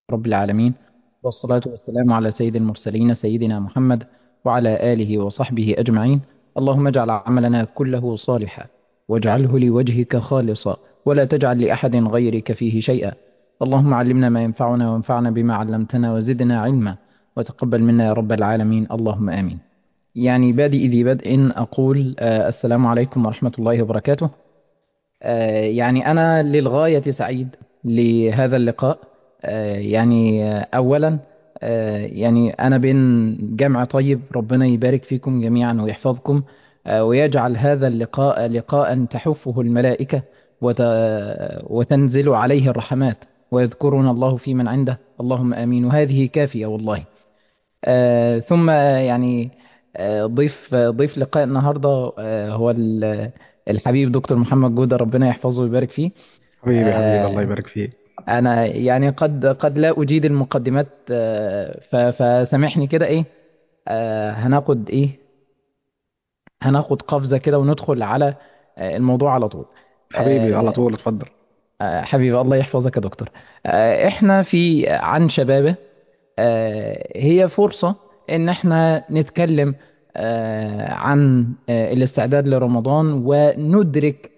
رب العالمين والصلاة والسلام على سيد المرسلين سيدنا محمد وعلى آله وصحبه أجمعين اللهم اجعل عملنا كله صالحا واجعله لوجهك خالصا ولا تجعل لأحد غيرك فيه شيئا اللهم علمنا ما ينفعنا وانفعنا بما علمتنا وزدنا علما وتقبل منا يا رب العالمين اللهم آمين يعني بادئ ذي بدء أقول آه السلام عليكم ورحمة الله وبركاته آه يعني أنا للغاية سعيد لهذا اللقاء آه يعني آه أولا آه يعني أنا بين جمع طيب ربنا يبارك فيكم جميعا ويحفظكم آه ويجعل هذا اللقاء لقاء تحفه الملائكة وت... وتنزل عليه الرحمات ويذكرنا الله في من عنده اللهم آمين وهذه كافية والله آه ثم يعني آه ضيف ضيف لقاء النهارده آه هو الحبيب دكتور محمد جودة ربنا يحفظه ويبارك فيه حبيبي حبيبي الله يبارك فيك انا يعني قد قد لا اجيد المقدمات فسامحني كده ايه هناخد ايه هناخد قفزة كده وندخل على الموضوع على طول حبيبي على طول اتفضل حبيبي الله يحفظك يا دكتور احنا في عن شبابه هي فرصة ان احنا نتكلم عن الاستعداد لرمضان وندرك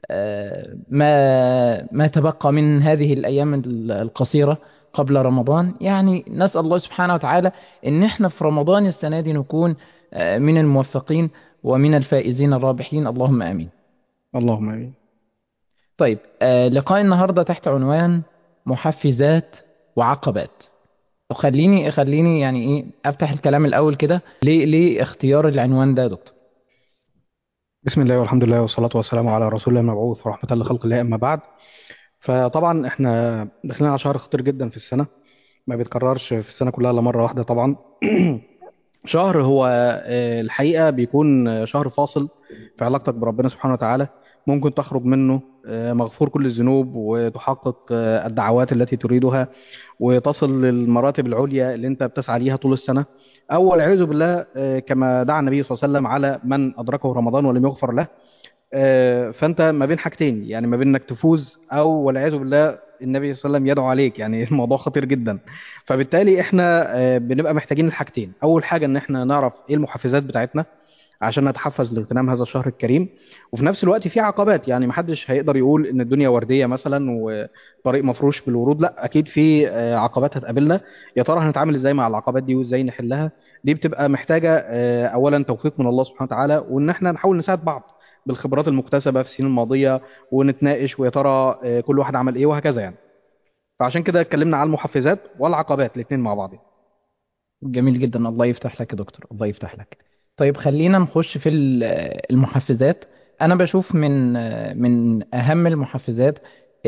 ما ما تبقى من هذه الايام القصيره قبل رمضان يعني نسال الله سبحانه وتعالى ان احنا في رمضان السنه دي نكون من الموفقين ومن الفائزين الرابحين اللهم امين اللهم امين طيب لقاء النهارده تحت عنوان محفزات وعقبات وخليني خليني يعني ايه افتح الكلام الاول كده ليه ليه اختيار العنوان ده يا دكتور بسم الله والحمد لله والصلاة والسلام على رسول الله المبعوث ورحمة لخلق الله أما بعد فطبعا احنا داخلين على شهر خطير جدا في السنة ما بيتكررش في السنة كلها إلا مرة واحدة طبعا شهر هو الحقيقة بيكون شهر فاصل في علاقتك بربنا سبحانه وتعالى ممكن تخرج منه مغفور كل الذنوب وتحقق الدعوات التي تريدها وتصل للمراتب العليا اللي انت بتسعى ليها طول السنة أو والعياذ بالله كما دعا النبي صلى الله عليه وسلم على من أدركه رمضان ولم يغفر له فأنت ما بين حاجتين يعني ما بين إنك تفوز أو والعياذ بالله النبي صلى الله عليه وسلم يدعو عليك يعني الموضوع خطير جدا فبالتالي احنا بنبقى محتاجين الحاجتين أول حاجة إن احنا نعرف إيه المحفزات بتاعتنا عشان نتحفز لاغتنام هذا الشهر الكريم وفي نفس الوقت في عقبات يعني محدش هيقدر يقول ان الدنيا ورديه مثلا وطريق مفروش بالورود لا اكيد في عقبات هتقابلنا يا ترى هنتعامل ازاي مع العقبات دي وازاي نحلها دي بتبقى محتاجه اولا توفيق من الله سبحانه وتعالى وان احنا نحاول نساعد بعض بالخبرات المكتسبه في السنين الماضيه ونتناقش ويا ترى كل واحد عمل ايه وهكذا يعني فعشان كده اتكلمنا على المحفزات والعقبات الاثنين مع بعض جميل جدا الله يفتح لك يا دكتور الله يفتح لك طيب خلينا نخش في المحفزات انا بشوف من من اهم المحفزات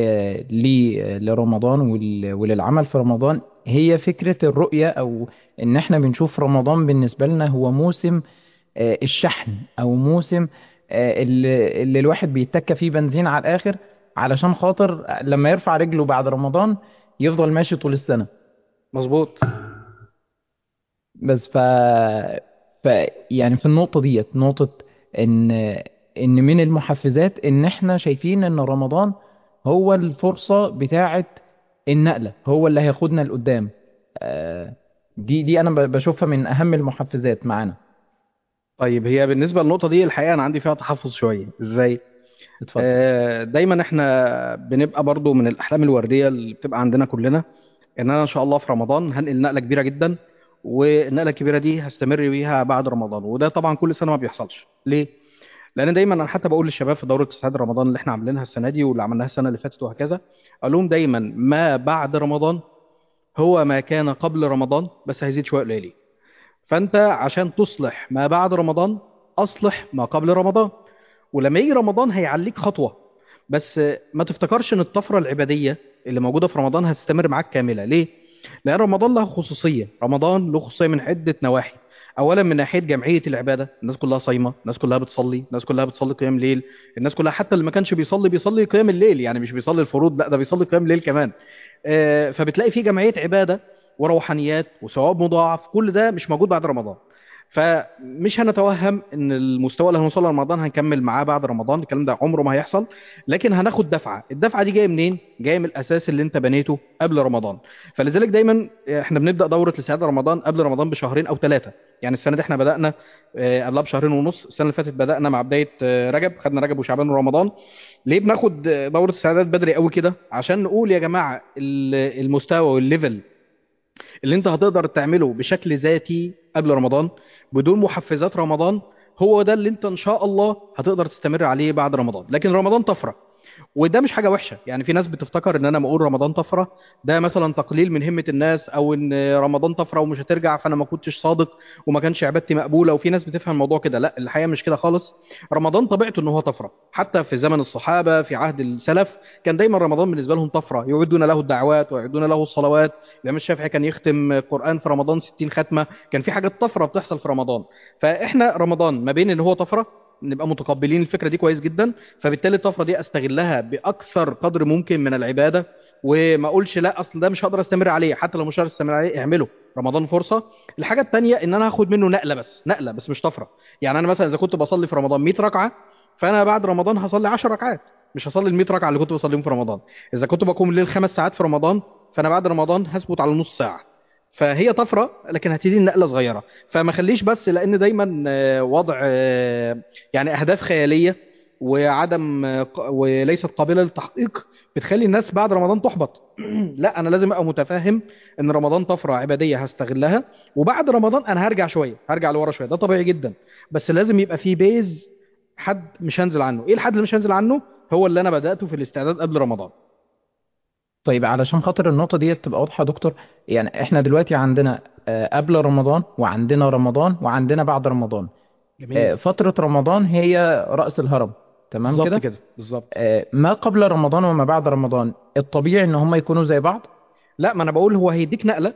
لرمضان وللعمل في رمضان هي فكرة الرؤية او ان احنا بنشوف رمضان بالنسبة لنا هو موسم الشحن او موسم اللي, اللي الواحد بيتكى فيه بنزين على الاخر علشان خاطر لما يرفع رجله بعد رمضان يفضل ماشي طول السنة مظبوط بس ف ف يعني في النقطة ديت نقطة ان ان من المحفزات ان احنا شايفين ان رمضان هو الفرصة بتاعة النقلة هو اللي هياخدنا لقدام دي دي انا بشوفها من اهم المحفزات معانا طيب هي بالنسبة للنقطة دي الحقيقة انا عندي فيها تحفظ شوية ازاي اتفضل آه دايما احنا بنبقى برضو من الاحلام الوردية اللي بتبقى عندنا كلنا ان انا ان شاء الله في رمضان هنقل نقلة كبيرة جدا والنقله الكبيره دي هستمر بيها بعد رمضان وده طبعا كل سنه ما بيحصلش ليه لان دايما انا حتى بقول للشباب في دوره استعداد رمضان اللي احنا عاملينها السنه دي واللي عملناها السنه اللي فاتت وهكذا اقول لهم دايما ما بعد رمضان هو ما كان قبل رمضان بس هيزيد شويه قليلين فانت عشان تصلح ما بعد رمضان اصلح ما قبل رمضان ولما يجي رمضان هيعليك خطوه بس ما تفتكرش ان الطفره العباديه اللي موجوده في رمضان هتستمر معاك كامله ليه لأن رمضان له خصوصية رمضان له خصوصية من عدة نواحي أولا من ناحية جمعية العبادة الناس كلها صايمة الناس كلها بتصلي الناس كلها بتصلي قيام ليل الناس كلها حتى اللي ما كانش بيصلي بيصلي قيام الليل يعني مش بيصلي الفروض لا ده بيصلي قيام الليل كمان آه فبتلاقي في جمعية عبادة وروحانيات وثواب مضاعف كل ده مش موجود بعد رمضان فمش هنتوهم ان المستوى اللي هنوصل له رمضان هنكمل معاه بعد رمضان الكلام ده عمره ما هيحصل لكن هناخد دفعه الدفعه دي جايه منين جايه من الاساس اللي انت بنيته قبل رمضان فلذلك دايما احنا بنبدا دوره الاستعداد رمضان قبل رمضان بشهرين او ثلاثه يعني السنه دي احنا بدانا آه، قبلها بشهرين ونص السنه اللي فاتت بدانا مع بدايه آه، رجب خدنا رجب وشعبان ورمضان ليه بناخد آه، دوره استعداد بدري قوي كده عشان نقول يا جماعه ال- المستوى والليفل اللي انت هتقدر تعمله بشكل ذاتي قبل رمضان بدون محفزات رمضان هو ده اللي انت ان شاء الله هتقدر تستمر عليه بعد رمضان لكن رمضان طفره وده مش حاجه وحشه يعني في ناس بتفتكر ان انا لما اقول رمضان طفره ده مثلا تقليل من همه الناس او ان رمضان طفره ومش هترجع فانا ما كنتش صادق وما كانش عبادتي مقبوله وفي ناس بتفهم الموضوع كده لا الحقيقه مش كده خالص رمضان طبيعته ان هو طفره حتى في زمن الصحابه في عهد السلف كان دايما رمضان بالنسبه لهم طفره يعدون له الدعوات ويعدون له الصلوات الامام الشافعي كان يختم قران في رمضان 60 ختمه كان في حاجات طفره بتحصل في رمضان فاحنا رمضان ما بين ان هو طفره نبقى متقبلين الفكره دي كويس جدا فبالتالي الطفره دي استغلها باكثر قدر ممكن من العباده وما اقولش لا اصل ده مش هقدر استمر عليه حتى لو مش هقدر استمر عليه اعمله رمضان فرصه الحاجه الثانيه ان انا هاخد منه نقله بس نقله بس مش طفره يعني انا مثلا اذا كنت بصلي في رمضان 100 ركعه فانا بعد رمضان هصلي 10 ركعات مش هصلي ال 100 ركعه اللي كنت بصليهم في رمضان اذا كنت بقوم الليل خمس ساعات في رمضان فانا بعد رمضان هثبت على نص ساعه فهي طفره لكن هتدي نقله صغيره فما خليش بس لان دايما آه، وضع آه، يعني اهداف خياليه وعدم آه، ق- وليست قابله للتحقيق بتخلي الناس بعد رمضان تحبط لا انا لازم ابقى متفاهم ان رمضان طفره عباديه هستغلها وبعد رمضان انا هرجع شويه هرجع لورا شويه ده طبيعي جدا بس لازم يبقى في بيز حد مش هنزل عنه ايه الحد اللي مش هنزل عنه هو اللي انا بداته في الاستعداد قبل رمضان طيب علشان خاطر النقطة دي تبقى واضحة يا دكتور يعني احنا دلوقتي عندنا آه، قبل رمضان وعندنا رمضان وعندنا بعد رمضان آه، جميل فترة رمضان هي رأس الهرم تمام بالظبط كده كده بالظبط آه، ما قبل رمضان وما بعد رمضان الطبيعي ان هم يكونوا زي بعض لا ما انا بقول هو هيديك نقله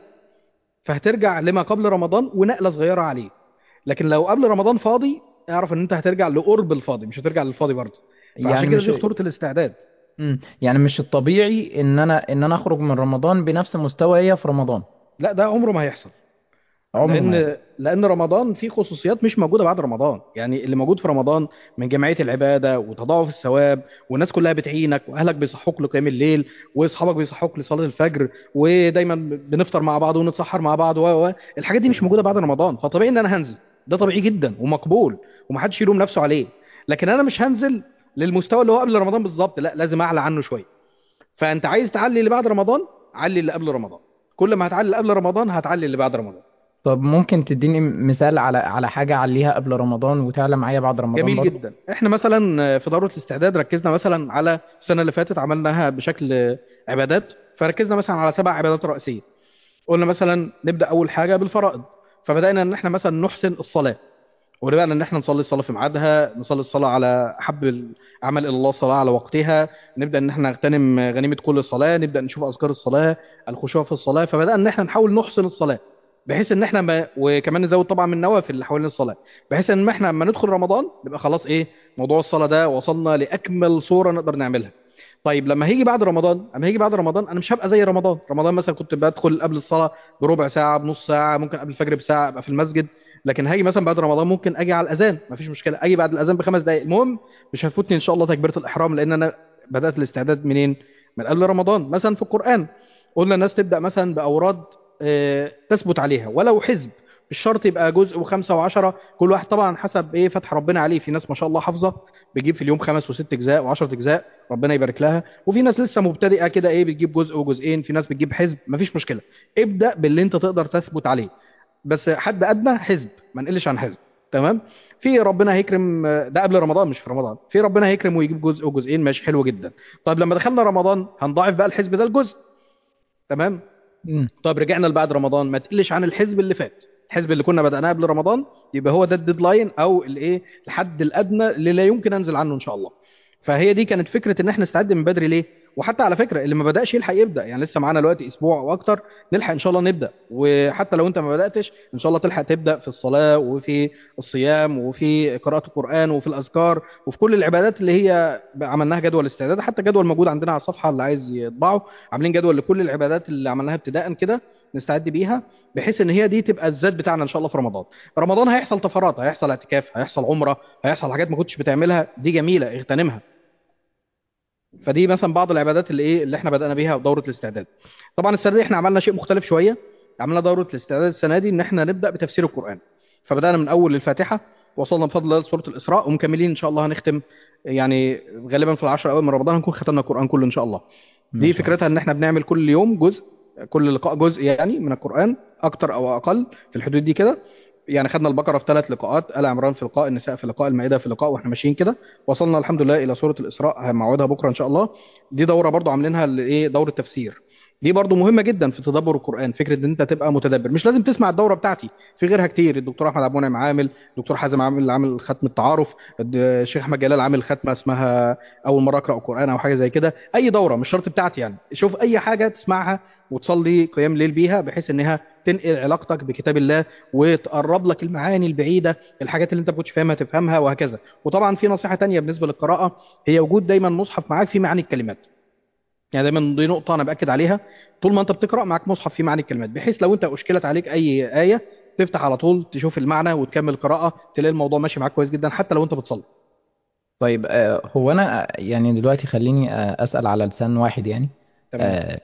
فهترجع لما قبل رمضان ونقله صغيره عليه لكن لو قبل رمضان فاضي اعرف ان انت هترجع لقرب الفاضي مش هترجع للفاضي برضه فعشان يعني كده مش دي خطوره الاستعداد مم. يعني مش الطبيعي ان انا ان انا اخرج من رمضان بنفس مستواي في رمضان لا ده عمره ما هيحصل عمره ما لان يحصل. لان رمضان فيه خصوصيات مش موجوده بعد رمضان يعني اللي موجود في رمضان من جمعيه العباده وتضاعف الثواب والناس كلها بتعينك واهلك بيصحوك لقيام الليل واصحابك بيصحوك لصلاه الفجر ودايما بنفطر مع بعض ونتسحر مع بعض و و- الحاجات دي مش موجوده بعد رمضان فطبيعي ان انا هنزل ده طبيعي جدا ومقبول ومحدش يلوم نفسه عليه لكن انا مش هنزل للمستوى اللي هو قبل رمضان بالظبط لا لازم اعلى عنه شويه فانت عايز تعلي اللي بعد رمضان علي اللي قبل رمضان كل ما هتعلي اللي قبل رمضان هتعلي اللي بعد رمضان طب ممكن تديني مثال على على حاجة عليها قبل رمضان وتعلى معايا بعد رمضان جميل برضه؟ جدا احنا مثلا في دوره الاستعداد ركزنا مثلا على السنه اللي فاتت عملناها بشكل عبادات فركزنا مثلا على سبع عبادات رئيسيه قلنا مثلا نبدا اول حاجه بالفرائض فبدانا ان احنا مثلا نحسن الصلاه وبدانا ان احنا نصلي الصلاه في ميعادها نصلي الصلاه على احب الاعمال الى الله الصلاه على وقتها نبدا ان احنا نغتنم غنيمه كل صلاه نبدا نشوف اذكار الصلاه الخشوع في الصلاه فبدانا ان احنا نحاول نحسن الصلاه بحيث ان احنا ما وكمان نزود طبعا من النوافل اللي حوالين الصلاه بحيث ان احنا لما ندخل رمضان نبقى خلاص ايه موضوع الصلاه ده وصلنا لاكمل صوره نقدر نعملها طيب لما هيجي بعد رمضان اما هيجي بعد رمضان انا مش هبقى زي رمضان رمضان مثلا كنت بدخل قبل الصلاه بربع ساعه بنص ساعه ممكن قبل الفجر بساعه ابقى في المسجد لكن هاجي مثلا بعد رمضان ممكن اجي على الاذان مفيش مشكله اجي بعد الاذان بخمس دقائق المهم مش هتفوتني ان شاء الله تكبيره الاحرام لان انا بدات الاستعداد منين من قبل رمضان مثلا في القران قلنا الناس تبدا مثلا باوراد آه، تثبت عليها ولو حزب مش شرط يبقى جزء وخمسة وعشرة كل واحد طبعا حسب ايه فتح ربنا عليه في ناس ما شاء الله حافظة بتجيب في اليوم خمس وست اجزاء وعشرة اجزاء ربنا يبارك لها وفي ناس لسه مبتدئة كده ايه بتجيب جزء وجزئين في ناس بتجيب حزب مفيش مشكلة ابدأ باللي انت تقدر تثبت عليه بس حد ادنى حزب ما نقلش عن حزب تمام في ربنا هيكرم ده قبل رمضان مش في رمضان في ربنا هيكرم ويجيب جزء وجزئين ماشي حلو جدا طيب لما دخلنا رمضان هنضاعف بقى الحزب ده الجزء تمام مم. طيب رجعنا لبعد رمضان ما تقلش عن الحزب اللي فات الحزب اللي كنا بدأناه قبل رمضان يبقى هو ده الديدلاين او الايه الحد الادنى اللي لا يمكن انزل عنه ان شاء الله فهي دي كانت فكره ان احنا نستعد من بدري ليه وحتى على فكره اللي ما بداش يلحق يبدا يعني لسه معانا دلوقتي اسبوع واكتر نلحق ان شاء الله نبدا وحتى لو انت ما بداتش ان شاء الله تلحق تبدا في الصلاه وفي الصيام وفي قراءه القران وفي الاذكار وفي كل العبادات اللي هي عملناها جدول استعداد حتى جدول موجود عندنا على الصفحه اللي عايز يطبعه عاملين جدول لكل العبادات اللي عملناها ابتداء كده نستعد بيها بحيث ان هي دي تبقى الزاد بتاعنا ان شاء الله في رمضان رمضان هيحصل طفرات هيحصل اعتكاف هيحصل عمره هيحصل حاجات ما كنتش بتعملها دي جميله اغتنمها فدي مثلا بعض العبادات اللي ايه اللي احنا بدأنا بيها دوره الاستعداد طبعا السنه دي احنا عملنا شيء مختلف شويه عملنا دوره الاستعداد السنه دي ان احنا نبدا بتفسير القران فبدانا من اول الفاتحه وصلنا بفضل الله لسوره الاسراء ومكملين ان شاء الله هنختم يعني غالبا في العشر الاوائل من رمضان هنكون ختمنا القران كله ان شاء الله ما دي شاء الله فكرتها ان احنا بنعمل كل يوم جزء كل لقاء جزء يعني من القرآن اكتر او اقل في الحدود دي كده يعني خدنا البقرة في ثلاث لقاءات آل عمران في لقاء النساء في لقاء المائدة في لقاء واحنا ماشيين كده وصلنا الحمد لله الى سورة الإسراء موعدها بكرة ان شاء الله دي دورة برضو عاملينها لايه دورة تفسير دي برضو مهمة جدا في تدبر القرآن فكرة ان انت تبقى متدبر مش لازم تسمع الدورة بتاعتي في غيرها كتير الدكتور احمد عبد المنعم عامل الدكتور حازم عامل عامل ختم التعارف الد- الشيخ احمد جلال عامل ختمة اسمها اول مرة اقرأ القرآن او حاجة زي كده اي دورة مش شرط بتاعتي يعني شوف اي حاجة تسمعها وتصلي قيام ليل بيها بحيث انها تنقل علاقتك بكتاب الله وتقرب لك المعاني البعيدة الحاجات اللي انت ما كنتش فاهمها تفهمها وهكذا وطبعا في نصيحة تانية بالنسبة للقراءة هي وجود دايما مصحف معاك فيه معاني الكلمات يعني دايما دي نقطة أنا بأكد عليها طول ما أنت بتقرأ معاك مصحف فيه معاني الكلمات بحيث لو أنت أشكلت عليك أي آية تفتح على طول تشوف المعنى وتكمل قراءة تلاقي الموضوع ماشي معاك كويس جدا حتى لو أنت بتصلي طيب آه، هو انا آه، يعني دلوقتي خليني آه، اسال على لسان واحد يعني تمام آه،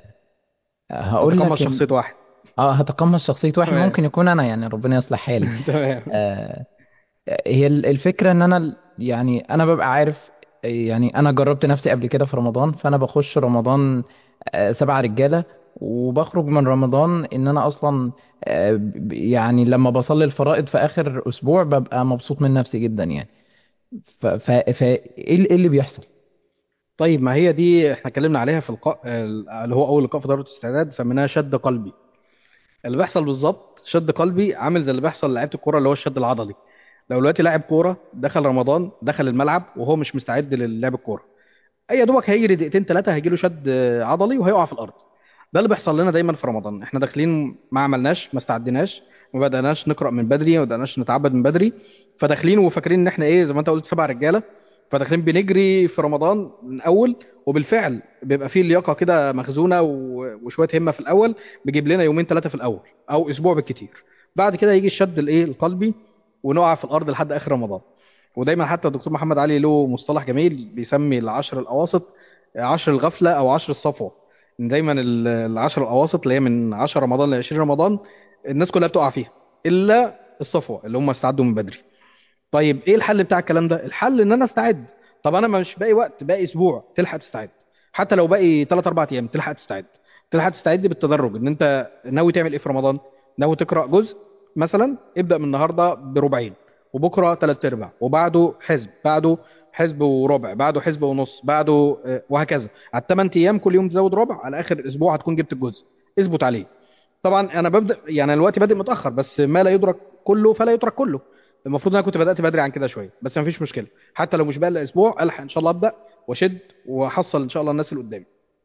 هقول تتقمص لك إن- شخصية واحد اه هتقمص شخصيه واحد تمام ممكن يكون انا يعني ربنا يصلح حالي تمام آه، هي ال- الفكرة ان انا ال- يعني انا ببقى عارف يعني انا جربت نفسي قبل كده في رمضان فانا بخش رمضان آه، سبعة رجالة وبخرج من رمضان ان انا اصلا آه، ب- يعني لما بصلي الفرائض في اخر اسبوع ببقى مبسوط من نفسي جدا يعني ف ف ف ايه ال- إيه اللي بيحصل طيب ما هي دي احنا اتكلمنا عليها في اللقاء اللي هو أول لقاء في دورة الاستعداد سميناها شد قلبي اللي بيحصل بالظبط شد قلبي عامل زي اللي بيحصل لعيبة الكورة اللي هو الشد العضلي لو دلوقتي لاعب كورة دخل رمضان دخل الملعب وهو مش مستعد للعب الكورة اي يا دوبك هيجري دقيقتين ثلاثه هيجي له شد عضلي وهيقع في الارض ده اللي بيحصل لنا دايما في رمضان احنا داخلين ما عملناش ما استعدناش ما بدأناش نقرأ من بدري ما بدأناش نتعبد من بدري فداخلين وفاكرين ان احنا ايه زي ما انت قلت سبع رجاله فداخلين بنجري في رمضان من اول وبالفعل بيبقى فيه اللياقه كده مخزونه و- وشويه همه في الاول بيجيب لنا يومين ثلاثه في الاول او اسبوع بالكتير بعد كده يجي الشد الايه القلبي ونقع في الارض لحد اخر رمضان ودايما حتى الدكتور محمد علي له مصطلح جميل بيسمي العشر الاواسط عشر الغفله او عشر الصفوه ان دايما ال- العشر الاواسط اللي هي من 10 رمضان ل 20 رمضان الناس كلها بتقع فيها الا الصفوه اللي هم استعدوا من بدري طيب ايه الحل بتاع الكلام ده الحل ان انا استعد طب انا مش باقي وقت باقي اسبوع تلحق تستعد حتى لو باقي 3 4 ايام تلحق تستعد تلحق تستعد بالتدرج ان انت ناوي تعمل ايه في رمضان ناوي تقرا جزء مثلا ابدا من النهارده بربعين وبكره ثلاث ارباع وبعده حزب بعده حزب وربع بعده حزب ونص بعده آه، وهكذا على الثمان ايام كل يوم تزود ربع على اخر الاسبوع هتكون جبت الجزء اثبت عليه طبعا انا ببدا يعني أنا دلوقتي بادئ متاخر بس ما لا يدرك كله فلا يترك كله المفروض ان انا كنت بدات بدري عن كده شويه بس ما فيش مشكله حتى لو مش بقى الا اسبوع الحق ان شاء الله ابدا واشد واحصل ان شاء الله الناس اللي قدامي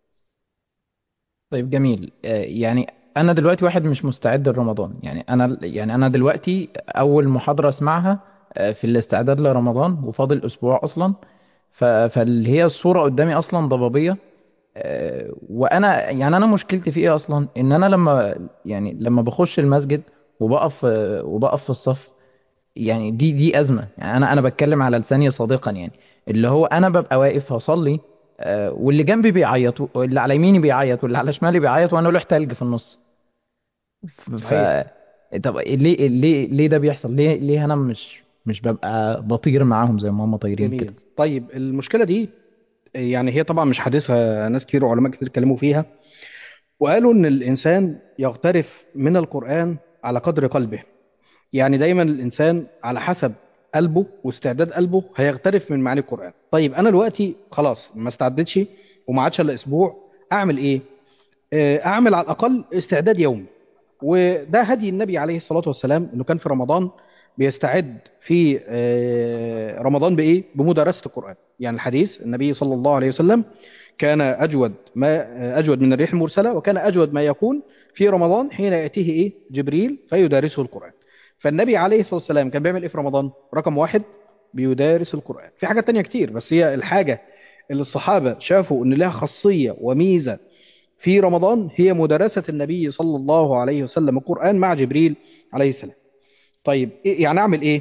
طيب جميل آه، يعني انا دلوقتي واحد مش مستعد لرمضان يعني انا يعني انا دلوقتي اول محاضرة اسمعها آه، في الاستعداد لرمضان وفاضل اسبوع اصلا ف- فاللي هي الصورة قدامي اصلا ضبابية آه، وانا يعني انا مشكلتي في ايه اصلا ان انا لما يعني لما بخش المسجد وبقف آه، وبقف في الصف يعني دي دي ازمه يعني انا انا بتكلم على لساني صادقا يعني اللي هو انا ببقى واقف هصلي آه، واللي جنبي بيعيط واللي على يميني بيعيط واللي على شمالي بيعيط وانا لوح تلج في النص ف صحيح ف- طب ليه ليه ليه ده بيحصل ليه ليه انا مش مش ببقى بطير معاهم زي ما هم طايرين كده جميل طيب المشكله دي يعني هي طبعا مش حديثها ناس كتير وعلماء كتير اتكلموا فيها وقالوا ان الانسان يغترف من القران على قدر قلبه يعني دايما الانسان على حسب قلبه واستعداد قلبه هيغترف من معاني القران طيب انا دلوقتي خلاص ما استعدتش وما عادش الا اسبوع اعمل ايه آه، اعمل على الاقل استعداد يومي وده هدي النبي عليه الصلاه والسلام انه كان في رمضان بيستعد في آه، رمضان بايه بمدارسه القران يعني الحديث النبي صلى الله عليه وسلم كان اجود ما آه، اجود من الريح المرسله وكان اجود ما يكون في رمضان حين ياتيه ايه جبريل فيدارسه القران فالنبي عليه الصلاه والسلام كان بيعمل ايه في رمضان رقم واحد بيدارس القران في حاجات تانية كتير بس هي الحاجه اللي الصحابه شافوا ان لها خاصيه وميزه في رمضان هي مدرسة النبي صلى الله عليه وسلم القرآن مع جبريل عليه السلام طيب إيه- يعني أعمل إيه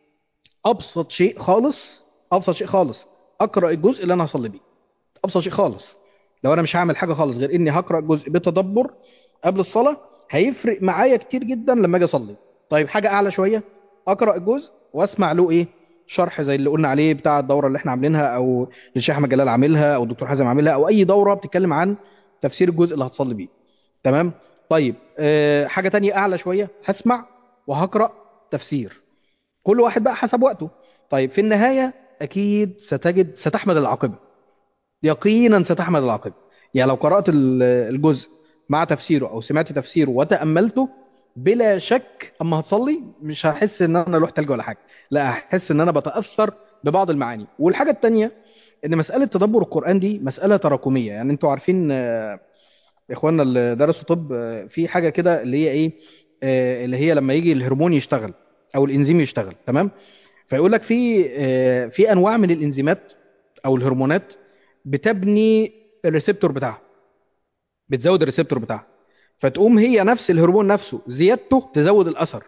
أبسط شيء خالص أبسط شيء خالص أقرأ الجزء اللي أنا هصلي بيه أبسط شيء خالص لو أنا مش هعمل حاجة خالص غير إني هقرأ جزء بتدبر قبل الصلاة هيفرق معايا كتير جدا لما أجي أصلي طيب حاجة أعلى شوية أقرأ الجزء وأسمع له إيه شرح زي اللي قلنا عليه بتاع الدورة اللي احنا عاملينها أو الشيخ أحمد جلال عاملها أو الدكتور حازم عاملها أو أي دورة بتتكلم عن تفسير الجزء اللي هتصلي بيه تمام طيب أه حاجة تانية أعلى شوية هسمع وهقرأ تفسير كل واحد بقى حسب وقته طيب في النهاية أكيد ستجد ستحمد العاقبة يقينا ستحمد العاقبة يعني لو قرأت ال- الجزء مع تفسيره أو سمعت تفسيره وتأملته بلا شك أما هتصلي مش هحس إن أنا لوح تلج ولا حاجة لا هحس إن أنا بتأثر ببعض المعاني والحاجة التانية إن مسألة تدبر القرآن دي مسألة تراكمية يعني أنتوا عارفين آه، إخواننا اللي درسوا طب آه، في حاجة كده اللي هي إيه آه، اللي هي لما يجي الهرمون يشتغل أو الإنزيم يشتغل تمام فيقول لك في آه، في انواع من الانزيمات او الهرمونات بتبني الريسبتور بتاعها بتزود الريسبتور بتاعها فتقوم هي نفس الهرمون نفسه زيادته تزود الاثر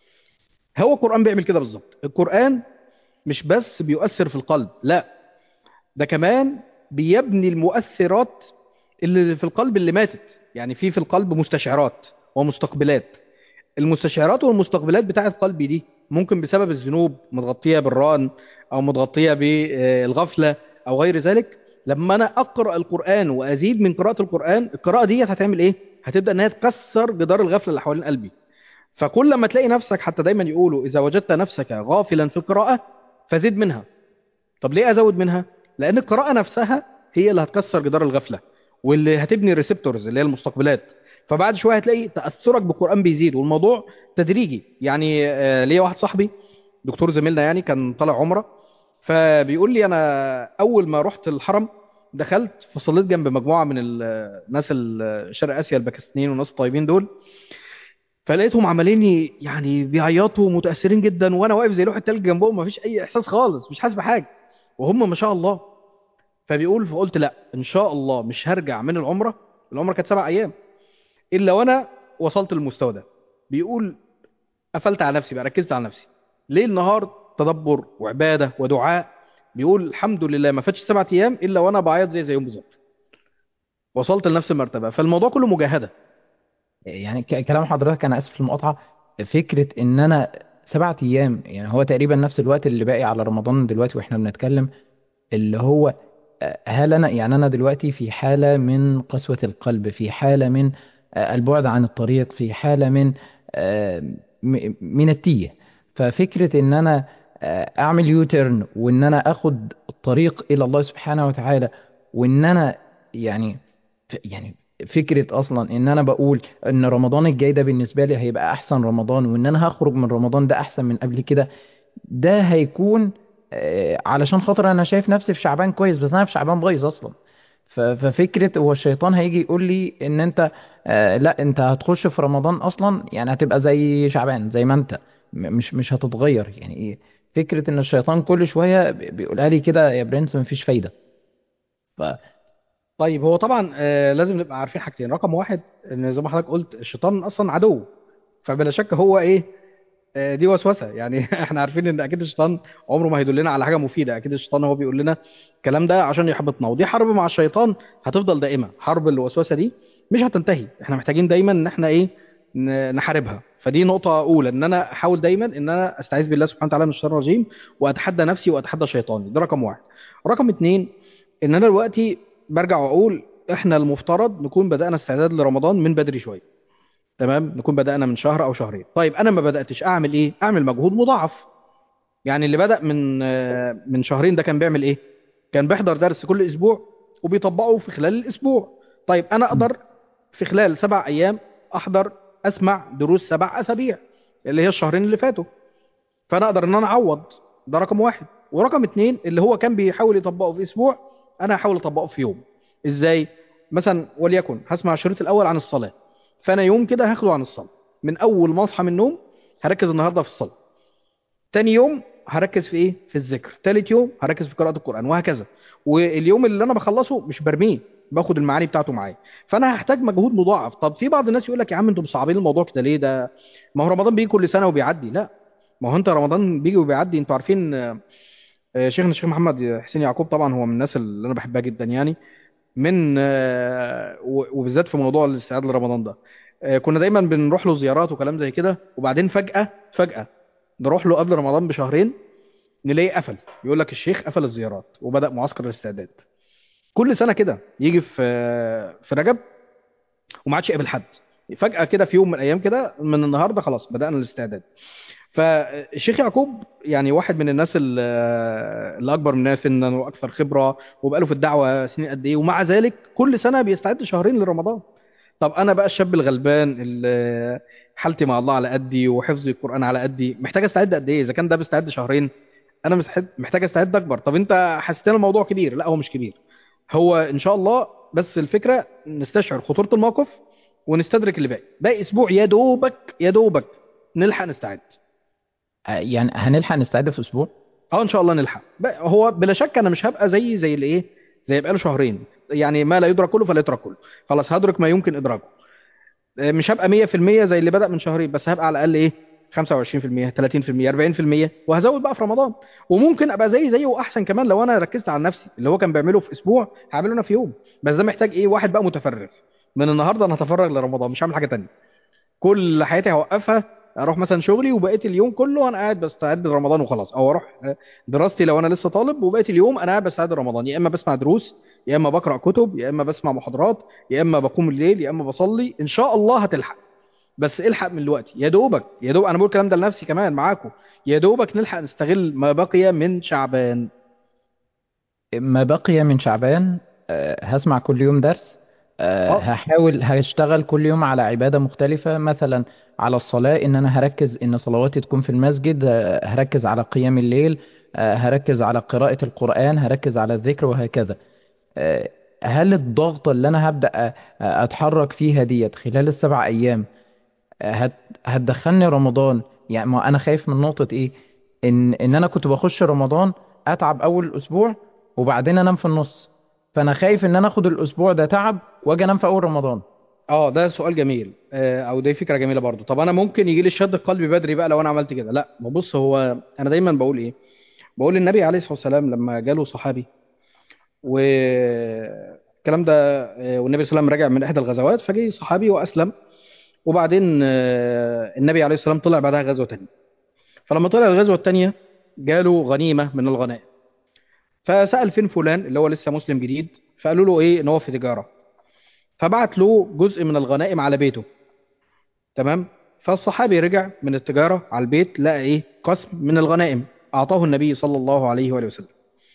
هو القران بيعمل كده بالظبط القران مش بس بيؤثر في القلب لا ده كمان بيبني المؤثرات اللي في القلب اللي ماتت يعني في في القلب مستشعرات ومستقبلات المستشعرات والمستقبلات بتاعت قلبي دي ممكن بسبب الذنوب متغطية بالران أو متغطية بالغفلة أو غير ذلك لما أنا أقرأ القرآن وأزيد من قراءة القرآن القراءة دي هتعمل إيه؟ هتبدأ إنها تكسر جدار الغفلة اللي حوالين قلبي فكل ما تلاقي نفسك حتى دايما يقولوا إذا وجدت نفسك غافلا في القراءة فزد منها طب ليه أزود منها؟ لأن القراءة نفسها هي اللي هتكسر جدار الغفلة واللي هتبني الريسبتورز اللي هي المستقبلات فبعد شويه هتلاقي تاثرك بالقران بيزيد والموضوع تدريجي يعني آه، ليا واحد صاحبي دكتور زميلنا يعني كان طالع عمره فبيقول لي انا اول ما رحت الحرم دخلت فصليت جنب مجموعه من الناس ال- شرق اسيا الباكستانيين والناس الطيبين دول فلقيتهم عمالين ي- يعني بيعيطوا متاثرين جدا وانا واقف زي لوحه تلج جنبهم مفيش اي احساس خالص مش حاسس بحاجه وهم ما شاء الله فبيقول فقلت لا ان شاء الله مش هرجع من العمره العمره كانت سبع ايام الا وانا وصلت للمستوى ده بيقول قفلت على نفسي بقى ركزت على نفسي ليل نهار تدبر وعباده ودعاء بيقول الحمد لله ما فاتش سبعة ايام الا وانا بعيط زي زيهم بالظبط وصلت لنفس المرتبه فالموضوع كله مجاهده يعني ك- كلام حضرتك انا اسف في المقاطعه فكره ان انا سبعة ايام يعني هو تقريبا نفس الوقت اللي باقي على رمضان دلوقتي واحنا بنتكلم اللي هو آه، هل انا يعني انا دلوقتي في حاله من قسوه القلب في حاله من آه، البعد عن الطريق في حاله من آه، م- من التيه ففكره ان انا آه، اعمل يوترن وان انا اخد الطريق الى الله سبحانه وتعالى وان انا يعني ف- يعني فكرة أصلا إن أنا بقول إن رمضان الجاي ده بالنسبة لي هيبقى أحسن رمضان وإن أنا هخرج من رمضان ده أحسن من قبل كده ده هيكون آه، علشان خاطر أنا شايف نفسي في شعبان كويس بس أنا في شعبان بايظ أصلا ف- ففكرة هو الشيطان هيجي يقول لي إن أنت آه، لا أنت هتخش في رمضان أصلا يعني هتبقى زي شعبان زي ما أنت م- مش مش هتتغير يعني إيه فكرة إن الشيطان كل شوية بي- بيقولها لي كده يا برنس مفيش فايدة ف طيب هو طبعا آه، لازم نبقى عارفين حاجتين رقم واحد ان زي ما حضرتك قلت الشيطان اصلا عدو فبلا شك هو ايه آه، دي وسوسه يعني احنا عارفين ان اكيد الشيطان عمره ما هيدلنا على حاجه مفيده اكيد الشيطان هو بيقول لنا الكلام ده عشان يحبطنا ودي حرب مع الشيطان هتفضل دائمه حرب الوسوسه دي مش هتنتهي احنا محتاجين دايما ان احنا ايه ن- نحاربها فدي نقطه اولى ان انا احاول دايما ان انا استعيذ بالله سبحانه وتعالى من الشيطان الرجيم واتحدى نفسي واتحدى شيطاني ده رقم واحد رقم اتنين ان انا دلوقتي برجع واقول احنا المفترض نكون بدانا استعداد لرمضان من بدري شويه تمام نكون بدأنا من شهر أو شهرين طيب أنا ما بدأتش أعمل إيه أعمل مجهود مضاعف يعني اللي بدأ من آه، من شهرين ده كان بيعمل إيه كان بيحضر درس كل أسبوع وبيطبقه في خلال الأسبوع طيب أنا أقدر في خلال سبع أيام أحضر أسمع دروس سبع أسابيع اللي هي الشهرين اللي فاتوا فأنا أقدر إن أنا أعوض ده رقم واحد ورقم اتنين اللي هو كان بيحاول يطبقه في أسبوع أنا هحاول أطبقه في يوم إزاي مثلا وليكن هسمع الشريط الأول عن الصلاة فانا يوم كده هاخده عن الصلاه من اول ما اصحى من النوم هركز النهارده في الصلاه تاني يوم هركز في ايه في الذكر تالت يوم هركز في قراءه القران وهكذا واليوم اللي انا بخلصه مش برميه باخد المعاني بتاعته معايا فانا هحتاج مجهود مضاعف طب في بعض الناس يقول لك يا عم انتم مصعبين الموضوع كده ليه ده ما هو رمضان بيجي كل سنه وبيعدي لا ما هو انت رمضان بيجي وبيعدي انتوا عارفين آه، آه، شيخنا الشيخ محمد حسين يعقوب طبعا هو من الناس اللي انا بحبها جدا يعني من آه، و- وبالذات في موضوع الاستعداد لرمضان ده آه، كنا دايما بنروح له زيارات وكلام زي كده وبعدين فجأة فجأة نروح له قبل رمضان بشهرين نلاقيه قفل يقول لك الشيخ قفل الزيارات وبدأ معسكر الاستعداد كل سنة كده يجي في في رجب وما عادش يقابل حد فجأة كده في يوم من الأيام كده من النهاردة خلاص بدأنا الاستعداد فالشيخ يعقوب يعني واحد من الناس ال- اللي اكبر من الناس سنا واكثر خبره وبقاله في الدعوه سنين قد ايه ومع ذلك كل سنه بيستعد شهرين لرمضان طب انا بقى الشاب الغلبان اللي حالتي مع الله على قدي وحفظي القران على قدي محتاج استعد قد ايه اذا كان ده بيستعد شهرين انا مستعد محتاج استعد اكبر طب انت حسيت ان الموضوع كبير لا هو مش كبير هو ان شاء الله بس الفكره نستشعر خطوره الموقف ونستدرك اللي باقي باقي اسبوع يا دوبك يا دوبك نلحق نستعد آه، يعني هنلحق نستعد في اسبوع اه ان شاء الله نلحق ب- هو بلا شك انا مش هبقى زي زي الايه زي بقاله شهرين يعني ما لا يدرك كله فلا يترك كله خلاص هدرك ما يمكن ادراكه آه، مش هبقى 100% زي اللي بدأ من شهرين بس هبقى على الاقل ايه 25% 30% 40% وهزود بقى في رمضان وممكن ابقى زي زيه واحسن كمان لو انا ركزت على نفسي اللي هو كان بيعمله في اسبوع هعمله انا في يوم بس ده محتاج ايه واحد بقى متفرغ من النهارده انا هتفرغ لرمضان مش هعمل حاجه تانية كل حياتي هوقفها اروح مثلا شغلي وبقيت اليوم كله انا قاعد بستعد لرمضان وخلاص او اروح دراستي لو انا لسه طالب وبقيت اليوم انا قاعد بستعد لرمضان يا اما بسمع دروس يا اما بقرا كتب يا اما بسمع محاضرات يا اما بقوم الليل يا اما بصلي ان شاء الله هتلحق بس الحق من الوقت يا دوبك يا دوب انا بقول الكلام ده لنفسي كمان معاكم يا دوبك نلحق نستغل ما بقي من شعبان ما بقي من شعبان آه، هسمع كل يوم درس آه، اه هحاول هشتغل كل يوم على عبادة مختلفة مثلا على الصلاة إن أنا هركز إن صلواتي تكون في المسجد آه، هركز على قيام الليل آه، هركز على قراءة القرآن هركز على الذكر وهكذا آه، هل الضغط اللي أنا هبدأ آه، أتحرك فيها ديت خلال السبع أيام هت... هتدخلني رمضان يعني ما انا خايف من نقطة ايه ان ان انا كنت بخش رمضان اتعب اول اسبوع وبعدين انام في النص فانا خايف ان انا اخد الاسبوع ده تعب واجي انام في اول رمضان اه ده سؤال جميل آه، او دي فكره جميله برضو طب انا ممكن يجي لي الشد القلبي بدري بقى لو انا عملت كده لا ما بص هو انا دايما بقول ايه بقول النبي عليه الصلاه والسلام لما جاله صحابي والكلام ده آه، والنبي صلى الله عليه وسلم راجع من احدى الغزوات فجه صحابي واسلم وبعدين آه، النبي عليه الصلاه والسلام طلع بعدها غزوه تانية فلما طلع الغزوه التانية جاله غنيمه من الغنائم فسال فين فلان اللي هو لسه مسلم جديد فقالوا له ايه ان هو في تجاره فبعت له جزء من الغنائم على بيته تمام فالصحابي رجع من التجاره على البيت لقى ايه قسم من الغنائم اعطاه النبي صلى الله عليه واله وسلم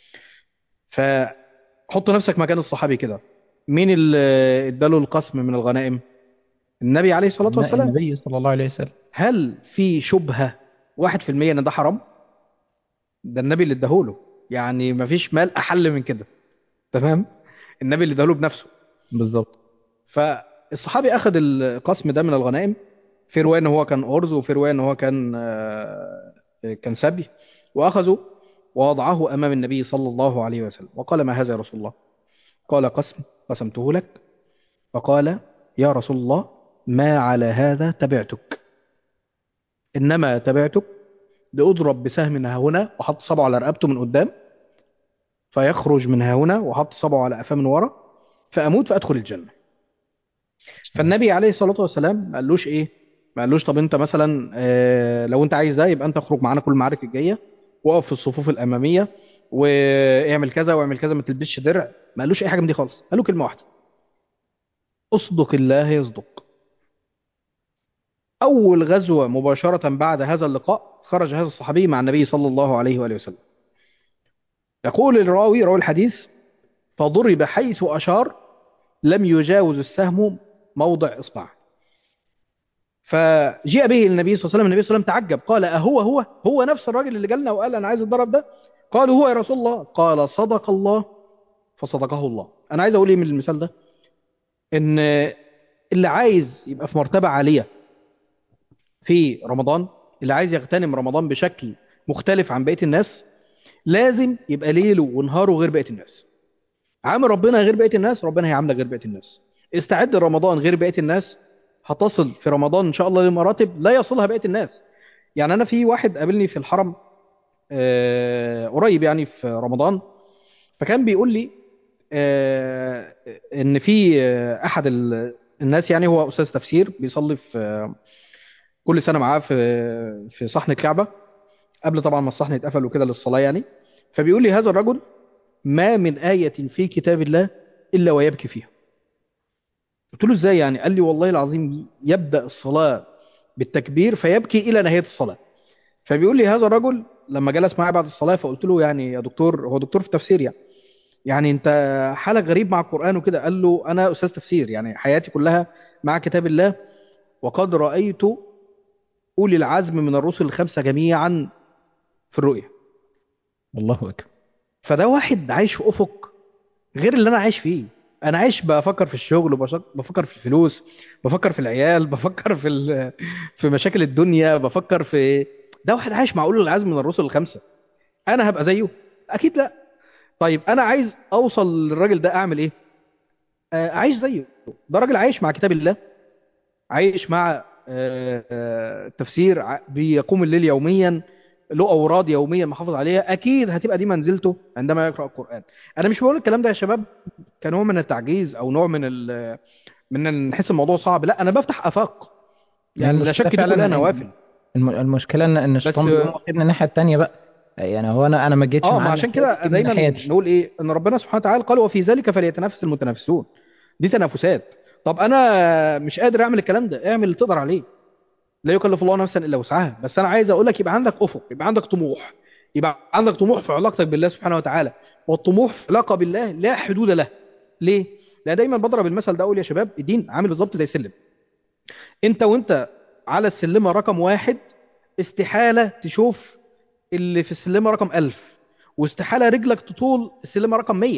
فحط نفسك مكان الصحابي كده مين اللي اداله القسم من الغنائم النبي عليه الصلاه الن- والسلام النبي صلى الله عليه وسلم هل في شبهة واحد في المية ان ده حرام ده النبي اللي اداهوله يعني مفيش مال احل من كده تمام النبي اللي اداهوله بنفسه بالظبط فالصحابي اخذ القسم ده من الغنائم في رواية ان هو كان ارز وفي رواية ان هو كان آه، كان سبي واخذه ووضعه امام النبي صلى الله عليه وسلم وقال ما هذا يا رسول الله قال قسم قسمته لك فقال يا رسول الله ما على هذا تبعتك انما تبعتك لأضرب بسهم ها هنا وحط صبعه على رقبته من قدام فيخرج من ها هنا وحط صبعه على قفاه من ورا فأموت فأدخل الجنة فالنبي عليه الصلاة والسلام ما قالوش إيه ما قالوش طب أنت مثلا آه، لو أنت عايز ده يبقى أنت اخرج معانا كل المعارك الجاية وقف في الصفوف الأمامية واعمل كذا واعمل كذا ما تلبسش درع ما قالوش أي حاجة من دي خالص قالوا كلمة واحدة اصدق الله يصدق أول غزوة مباشرة بعد هذا اللقاء خرج هذا الصحابي مع النبي صلى الله عليه وآله وسلم يقول الراوي راوي الحديث فضرب حيث أشار لم يجاوز السهم موضع إصبع فجيء به النبي صلى الله عليه وسلم النبي صلى الله عليه وسلم تعجب قال أهو هو هو نفس الراجل اللي جالنا وقال أنا عايز الضرب ده قالوا هو يا رسول الله قال صدق الله فصدقه الله أنا عايز أقول إيه من المثال ده إن اللي عايز يبقى في مرتبة عالية في رمضان اللي عايز يغتنم رمضان بشكل مختلف عن بقية الناس لازم يبقى ليله ونهاره غير بقية الناس عامل ربنا غير بقيه الناس ربنا هيعاملك غير بقيه الناس استعد لرمضان غير بقيه الناس هتصل في رمضان ان شاء الله لمراتب لا يصلها بقيه الناس يعني انا في واحد قابلني في الحرم آه، قريب يعني في رمضان فكان بيقول لي آه، ان في آه، احد ال- الناس يعني هو استاذ تفسير بيصلي في آه، كل سنه معاه في في صحن الكعبه قبل طبعا ما الصحن يتقفل وكده للصلاه يعني فبيقول لي هذا الرجل ما من آية في كتاب الله إلا ويبكي فيها قلت له ازاي يعني قال لي والله العظيم يبدأ الصلاة بالتكبير فيبكي إلى نهاية الصلاة فبيقول لي هذا الرجل لما جلس معي بعد الصلاة فقلت له يعني يا دكتور هو دكتور في التفسير يعني يعني انت حالك غريب مع القرآن وكده قال له انا استاذ تفسير يعني حياتي كلها مع كتاب الله وقد رأيت أولي العزم من الرسل الخمسة جميعا في الرؤيا الله أكبر فده واحد عايش في افق غير اللي انا عايش فيه انا عايش بفكر في الشغل وبشك- بفكر في الفلوس بفكر في العيال بفكر في ال... في مشاكل الدنيا بفكر في ده واحد عايش مع اولي العزم من الرسل الخمسه انا هبقى زيه اكيد لا طيب انا عايز اوصل للراجل ده اعمل ايه آه، اعيش زيه ده راجل عايش مع كتاب الله عايش مع آه، آه، التفسير ع- بيقوم الليل يوميا له اوراد يوميا محافظ عليها اكيد هتبقى دي منزلته عندما يقرا القران انا مش بقول الكلام ده يا شباب كنوع من التعجيز او نوع من ال من ان نحس الموضوع صعب لا انا بفتح افاق يعني لا المشكلة شك دي فعلا كلها إن- نوافل الم- المشكلة إن إن الشيطان بيقوم واخدنا الناحية التانية بقى يعني هو أنا أنا ما جيتش اه معاه ما عشان الناحية كده دي من دايما الناحية دي نقول ايه ان ربنا سبحانه وتعالى قال وفي ذلك فليتنافس المتنافسون دي تنافسات طب انا مش قادر اعمل الكلام ده اعمل اللي تقدر عليه لا يكلف الله نفسا الا وسعها بس انا عايز اقول لك يبقى عندك افق يبقى عندك طموح يبقى عندك طموح في علاقتك بالله سبحانه وتعالى والطموح في علاقه بالله لا حدود له ليه لا دايما بضرب المثل ده اقول يا شباب الدين عامل بالظبط زي سلم انت وانت على السلمه رقم واحد استحاله تشوف اللي في السلمه رقم ألف واستحاله رجلك تطول السلمه رقم 100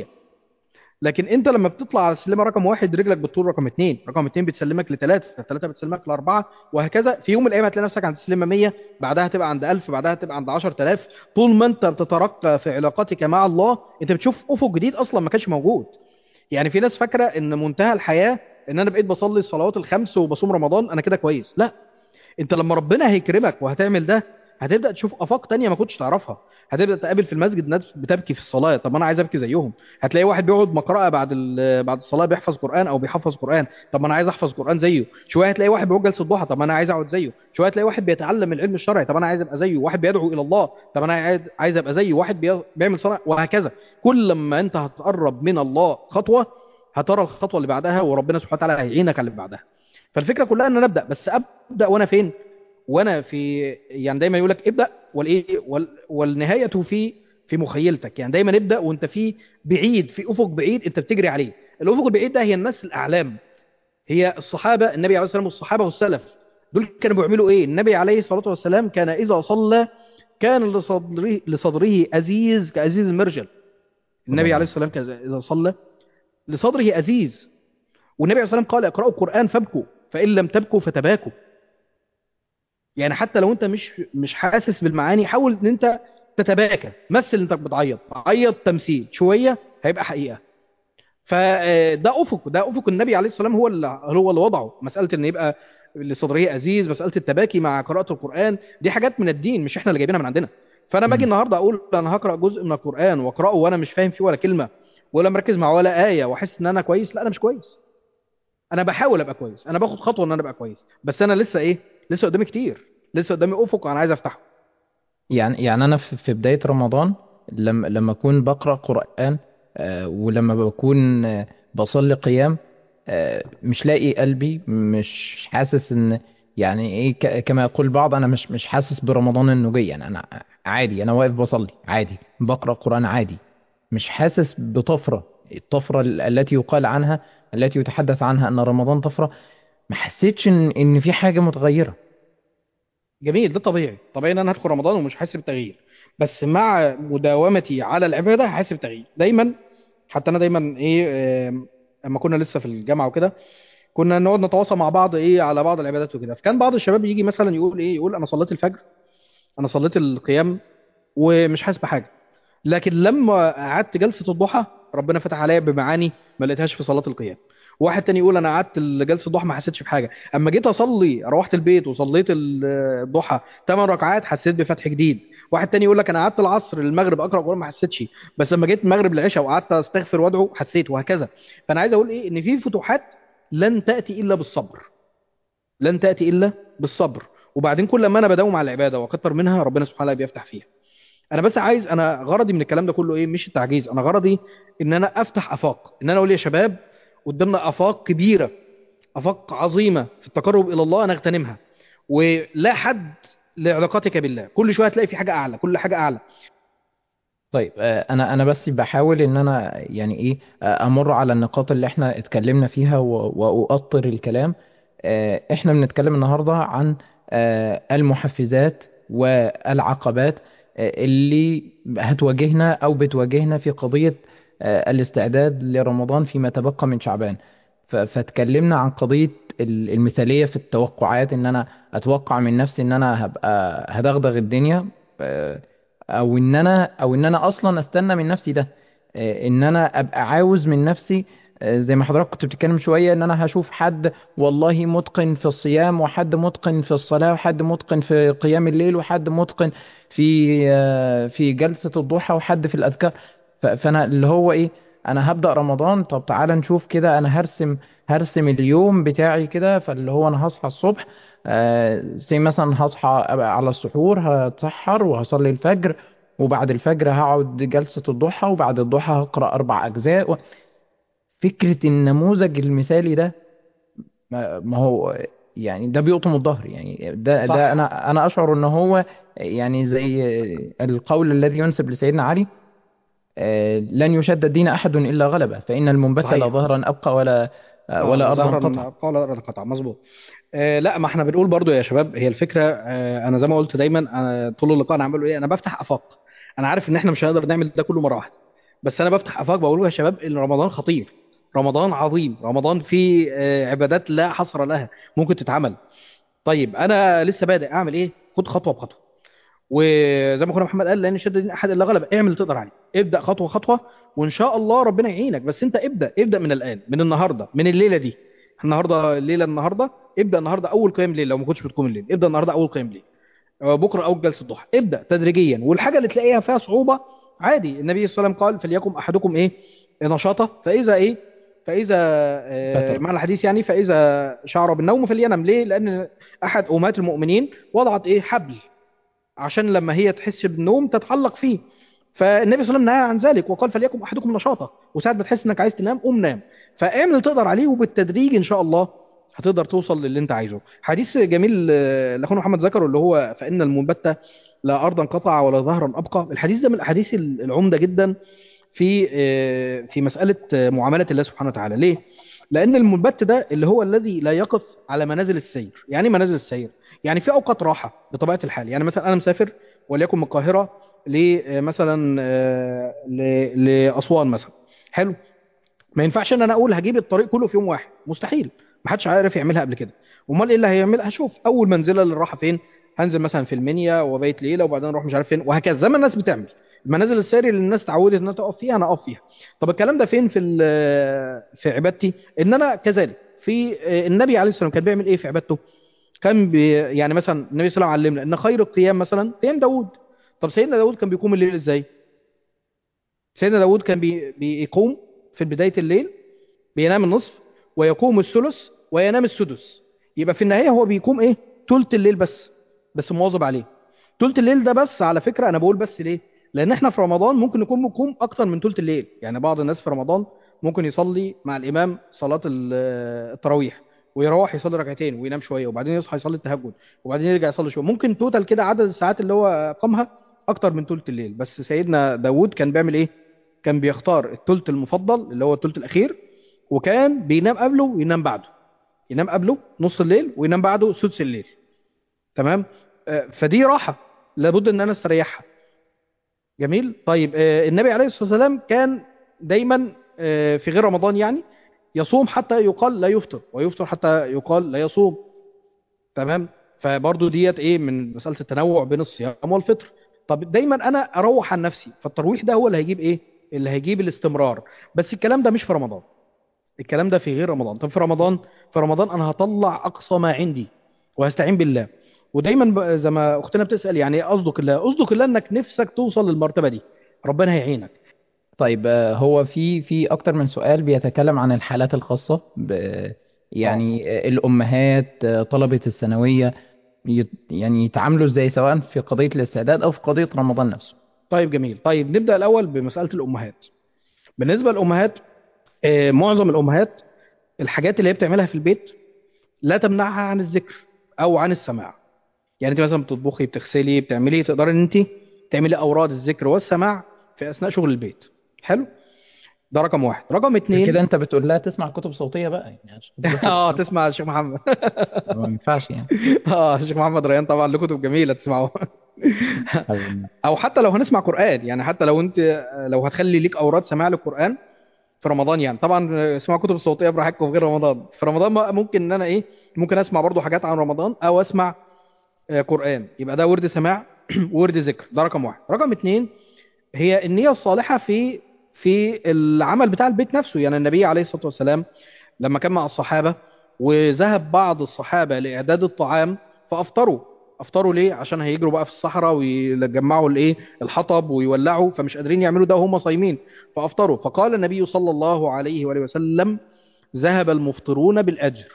لكن انت لما بتطلع على السلمه رقم واحد رجلك بتطول رقم اثنين رقم اثنين بتسلمك لثلاثه ثلاثه بتسلمك لاربعه وهكذا في يوم من الايام هتلاقي نفسك عند السلمه 100 بعدها تبقى عند 1000 بعدها تبقى عند 10000 طول ما انت بتترقى في علاقتك مع الله انت بتشوف افق جديد اصلا ما كانش موجود يعني في ناس فاكره ان منتهى الحياه ان انا بقيت بصلي الصلوات الخمس وبصوم رمضان انا كده كويس لا انت لما ربنا هيكرمك وهتعمل ده هتبدا تشوف افاق تانية ما كنتش تعرفها هتبدا تقابل في المسجد ناس بتبكي في الصلاه طب ما انا عايز ابكي زيهم هتلاقي واحد بيقعد مقرأة بعد ال- بعد الصلاه بيحفظ قران او بيحفظ قران طب ما انا عايز احفظ قران زيه شويه هتلاقي واحد بيقعد جلسه ضحى طب ما انا عايز اقعد زيه شويه هتلاقي واحد بيتعلم العلم الشرعي طب انا عايز ابقى زيه واحد بيدعو الى الله طب انا عايز عايز ابقى زيه واحد بي- بيعمل صلاه وهكذا كل لما انت هتقرب من الله خطوه هترى الخطوه اللي بعدها وربنا سبحانه وتعالى هيعينك على اللي بعدها فالفكره كلها ان انا ابدا بس ابدا وانا فين وانا في يعني دايما يقول لك ابدا والايه وال... والنهايه في في مخيلتك يعني دايما ابدا وانت في بعيد في افق بعيد انت بتجري عليه الافق البعيد ده هي الناس الاعلام هي الصحابه النبي عليه الصلاه والسلام والصحابه والسلف دول كانوا بيعملوا ايه النبي عليه الصلاه والسلام كان اذا صلى كان لصدره لصدره ازيز كازيز المرجل النبي عليه الصلاه والسلام كان اذا صلى لصدره ازيز والنبي عليه الصلاه والسلام قال اقرأوا القرآن فابكوا فإن لم تبكوا فتباكوا يعني حتى لو انت مش مش حاسس بالمعاني حاول ان انت تتباكى مثل انك بتعيط عيط تمثيل شويه هيبقى حقيقه فده افق ده افق النبي عليه الصلاه والسلام هو اللي هو اللي وضعه مساله ان يبقى لصدره عزيز مساله التباكي مع قراءه القران دي حاجات من الدين مش احنا اللي جايبينها من عندنا فانا باجي مم. النهارده اقول انا هقرا جزء من القران واقراه وانا مش فاهم فيه ولا كلمه ولا مركز مع ولا ايه واحس ان انا كويس لا انا مش كويس انا بحاول ابقى كويس انا باخد خطوه ان انا ابقى كويس بس انا لسه ايه لسه قدامي كتير لسه قدامي افق انا عايز افتحه يعني يعني أنا في في بداية رمضان لما لما أكون بقرأ قرآن آه، ولما بكون آه، بصلي قيام آه، مش لاقي قلبي مش حاسس إن يعني إيه ك- كما يقول البعض أنا مش مش حاسس برمضان إنه جاي يعني أنا عادي أنا واقف بصلي عادي بقرأ قرآن عادي مش حاسس بطفرة الطفرة ال- التي يقال عنها التي يتحدث عنها أن رمضان طفرة ما حسيتش إن إن في حاجة متغيرة جميل ده طبيعي طبيعي ان انا هدخل رمضان ومش حاسس بتغيير بس مع مداومتي على العباده هحس بتغيير دايما حتى انا دايما ايه آم، اما كنا لسه في الجامعه وكده كنا نقعد نتواصل مع بعض ايه على بعض العبادات وكده فكان بعض الشباب يجي مثلا يقول ايه يقول انا صليت الفجر انا صليت القيام ومش حاسس بحاجه لكن لما قعدت جلسه الضحى ربنا فتح عليا بمعاني ما لقيتهاش في صلاه القيام واحد تاني يقول انا قعدت جلسه الضحى ما حسيتش بحاجه اما جيت اصلي روحت البيت وصليت ال- الضحى 8 ركعات حسيت بفتح جديد واحد تاني يقول لك انا قعدت العصر المغرب اقرا قران ما حسيتش بس لما جيت المغرب العشاء وقعدت استغفر وادعو حسيت وهكذا فانا عايز اقول ايه ان في فتوحات لن تاتي الا بالصبر لن تاتي الا بالصبر وبعدين كل ما انا بداوم على العباده واكتر منها ربنا سبحانه وتعالى بيفتح فيها انا بس عايز انا غرضي من الكلام ده كله ايه مش التعجيز انا غرضي ان انا افتح افاق ان انا اقول يا شباب قدامنا افاق كبيره افاق عظيمه في التقرب الى الله نغتنمها ولا حد لعلاقتك بالله كل شويه هتلاقي في حاجه اعلى كل حاجه اعلى طيب آه، انا انا بس بحاول ان انا يعني ايه آه، امر على النقاط اللي احنا اتكلمنا فيها و- واؤطر الكلام آه، احنا بنتكلم النهارده عن آه، المحفزات والعقبات آه، اللي هتواجهنا او بتواجهنا في قضية آه، الاستعداد لرمضان فيما تبقى من شعبان ف- فاتكلمنا عن قضية ال- المثالية في التوقعات ان انا اتوقع من نفسي ان انا هبقى هدغدغ الدنيا آه، او ان انا او ان انا اصلا استنى من نفسي ده آه، ان انا ابقى عاوز من نفسي آه، زي ما حضرتك كنت بتتكلم شوية ان انا هشوف حد والله متقن في الصيام وحد متقن في الصلاة وحد متقن في قيام الليل وحد متقن في آه، في جلسة الضحى وحد في الاذكار ف- فانا اللي هو ايه انا هبدأ رمضان طب تعالى نشوف كده انا هرسم هرسم اليوم بتاعي كده فاللي هو انا هصحى الصبح آه، زي مثلا هصحى أبقى على السحور هتسحر وهصلي الفجر وبعد الفجر هقعد جلسة الضحى وبعد الضحى هقرأ أربع أجزاء و- فكرة النموذج المثالي ده ما ما هو يعني ده بيقطم الظهر يعني ده صح ده أنا أنا أشعر إن هو يعني زي القول الذي ينسب لسيدنا علي آه، لن يشد الدين أحد إلا غلبه فإن المنبت لا صحيح ظهرا أبقى ولا آه، اه ولا لا أرضا ظهرا قطع قال ارض قطع مظبوط آه لا ما احنا بنقول برضو يا شباب هي الفكره آه انا زي ما قلت دايما أنا طول اللقاء انا عمال ايه انا بفتح افاق انا عارف ان احنا مش هنقدر نعمل ده كله مره واحده بس انا بفتح افاق بقول يا شباب ان رمضان خطير رمضان عظيم رمضان فيه آه عبادات لا حصر لها ممكن تتعمل طيب انا لسه بادئ اعمل ايه خد خطوه بخطوه وزي ما اخونا محمد قال لان شد الدين احد الا غلب اعمل اللي تقدر عليه ابدا خطوه خطوه وان شاء الله ربنا يعينك بس انت ابدا ابدا من الان من النهارده من الليله دي النهارده الليله النهارده ابدا النهارده اول قيام ليل لو ما كنتش بتقوم الليل ابدا النهارده اول قيام ليل آه، بكره اول جلسه ضحى ابدا تدريجيا والحاجه اللي تلاقيها فيها صعوبه عادي النبي صلى الله عليه وسلم قال فليكن احدكم ايه نشاطه فاذا ايه فاذا آه، فترة معنى الحديث يعني فاذا شعر بالنوم فلينم ليه لان احد امهات المؤمنين وضعت ايه حبل عشان لما هي تحس بالنوم تتعلق فيه فالنبي صلى الله عليه وسلم نهى عن ذلك وقال فليكن احدكم نشاطه وساعة ما تحس انك عايز تنام قوم نام فاعمل اللي تقدر عليه وبالتدريج ان شاء الله هتقدر توصل للي انت عايزه حديث جميل آه، اللي اخونا محمد ذكره اللي هو فان المنبت لا ارضا قطع ولا ظهرا ابقى الحديث ده من الاحاديث العمده جدا في آه، في مساله آه، معامله الله سبحانه وتعالى ليه لان المنبت ده اللي هو الذي لا يقف على منازل السير يعني إيه منازل السير يعني في اوقات راحه بطبيعه الحال يعني مثلا انا مسافر وليكن من القاهره ل مثلا آه، ل- لاسوان مثلا حلو ما ينفعش ان انا اقول هجيب الطريق كله في يوم واحد مستحيل ما حدش عارف يعملها قبل كده امال ايه اللي هيعملها هشوف اول منزله للراحه فين هنزل مثلا في المنيا وبيت ليله وبعدين اروح مش عارف فين وهكذا زي ما الناس بتعمل المنازل الساري اللي الناس اتعودت انها تقف فيها انا اقف فيها طب الكلام ده فين في ال- في عبادتي ان انا كذلك في النبي عليه الصلاه والسلام كان بيعمل ايه في عبادته كان بي يعني مثلا النبي صلى الله عليه وسلم علمنا ان خير القيام مثلا قيام داوود طب سيدنا داوود كان بيقوم الليل ازاي سيدنا داوود كان بي بيقوم في بدايه الليل بينام النصف ويقوم الثلث وينام السدس يبقى في النهايه هو بيقوم ايه تلت الليل بس بس مواظب عليه تلت الليل ده بس على فكره انا بقول بس ليه لان احنا في رمضان ممكن نكون بنقوم اكتر من تلت الليل يعني بعض الناس في رمضان ممكن يصلي مع الامام صلاه ال- التراويح ويروح يصلي ركعتين وينام شويه وبعدين يصحى يصلي التهجد وبعدين يرجع يصلي شويه ممكن توتال كده عدد الساعات اللي هو قامها اكتر من تلت الليل بس سيدنا داوود كان بيعمل ايه كان بيختار التلت المفضل اللي هو التلت الاخير وكان بينام قبله وينام بعده ينام قبله نص الليل وينام بعده سدس الليل تمام آه، فدي راحه لابد ان انا استريحها جميل طيب آه، النبي عليه الصلاه والسلام كان دايما آه، في غير رمضان يعني يصوم حتى يقال لا يفطر ويفطر حتى يقال لا يصوم تمام فبرضو ديت ايه من مساله التنوع بين الصيام والفطر طب دايما انا اروح عن نفسي فالترويح ده هو اللي هيجيب ايه اللي هيجيب الاستمرار بس الكلام ده مش في رمضان الكلام ده في غير رمضان طب في رمضان في رمضان انا هطلع اقصى ما عندي وهستعين بالله ودايما ب- زي ما اختنا بتسال يعني ايه اصدق الله اصدق الله انك نفسك توصل للمرتبه دي ربنا هيعينك طيب آه، هو في في اكتر من سؤال بيتكلم عن الحالات الخاصة ب اه يعني آه، الامهات آه، طلبة الثانوية يت- يعني يتعاملوا ازاي سواء في قضية الاستعداد او في قضية رمضان نفسه طيب جميل طيب نبدا الاول بمساله الامهات بالنسبه للامهات آه، معظم الامهات الحاجات اللي هي بتعملها في البيت لا تمنعها عن الذكر او عن السماع يعني انت مثلا بتطبخي بتغسلي بتعملي تقدري ان انت تعملي اوراد الذكر والسماع في اثناء شغل البيت حلو ده رقم واحد رقم اتنين كده انت بتقول لها تسمع كتب صوتية بقى يعني عشان تذاكر اه السمع تسمع الشيخ محمد ما ينفعش يعني اه الشيخ محمد ريان طبعا له كتب جميله تسمعوها حبيبي. او حتى لو هنسمع قران يعني حتى لو انت لو هتخلي ليك اوراد سماع للقران في رمضان يعني طبعا اسمعوا كتب صوتيه براحتكم في غير رمضان في رمضان بقى ممكن ان انا ايه ممكن اسمع برضو حاجات عن رمضان او اسمع آه، قران يبقى ده ورد سماع ورد ذكر ده رقم واحد رقم اتنين هي النيه الصالحه في في العمل بتاع البيت نفسه يعني النبي عليه الصلاه والسلام لما كان مع الصحابه وذهب بعض الصحابه لاعداد الطعام فافطروا افطروا ليه عشان هيجروا بقى في الصحراء ويجمعوا الايه الحطب ويولعوا فمش قادرين يعملوا ده وهم صايمين فافطروا فقال النبي صلى الله عليه واله وسلم ذهب المفطرون بالاجر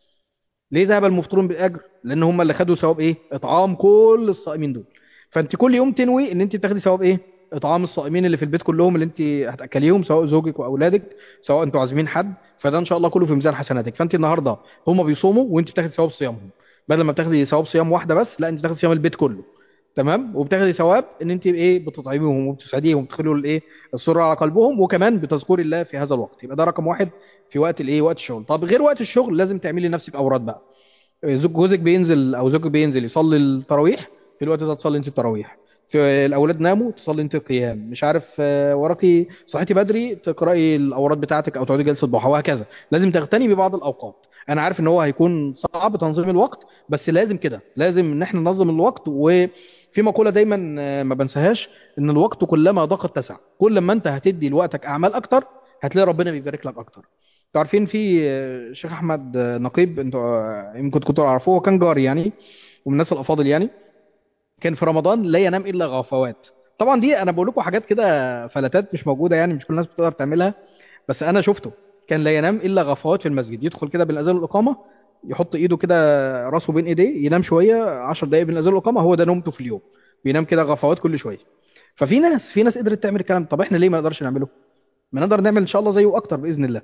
ليه ذهب المفطرون بالاجر لان هم اللي خدوا ثواب ايه اطعام كل الصائمين دول فانت كل يوم تنوي ان انت تاخدي ثواب ايه اطعام الصائمين اللي في البيت كلهم اللي انت هتاكليهم سواء زوجك واولادك سواء انتوا عازمين حد فده ان شاء الله كله في ميزان حسناتك فانت النهارده هم بيصوموا وانت بتاخدي ثواب صيامهم بدل ما بتاخدي ثواب صيام واحده بس لا انت بتاخدي صيام البيت كله تمام وبتاخدي ثواب ان انت ايه بتطعميهم وبتسعديهم وبتدخلوا الايه السرور على قلبهم وكمان بتذكري الله في هذا الوقت يبقى ده رقم واحد في وقت الايه وقت الشغل طب غير وقت الشغل لازم تعملي لنفسك اوراد بقى زوج جوزك بينزل او زوجك بينزل يصلي التراويح في الوقت ده تصلي انت التراويح في الاولاد ناموا تصلي انت القيام مش عارف آه، وراكي صحيتي بدري تقراي الاوراد بتاعتك او تقعدي جلسه ضحى وهكذا لازم تغتني ببعض الاوقات انا عارف ان هو هيكون صعب تنظيم الوقت بس لازم كده لازم ان احنا ننظم الوقت وفي مقوله دايما آه، ما بنساهاش ان الوقت كلما ضاق اتسع كل ما انت هتدي لوقتك اعمال اكتر هتلاقي ربنا بيبارك لك اكتر انتوا عارفين في آه، الشيخ احمد آه، نقيب انتوا آه، يمكن كنتوا تعرفوه هو كان جاري يعني ومن الناس الافاضل يعني كان في رمضان لا ينام الا غفوات طبعا دي انا بقول لكم حاجات كده فلتات مش موجوده يعني مش كل الناس بتقدر تعملها بس انا شفته كان لا ينام الا غفوات في المسجد يدخل كده بالاذان والاقامه يحط ايده كده راسه بين ايديه ينام شويه 10 دقائق بين الاذان والاقامه هو ده نومته في اليوم بينام كده غفوات كل شويه ففي ناس في ناس قدرت تعمل الكلام ده. طب احنا ليه ما نقدرش نعمله ما نقدر نعمل ان شاء الله زيه اكتر باذن الله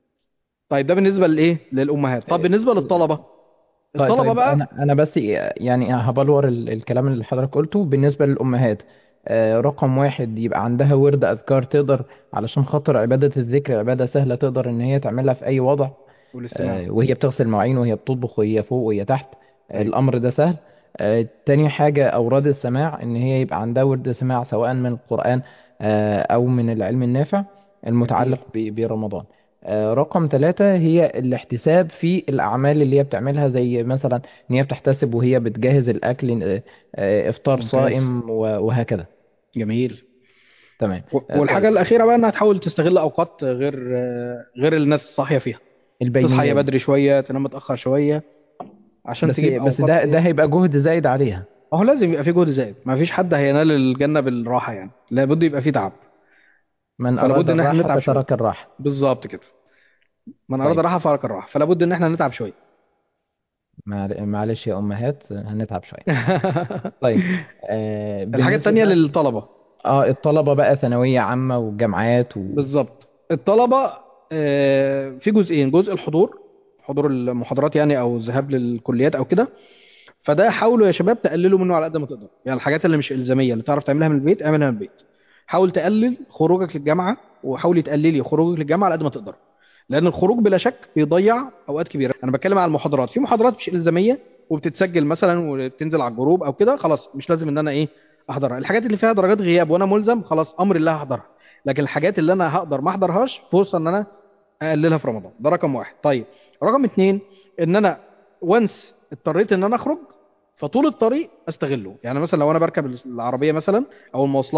طيب ده بالنسبه لايه للامهات طب بالنسبه للطلبه طيب الطلبه طيب بقى انا انا بس يعني هبلور ال- الكلام اللي حضرتك قلته بالنسبه للامهات آه، رقم واحد يبقى عندها ورد اذكار تقدر علشان خاطر عباده الذكر عباده سهله تقدر ان هي تعملها في اي وضع والاستماع آه، وهي بتغسل مواعين وهي بتطبخ وهي فوق وهي تحت آه، ايوه الامر ده سهل آه، تاني حاجه اوراد السماع ان هي يبقى عندها ورد سماع سواء من القران آه، او من العلم النافع جميل المتعلق ب- برمضان آه، رقم ثلاثة هي الاحتساب في الأعمال اللي هي بتعملها زي مثلا إن هي بتحتسب وهي بتجهز الأكل آه، آه، إفطار ممتاز صائم و- وهكذا جميل تمام و- آه، والحاجه طيب الاخيره بقى انها تحاول تستغل اوقات غير غير الناس صاحيه فيها تصحى البينيات بدري شويه تنام متاخر شويه عشان بس تجيب بس اوقات ده ده ايه هيبقى جهد زايد عليها ما هو لازم يبقى في جهد زائد ما فيش حد هينال الجنه بالراحه يعني لابد يبقى في تعب من فلا أراد بد ان احنا الراحة نتعب شويه فترك الراحة بالظبط كده من اراد طيب راحه فارق الراحه فلا بد ان احنا نتعب شويه معل- معلش يا أمهات هنتعب شوية طيب آه الحاجه التانيه بالنسبة للطلبه اه الطلبة بقى ثانوية عامة والجامعات و... بالظبط الطلبه آه، في جزئين جزء الحضور حضور المحاضرات يعني او الذهاب للكليات او كده فده حاولوا يا شباب تقللوا منه على قد ما تقدر يعني الحاجات اللي مش إلزامية اللي تعرف تعملها من البيت اعملها من البيت حاول تقلل خروجك للجامعة وحاولي تقللي خروجك للجامعة على قد ما تقدر لأن الخروج بلا شك بيضيع أوقات كبيرة أنا بتكلم على المحاضرات في محاضرات مش إلزامية وبتتسجل مثلا وبتنزل على الجروب أو كده خلاص مش لازم إن أنا إيه أحضرها الحاجات اللي فيها درجات غياب وأنا ملزم خلاص أمر الله هحضرها لكن الحاجات اللي أنا هقدر ما أحضرهاش فرصة إن أنا اقللها في رمضان ده رقم واحد طيب رقم اتنين ان انا وانس اضطريت ان انا اخرج فطول الطريق استغله يعني مثلا لو انا بركب العربيه مثلا او المواصلات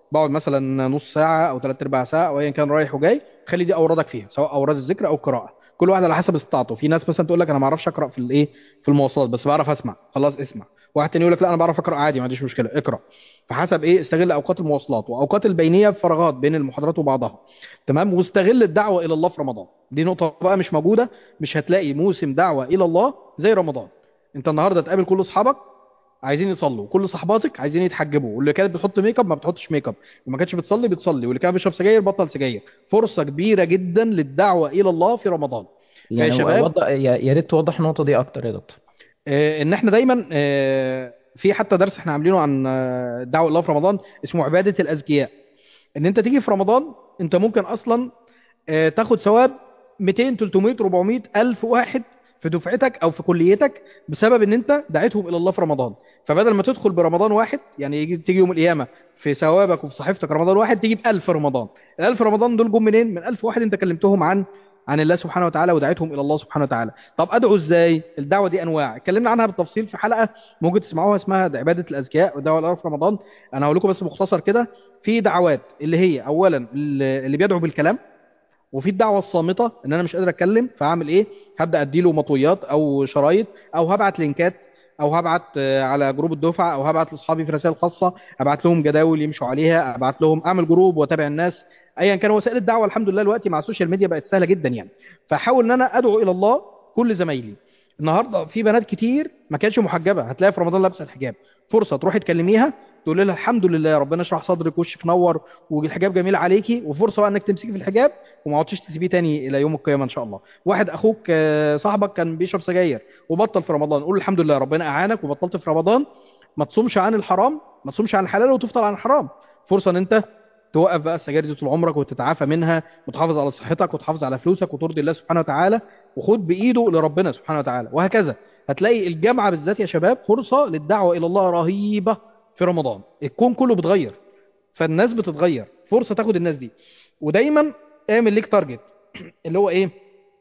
بقعد مثلا نص ساعه او ثلاث ارباع ساعه او ايا كان رايح وجاي خلي دي اوردك فيها سواء اوراد الذكر او القراءه كل واحد على حسب استطاعته في ناس مثلا تقول لك انا ما اعرفش اقرا في الايه في المواصلات بس بعرف اسمع خلاص اسمع واحد تاني يقول لك لا انا بعرف اقرا عادي ما عنديش مشكله اقرا فحسب ايه استغل اوقات المواصلات واوقات البينيه في فراغات بين المحاضرات وبعضها تمام واستغل الدعوه الى الله في رمضان دي نقطه بقى مش موجوده مش هتلاقي موسم دعوه الى الله زي رمضان انت النهارده تقابل كل اصحابك عايزين يصلوا كل صحباتك عايزين يتحجبوا واللي كانت بتحط ميك اب ما بتحطش ميك اب وما كانتش بتصلي بتصلي واللي كان بيشرب سجاير بطل سجاير فرصه كبيره جدا للدعوه الى الله في رمضان فيا يعني شباب وضح يا يا ريت توضح النقطة دي أكتر يا دكتور آه، ان احنا دايما آه، في حتى درس احنا عاملينه عن آه، الدعوه الى الله في رمضان اسمه عباده الاذكياء ان انت تيجي في رمضان انت ممكن اصلا آه، تاخد ثواب 200 300 400 الف واحد في دفعتك او في كليتك بسبب ان انت دعيتهم الى الله في رمضان فبدل ما تدخل برمضان واحد يعني يجي تيجي يوم القيامه في ثوابك وفي صحيفتك رمضان واحد تيجي ب 1000 رمضان ال 1000 رمضان دول جم منين من 1000 واحد انت كلمتهم عن عن الله سبحانه وتعالى ودعيتهم الى الله سبحانه وتعالى طب ادعو ازاي الدعوه دي انواع اتكلمنا عنها بالتفصيل في حلقه ممكن تسمعوها اسمها عباده الاذكياء والدعوه الى الله في رمضان انا هقول لكم بس مختصر كده في دعوات اللي هي اولا اللي اللي بيدعو بالكلام وفي الدعوه الصامته ان انا مش قادر اتكلم فاعمل ايه هبدا اديله مطويات او شرايط او هبعت لينكات او هبعت آه، على جروب الدفعه او هبعت لاصحابي في رسائل خاصه ابعت لهم جداول يمشوا عليها ابعت لهم اعمل جروب واتابع الناس ايا كان وسائل الدعوه الحمد لله دلوقتي مع السوشيال ميديا بقت سهله جدا يعني فحاول ان انا ادعو الى الله كل زمايلي النهارده في بنات كتير ما كانتش محجبه هتلاقي في رمضان لابسه الحجاب فرصه تروحي تكلميها تقول لها الحمد لله ربنا يشرح صدرك وشك نور والحجاب جميل عليكي وفرصه بقى انك تمسكي في الحجاب وما عدتش تسيبيه تاني الى يوم القيامه ان شاء الله واحد اخوك آه، صاحبك كان بيشرب سجاير وبطل في رمضان قول الحمد لله ربنا اعانك وبطلت في رمضان ما تصومش عن الحرام ما تصومش عن الحلال وتفطر عن الحرام فرصه ان انت توقف بقى السجاير دي طول عمرك وتتعافى منها وتحافظ على صحتك وتحافظ على فلوسك وترضي الله سبحانه وتعالى وخد بايده لربنا سبحانه وتعالى وهكذا هتلاقي الجامعه بالذات يا شباب فرصه للدعوه الى الله رهيبه في رمضان الكون كله بيتغير فالناس بتتغير فرصه تاخد الناس دي ودايما اعمل ليك تارجت اللي هو ايه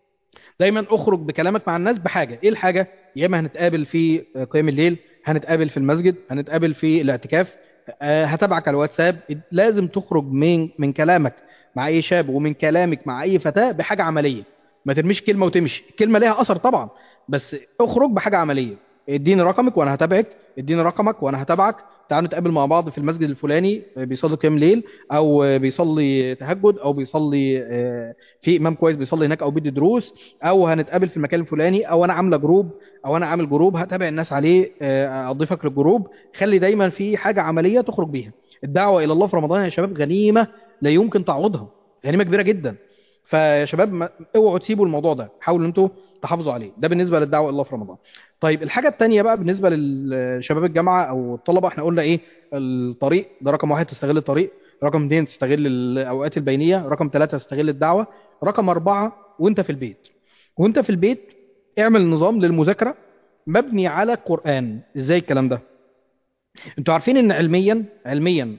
دايما اخرج بكلامك مع الناس بحاجه ايه الحاجه يا اما هنتقابل في قيام الليل هنتقابل في المسجد هنتقابل في الاعتكاف آه، هتابعك على الواتساب لازم تخرج من من كلامك مع اي شاب ومن كلامك مع اي فتاه بحاجه عمليه ما ترميش كلمه وتمشي الكلمه ليها اثر طبعا بس اخرج بحاجه عمليه اديني رقمك وانا هتابعك اديني رقمك وانا هتابعك تعالوا نتقابل مع بعض في المسجد الفلاني آه، بيصلي قيام ليل او آه، بيصلي تهجد او بيصلي آه، في امام كويس بيصلي هناك او بيدي دروس او هنتقابل في المكان الفلاني او انا عامله جروب او انا عامل جروب هتابع الناس عليه آه، اضيفك للجروب خلي دايما في حاجه عمليه تخرج بيها الدعوه الى الله في رمضان يا شباب غنيمه لا يمكن تعوضها غنيمه كبيره جدا فيا شباب ما- اوعوا تسيبوا الموضوع ده حاولوا ان انتوا تحافظوا عليه ده بالنسبه للدعوه الى الله في رمضان طيب الحاجه الثانيه بقى بالنسبه للشباب الجامعه او الطلبه احنا قلنا ايه الطريق ده رقم واحد تستغل الطريق رقم اثنين تستغل الاوقات البينيه رقم ثلاثه تستغل الدعوه رقم اربعه وانت في البيت وانت في البيت اعمل نظام للمذاكره مبني على قران ازاي الكلام ده انتوا عارفين ان علميا علميا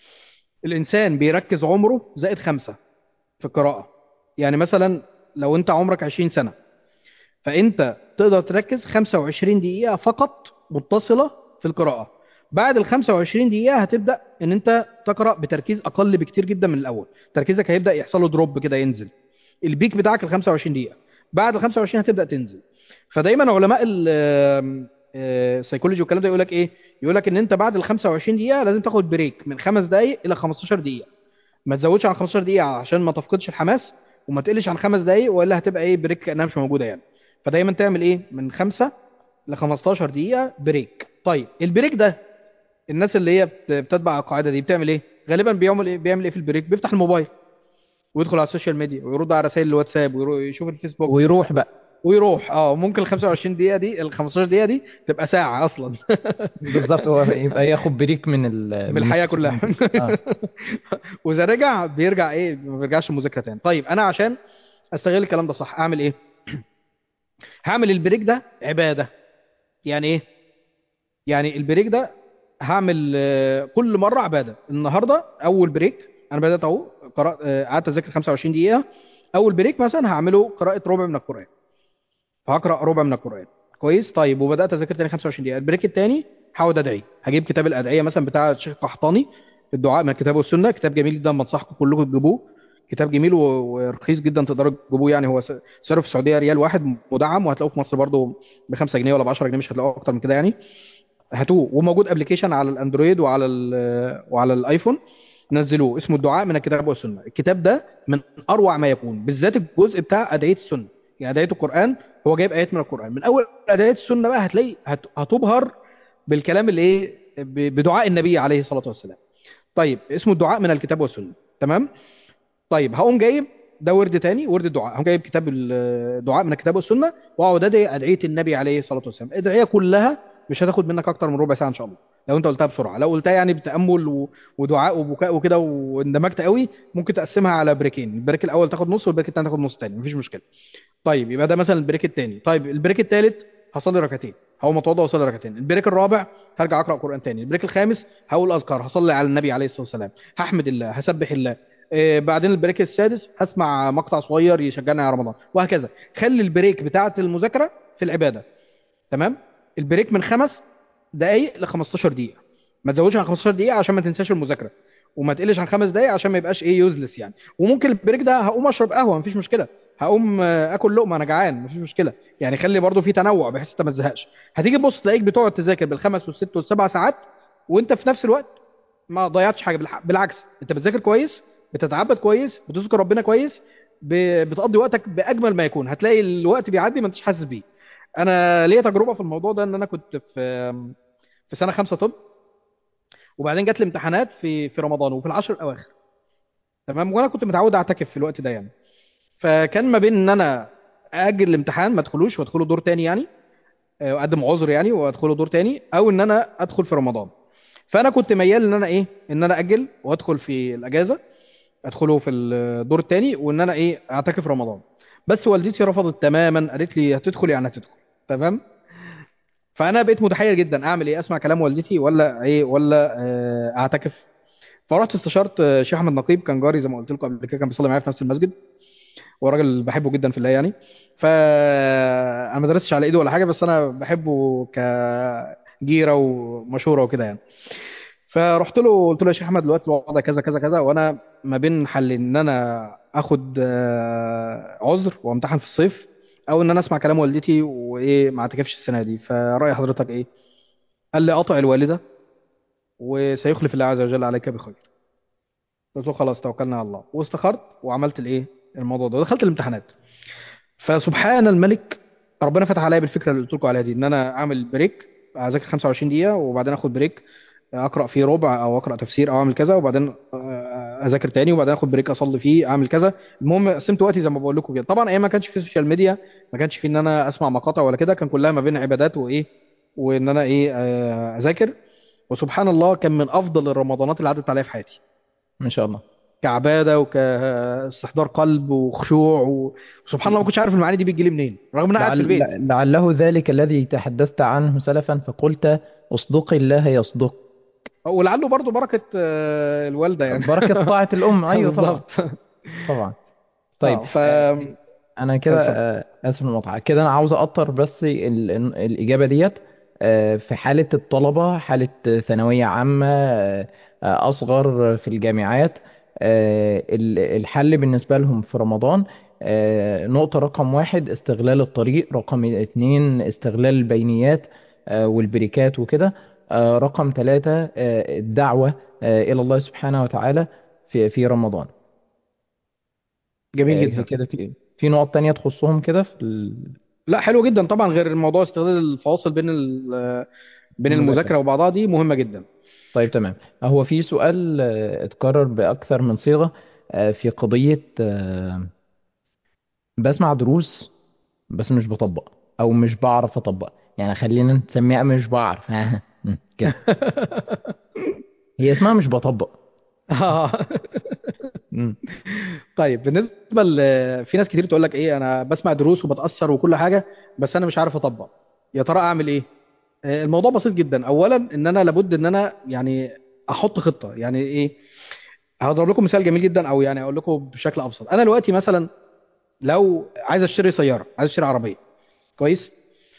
الانسان بيركز عمره زائد خمسة في القراءه يعني مثلا لو انت عمرك 20 سنه فانت تقدر تركز 25 دقيقه فقط متصله في القراءه بعد ال 25 دقيقه هتبدا ان انت تقرا بتركيز اقل بكتير جدا من الاول تركيزك هيبدا يحصل له دروب كده ينزل البيك بتاعك ال 25 دقيقه بعد ال 25 هتبدا تنزل فدايما علماء ال- آه، السيكولوجي والكلام ده يقول لك ايه يقول لك ان انت بعد ال 25 دقيقه لازم تاخد بريك من خمس دقائق الى 15 دقيقه ما تزودش عن 15 دقيقه عشان ما تفقدش الحماس وما تقلش عن خمس دقائق والا هتبقى ايه بريك كانها مش موجوده يعني فدايما تعمل ايه من 5 ل 15 دقيقه بريك طيب البريك ده الناس اللي هي بت- بتتبع القاعده دي بتعمل ايه غالبا بيعمل ايه بيعمل ايه في البريك بيفتح الموبايل ويدخل على السوشيال ميديا ويرد على رسائل الواتساب ويشوف الفيسبوك ويروح بقى ويروح اه ممكن ال 25 دقيقه دي ال 15 دقيقه دي تبقى ساعه اصلا بالظبط هو يبقى ياخد بريك من ال من الحياه الس- كلها آه. واذا رجع بيرجع ايه ما بيرجعش المذاكره تاني طيب انا عشان استغل الكلام ده صح اعمل ايه هعمل البريك ده عباده يعني ايه يعني البريك ده هعمل آه، كل مره عباده النهارده اول بريك انا بدات اهو قرات آه، قعدت اذاكر 25 دقيقه اول بريك مثلا هعمله قراءه ربع من القران فهقرا ربع من القران كويس طيب وبدات اذاكر تاني 25 دقيقه البريك التاني هقعد ادعي هجيب كتاب الادعيه مثلا بتاع الشيخ قحطاني الدعاء من الكتاب والسنه كتاب جميل جدا بنصحكم كلكم تجيبوه كتاب جميل و- ورخيص جدا تقدروا تجيبوه يعني هو س- سعره في السعوديه ريال واحد مدعم وهتلاقوه في مصر برضه ب 5 جنيه ولا ب 10 جنيه مش هتلاقوه اكتر من كده يعني هاتوه وموجود ابلكيشن على الاندرويد وعلى ال- وعلى الايفون نزلوه اسمه الدعاء من الكتاب والسنه الكتاب ده من اروع ما يكون بالذات الجزء بتاع ادعيه السنه يعني ادعيه القران هو جايب ايات من القران من اول ادعيه السنه بقى هتلاقي هت- هتبهر بالكلام اللي ايه ب- بدعاء النبي عليه الصلاه والسلام طيب اسمه الدعاء من الكتاب والسنه تمام طيب هقوم جايب ده ورد تاني ورد الدعاء هقوم جايب كتاب الدعاء من الكتاب والسنه واقعد ادعي ادعيه النبي عليه الصلاه والسلام الادعيه كلها مش هتاخد منك اكتر من ربع ساعه ان شاء الله لو انت قلتها بسرعه لو قلتها يعني بتامل و... ودعاء وبكاء وكده واندمجت قوي ممكن تقسمها على بريكين البريك الاول تاخد نص والبريك الثاني تاخد نص تاني مفيش مشكله طيب يبقى ده مثلا البريك الثاني طيب البريك الثالث هصلي ركعتين هقوم اتوضى واصلي ركعتين البريك الرابع هرجع اقرا قران تاني البريك الخامس هقول اذكار هصلي على النبي عليه الصلاه والسلام هحمد الله هسبح الله إيه بعدين البريك السادس هسمع مقطع صغير يشجعني على رمضان وهكذا خلي البريك بتاعه المذاكره في العباده تمام البريك من خمس دقائق ل 15 دقيقه ما تزودش عن 15 دقيقه عشان ما تنساش المذاكره وما تقلش عن خمس دقائق عشان ما يبقاش ايه يوزلس يعني وممكن البريك ده هقوم اشرب قهوه مفيش مشكله هقوم آه، اكل لقمه انا جعان مفيش مشكله يعني خلي برضو في تنوع بحيث انت ما تزهقش هتيجي تبص تلاقيك بتقعد تذاكر بالخمس والست والسبع ساعات وانت في نفس الوقت ما ضيعتش حاجه بالح- بالعكس انت بتذاكر كويس بتتعبد كويس بتذكر ربنا كويس ب- بتقضي وقتك باجمل ما يكون هتلاقي الوقت بيعدي ما انتش حاسس بيه انا ليا تجربه في الموضوع ده ان انا كنت في في سنه خمسه طب وبعدين جات لي امتحانات في في رمضان وفي العشر الاواخر تمام وانا كنت متعود اعتكف في الوقت ده يعني فكان ما بين ان انا اجل الامتحان ما ادخلوش وادخله دور تاني يعني آه، واقدم عذر يعني وادخله دور تاني او ان انا ادخل في رمضان فانا كنت ميال ان انا ايه ان انا اجل وادخل في الاجازه ادخله في الدور التاني وان انا ايه اعتكف رمضان بس والدتي رفضت تماما قالت لي هتدخل يعني هتدخل تمام فانا بقيت متحير جدا اعمل ايه اسمع كلام والدتي ولا ايه ولا آه، اعتكف فرحت استشرت آه، شيخ احمد نقيب كان جاري زي ما قلت لكم قبل كده كان بيصلي معايا في نفس المسجد هو راجل بحبه جدا في الله يعني ف انا ما درستش على ايده ولا حاجه بس انا بحبه كجيره ومشوره وكده يعني فرحت له قلت له يا شيخ احمد دلوقتي الوضع كذا كذا كذا وانا ما بين حل ان انا اخد آه، عذر وامتحن في الصيف او ان انا اسمع كلام والدتي وايه ما اعتكفش السنه دي فراي حضرتك ايه قال لي اطع الوالده وسيخلف الله عز وجل عليك بخير قلت له خلاص توكلنا على الله واستخرت وعملت الايه الموضوع ده ودخلت الامتحانات فسبحان الملك ربنا فتح عليا بالفكره اللي قلت لكم عليها دي ان انا اعمل بريك اذاكر 25 دقيقه وبعدين اخد بريك اقرا فيه ربع او اقرا تفسير او اعمل كذا وبعدين آه، اذاكر تاني وبعدين اخد بريك اصلي فيه اعمل كذا المهم قسمت وقتي زي ما بقول لكم كده طبعا ايام ما كانش في سوشيال ميديا ما كانش في ان انا اسمع مقاطع ولا كده كان كلها ما بين عبادات وايه وان انا ايه آه، اذاكر وسبحان الله كان من افضل الرمضانات اللي عدت عليا في حياتي ما شاء الله كعباده وكاستحضار قلب وخشوع و- وسبحان الله ما كنتش عارف المعاني دي بتجي لي منين رغم ان انا قاعد في البيت لعل... لعله ذلك الذي تحدثت عنه سلفا فقلت اصدق الله يصدق ولعله برضو بركه آه، الوالده يعني بركة طاعة الأم أيوة طبعا بالظبط طبعا طيب آه، ف أنا كده اتفضل. آه، آسف المقاطعة كده أنا عاوز أقطر بس ال... ال- الإجابة ديت آه، في حالة الطلبة حالة ثانوية عامة آه، آه، أصغر في الجامعات آه، ال- الحل بالنسبة لهم في رمضان آه، نقطة رقم واحد استغلال الطريق رقم اتنين استغلال البينيات آه، والبريكات وكده آه، رقم ثلاثة آه، الدعوة آه، إلى الله سبحانه وتعالى في في رمضان جميل آه، جدا كده في في نقط تانية تخصهم كده في ال- لا حلو جدا طبعا غير الموضوع استغلال الفواصل بين ال- بين المذاكرة. المذاكره وبعضها دي مهمه جدا طيب تمام هو في سؤال آه، اتكرر بأكثر من صيغة آه، في قضية آه، بسمع دروس بس مش بطبق أو مش بعرف أطبق يعني خلينا نسميها مش بعرف ها م، كده هي اسمها مش بطبق آه. م. طيب بالنسبه ل... في ناس كتير تقول لك ايه انا بسمع دروس وبتاثر وكل حاجه بس انا مش عارف اطبق يا ترى اعمل ايه آه، الموضوع بسيط جدا اولا ان انا لابد ان انا يعني احط خطه يعني ايه هضرب لكم مثال جميل جدا او يعني اقول لكم بشكل ابسط انا دلوقتي مثلا لو عايز اشتري سياره عايز اشتري عربيه كويس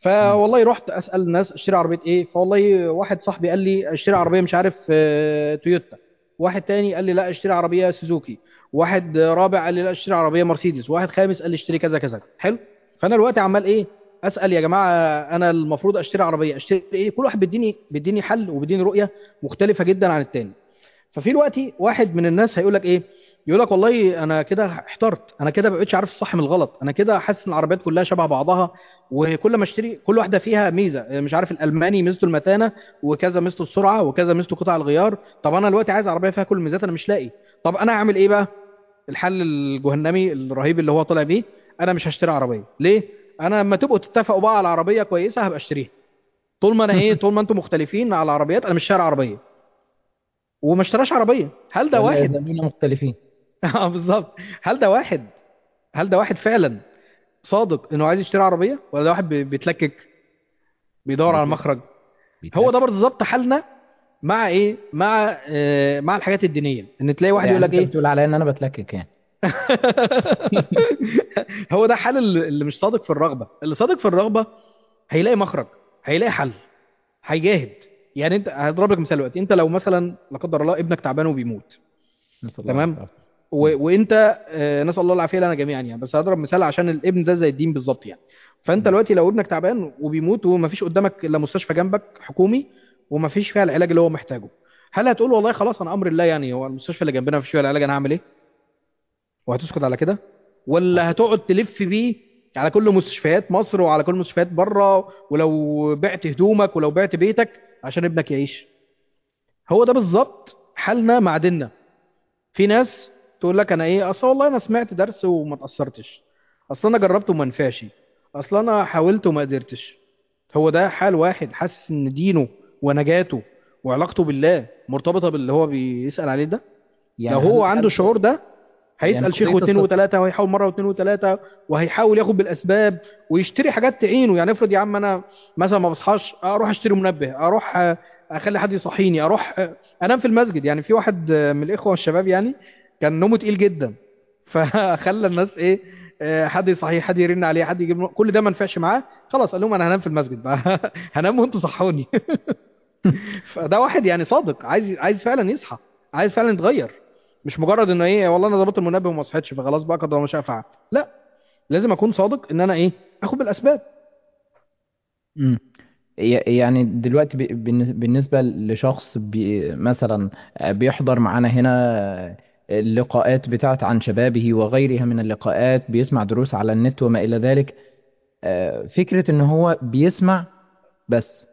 مم. فوالله رحت اسال الناس اشتري عربيه ايه فوالله واحد صاحبي قال لي اشتري عربيه مش عارف آه، تويوتا واحد تاني قال لي لا اشتري عربيه سوزوكي واحد رابع قال لي لا اشتري عربيه مرسيدس واحد خامس قال لي اشتري كذا كذا حلو فانا دلوقتي عمال ايه اسال يا جماعه انا المفروض اشتري عربيه اشتري ايه كل واحد بيديني بيديني حل وبيديني رؤيه مختلفه جدا عن التاني ففي دلوقتي واحد من الناس هيقول لك ايه يقول لك والله انا كده احترت انا كده ما بقتش عارف الصح من الغلط انا كده حاسس ان العربيات كلها شبه بعضها وكل ما اشتري كل واحده فيها ميزه مش عارف الالماني ميزته المتانه وكذا ميزته السرعه وكذا ميزته قطع الغيار طب انا دلوقتي عايز عربيه فيها كل الميزات انا مش لاقي طب انا اعمل ايه بقى الحل الجهنمي الرهيب اللي هو طالع بيه انا مش هشتري عربيه ليه انا لما تبقوا تتفقوا بقى على عربيه كويسه هبقى اشتريها طول ما انا ايه طول ما انتم مختلفين على العربيات انا مش شاري عربيه وما اشتراش عربيه هل ده ولا واحد يزالون مختلفين اه بالظبط هل ده واحد هل ده واحد فعلا صادق انه عايز يشتري عربيه ولا ده واحد بي- بيتلكك بيدور على بيت- مخرج هو ده بيتلكك بالظبط حالنا مع ايه مع آه مع الحاجات الدينيه ان تلاقي واحد يقول يعني لك انت ايه بتقول عليا ان انا بتلكك يعني هو ده حال اللي اللي مش صادق في الرغبه اللي صادق في الرغبه هيلاقي مخرج هيلاقي حل هيجاهد يعني انت هضرب لك مثال دلوقتي انت لو مثلا لا قدر الله ابنك تعبان وبيموت نسأل الله تمام العافية مم. و... وانت آه، نسال الله العافيه لنا جميعا يعني بس هضرب مثال عشان الابن ده زي الدين بالظبط يعني فانت مم. دلوقتي لو ابنك تعبان وبيموت ومفيش قدامك الا مستشفى جنبك حكومي ومفيش فيها العلاج اللي هو محتاجه هل هتقول والله خلاص انا امر الله يعني هو المستشفى اللي جنبنا مفيش فيها العلاج انا هعمل ايه وهتسكت على كده ولا هتقعد تلف بيه على كل مستشفيات مصر وعلى كل مستشفيات بره ولو بعت هدومك ولو بعت بيتك عشان ابنك يعيش هو ده بالظبط حالنا مع ديننا في ناس تقول لك انا ايه اصل والله انا سمعت درس وما اتاثرتش اصل انا جربت وما نفعش اصل انا حاولت وما قدرتش هو ده حال واحد حاسس ان دينه ونجاته وعلاقته بالله مرتبطه باللي هو بيسال عليه ده لو يعني هو هل عنده هل الشعور ده يعني هيسال شيخ قضية واثنين الصدق وثلاثه وهيحاول مره واثنين وثلاثه وهيحاول ياخد بالاسباب ويشتري حاجات تعينه يعني افرض يا عم انا مثلا ما بصحاش اروح اشتري منبه اروح آه، اخلي حد يصحيني اروح آه، انام في المسجد يعني في واحد آه، من الاخوه والشباب يعني كان نومه تقيل جدا فخلى الناس ايه آه، حد يصحيه حد يرن عليه حد يجيب له- كل ده ما نفعش معاه خلاص قال لهم انا هنام في المسجد بقى هنام وانتوا صحوني فده واحد يعني صادق عايز عايز فعلا يصحى عايز فعلا يتغير مش مجرد انه ايه والله انا ظبطت المنبه وما صحيتش فخلاص بقى قدر الله ما شاء فعل لا لازم اكون صادق ان انا ايه اخد بالاسباب مم. ي- يعني دلوقتي ب- بالن- بالنسبة لشخص بي مثلا بيحضر معانا هنا اللقاءات بتاعت عن شبابه وغيرها من اللقاءات بيسمع دروس على النت وما إلى ذلك آه، فكرة إن هو بيسمع بس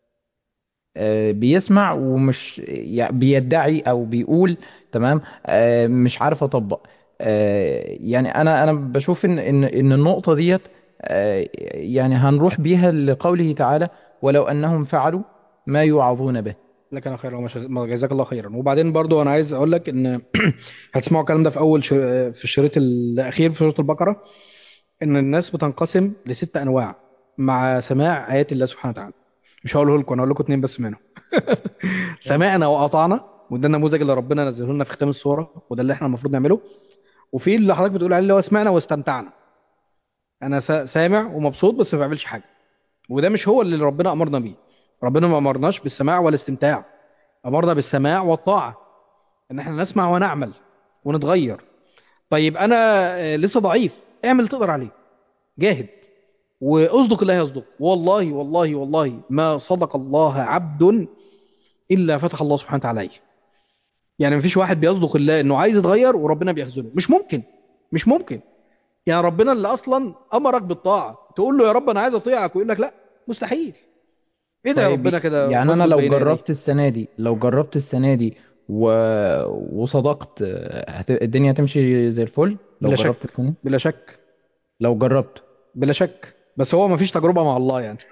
آه، بيسمع ومش يعني بيدعي او بيقول تمام آه، مش عارف اطبق آه، يعني انا انا بشوف ان ان ان النقطه ديت آه، يعني هنروح بيها لقوله تعالى ولو انهم فعلوا ما يوعظون به لك انا خير وما ما جزاك الله خيرا وبعدين برضو انا عايز اقول لك ان هتسمعوا الكلام ده في اول ش... في الشريط الاخير في سوره البقره ان الناس بتنقسم لست انواع مع سماع ايات الله سبحانه وتعالى مش هقوله لكم انا هقول لكم اتنين بس منهم سمعنا واطعنا وده النموذج اللي ربنا نزله لنا في ختام السوره وده اللي احنا المفروض نعمله وفي اللي حضرتك بتقول عليه اللي هو سمعنا واستمتعنا انا سا- سامع ومبسوط بس ما بعملش حاجه وده مش هو اللي ربنا امرنا بيه ربنا ما امرناش بالسماع والاستمتاع امرنا بالسماع والطاعه ان احنا نسمع ونعمل ونتغير طيب انا آه، لسه ضعيف اعمل اللي تقدر عليه جاهد واصدق الله يصدق والله والله والله ما صدق الله عبد الا فتح الله سبحانه وتعالى عليه يعني مفيش واحد بيصدق الله انه عايز يتغير وربنا بيخذله مش ممكن مش ممكن يعني ربنا اللي اصلا امرك بالطاعه تقول له يا رب انا عايز اطيعك ويقول لك لا مستحيل ايه ده يا طيب ربنا كده يعني انا واثبت لو بين يديه جربت السنه دي لو جربت السنه دي و... وصدقت آه، هت... الدنيا هتمشي زي الفل لو بلا جربت شك السنه بلا شك لو جربت بلا شك بس هو مفيش تجربه مع الله يعني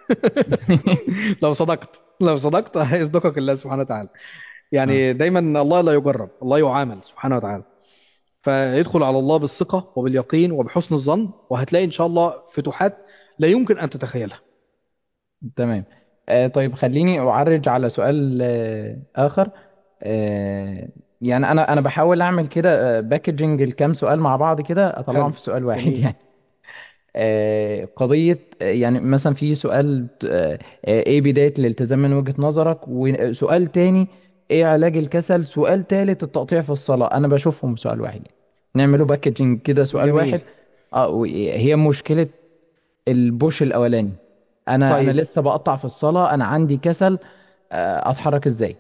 لو صدقت لو صدقت هيصدقك الله سبحانه وتعالى اه يعني دايما الله لا يجرب الله يعامل سبحانه وتعالى فيدخل على الله بالثقة وباليقين وبحسن الظن وهتلاقي إن شاء الله فتوحات لا يمكن أن تتخيلها تمام آه طيب خليني أعرج على سؤال آه آخر آه يعني أنا أنا بحاول أعمل كده باكجنج الكام سؤال مع بعض كده أطلعهم حلو في سؤال واحد جميل يعني آه، قضية آه، يعني مثلا في سؤال آه، آه، ايه بداية الالتزام من وجهة نظرك وسؤال تاني ايه علاج الكسل سؤال تالت التقطيع في الصلاة انا بشوفهم سؤال واحد نعمله باكجينج كده سؤال واحد جميل اه وهي مشكلة البوش الاولاني انا انا طيب لسه بقطع في الصلاة انا عندي كسل آه، اتحرك ازاي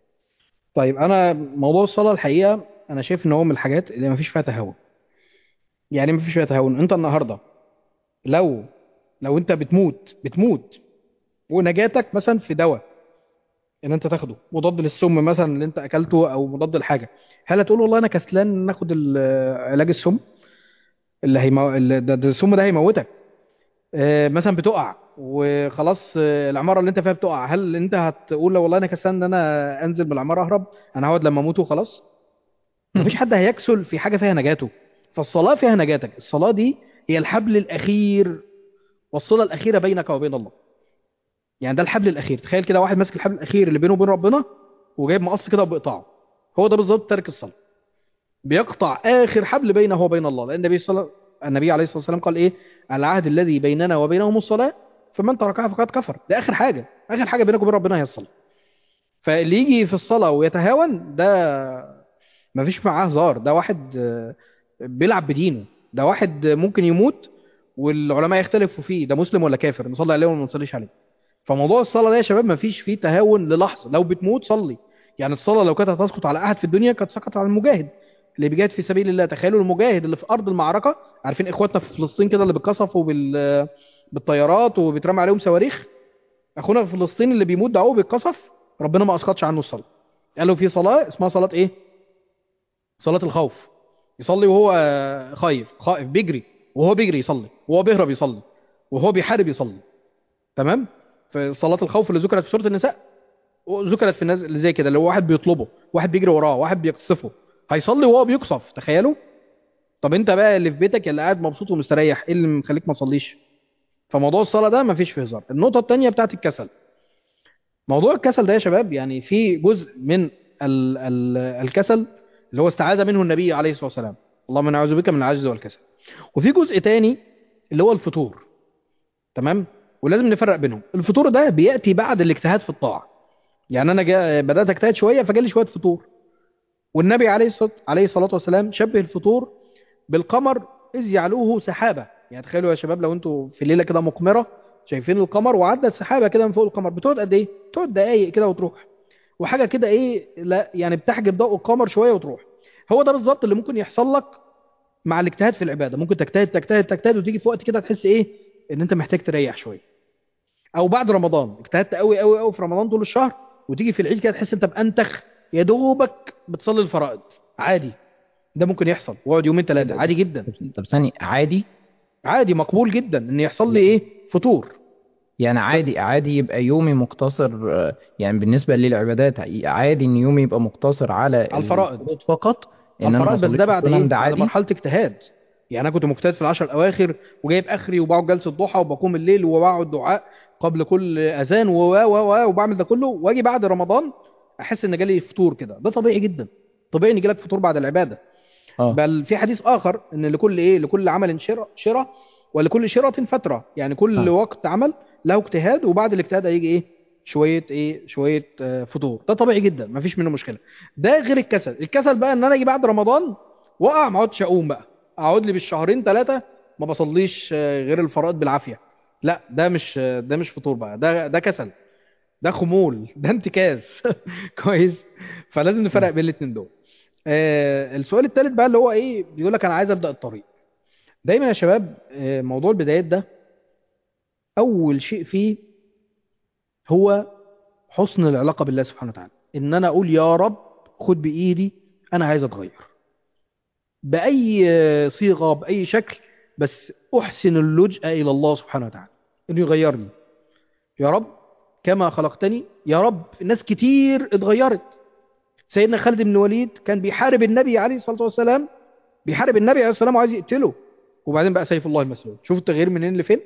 طيب انا موضوع الصلاه الحقيقه انا شايف ان هو من الحاجات اللي ما فيش فيها تهاون يعني ما فيش فيها تهاون انت النهارده لو لو انت بتموت بتموت ونجاتك مثلا في دواء ان انت تاخده مضاد للسم مثلا اللي انت اكلته او مضاد لحاجه هل هتقول والله انا كسلان ناخد ال- علاج السم اللي هيمو... اللي ده, ده السم ده هيموتك آه، مثلا بتقع وخلاص آه، العماره اللي انت فيها بتقع هل انت هتقول لا والله انا كسلان ان انا انزل من العماره اهرب انا هقعد لما اموت وخلاص مفيش حد هيكسل في حاجه فيها نجاته فالصلاه فيها نجاتك الصلاه دي هي الحبل الاخير والصله الاخيره بينك وبين الله يعني ده الحبل الاخير تخيل كده واحد ماسك الحبل الاخير اللي بينه وبين ربنا وجايب مقص كده وبيقطعه هو ده بالظبط ترك الصلاه بيقطع اخر حبل بينه وبين الله لان النبي صلى النبي عليه الصلاه والسلام قال ايه العهد الذي بيننا وبينهم الصلاه فمن تركها فقد كفر ده اخر حاجه اخر حاجه بينك وبين ربنا هي الصلاه فاللي يجي في الصلاه ويتهاون ده مفيش معاه هزار ده واحد آه، بيلعب بدينه ده واحد ممكن يموت والعلماء يختلفوا فيه ده مسلم ولا كافر نصلي عليه ولا ما نصليش عليه فموضوع الصلاه ده يا شباب مفيش فيه تهاون للحظه لو بتموت صلي يعني الصلاه لو كانت هتسقط على احد في الدنيا كانت سقطت على المجاهد اللي بيجاهد في سبيل الله تخيلوا المجاهد اللي في ارض المعركه عارفين اخواتنا في فلسطين كده اللي بيتقصفوا بال بالطيارات وبيترمى عليهم صواريخ اخونا في فلسطين اللي بيموت ده هو بيتقصف ربنا ما اسقطش عنه الصلاه قالوا في صلاه اسمها صلاه ايه صلاه الخوف يصلي وهو خايف خائف بيجري وهو بيجري يصلي وهو بيهرب يصلي وهو بيحارب يصلي تمام في صلاه الخوف اللي ذكرت في سوره النساء ذكرت في الناس اللي زي كده اللي هو واحد بيطلبه واحد بيجري وراه واحد بيقصفه هيصلي وهو بيقصف تخيلوا طب انت بقى اللي في بيتك اللي قاعد مبسوط ومستريح ايه اللي مخليك ما تصليش فموضوع الصلاه ده مفيش فيه هزار النقطه الثانيه بتاعت الكسل موضوع الكسل ده يا شباب يعني في جزء من ال ال الكسل اللي هو استعاذ منه النبي عليه الصلاه والسلام اللهم نعوذ بك من العجز والكسل وفي جزء تاني اللي هو الفطور تمام ولازم نفرق بينهم الفطور ده بياتي بعد الاجتهاد في الطاعه يعني انا جا بدات اجتهد شويه فجالي شويه فطور والنبي عليه الصلاه عليه الصلاه والسلام شبه الفطور بالقمر اذ يعلوه سحابه يعني تخيلوا يا شباب لو انتوا في ليله كده مقمره شايفين القمر وعدت سحابه كده من فوق القمر بتقعد قد ايه تقعد دقايق كده وتروح وحاجه كده ايه لا يعني بتحجب ضوء القمر شويه وتروح هو ده بالظبط اللي ممكن يحصل لك مع الاجتهاد في العباده ممكن تجتهد تجتهد تجتهد وتيجي في وقت كده تحس ايه ان انت محتاج تريح شويه او بعد رمضان اجتهدت قوي قوي قوي في رمضان طول الشهر وتيجي في العيد كده تحس انت بانتخ يا دوبك بتصلي الفرائض عادي ده ممكن يحصل واقعد يومين ثلاثه عادي جدا طب طب ثاني عادي عادي مقبول جدا ان يحصل لي ايه فطور يعني بس عادي عادي يبقى يومي مقتصر آه، يعني بالنسبة للعبادات عادي ان يومي يبقى مقتصر على على الفرائض الفروض فقط ان على انا ما الفرائض بس اصليش ده بعد السنن ايه ده بعد عادي مرحله اجتهاد يعني انا كنت مجتهد في العشر الاواخر وجايب اخري وبقعد جلسه ضحى وبقوم الليل وبقعد دعاء قبل كل اذان و و و وبعمل ده كله واجي بعد رمضان احس ان جالي فطور كده ده طبيعي جدا طبيعي ان يجيلك فطور بعد العباده اه بل في حديث اخر ان لكل ايه لكل عمل شرة شرة ولكل شرة فترة يعني كل اه وقت عمل له اجتهاد وبعد الاجتهاد هيجي ايه شوية ايه شوية آه، فطور ده طبيعي جدا مفيش منه مشكلة ده غير الكسل الكسل بقى ان انا اجي بعد رمضان واقع ما اقعدش اقوم بقى اقعد لي بالشهرين ثلاثة ما بصليش آه، غير الفرائض بالعافية لا ده مش آه، ده مش فطور بقى ده ده كسل ده خمول ده انتكاس كويس فلازم نفرق بين الاثنين دول آه السؤال الثالث بقى اللي هو ايه بيقول لك انا عايز ابدا الطريق دايما يا شباب آه موضوع البدايات ده اول شيء فيه هو حسن العلاقه بالله سبحانه وتعالى ان انا اقول يا رب خد بايدي انا عايز اتغير باي آه، صيغه باي شكل بس احسن اللجأ الى الله سبحانه وتعالى انه يغيرني يا رب كما خلقتني يا رب ناس كتير اتغيرت سيدنا خالد بن الوليد كان بيحارب النبي عليه الصلاة والسلام بيحارب النبي عليه الصلاة والسلام وعايز يقتله وبعدين بقى سيف الله المسلول شوف التغيير منين لفين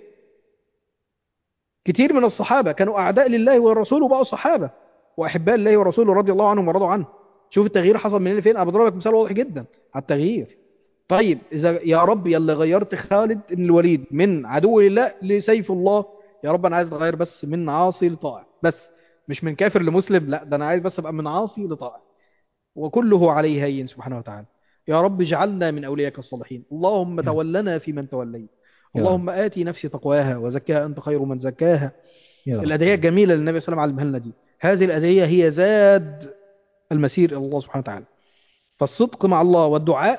كتير من الصحابة كانوا أعداء لله والرسول وبقوا صحابة وأحباء الله ورسوله رضي الله عنهم ورضوا عنه شوف التغيير حصل منين لفين أنا بضرب لك مثال واضح جدا على التغيير طيب اذا يا رب يلا غيرت خالد بن الوليد من عدو لله لسيف الله يا رب انا عايز اتغير بس من عاصي لطائع بس مش من كافر لمسلم لا ده انا عايز بس ابقى من عاصي لطائع وكله عليه هين سبحانه وتعالى يا رب اجعلنا من اوليائك الصالحين اللهم يا رب تولنا في من توليت يا رب اللهم آتي نفسي تقواها وزكها أنت خير من زكاها يا رب الأدعية الجميلة اللي النبي صلى الله عليه وسلم علمها لنا دي هذه الأدعية هي زاد المسير إلى الله سبحانه وتعالى فالصدق مع الله والدعاء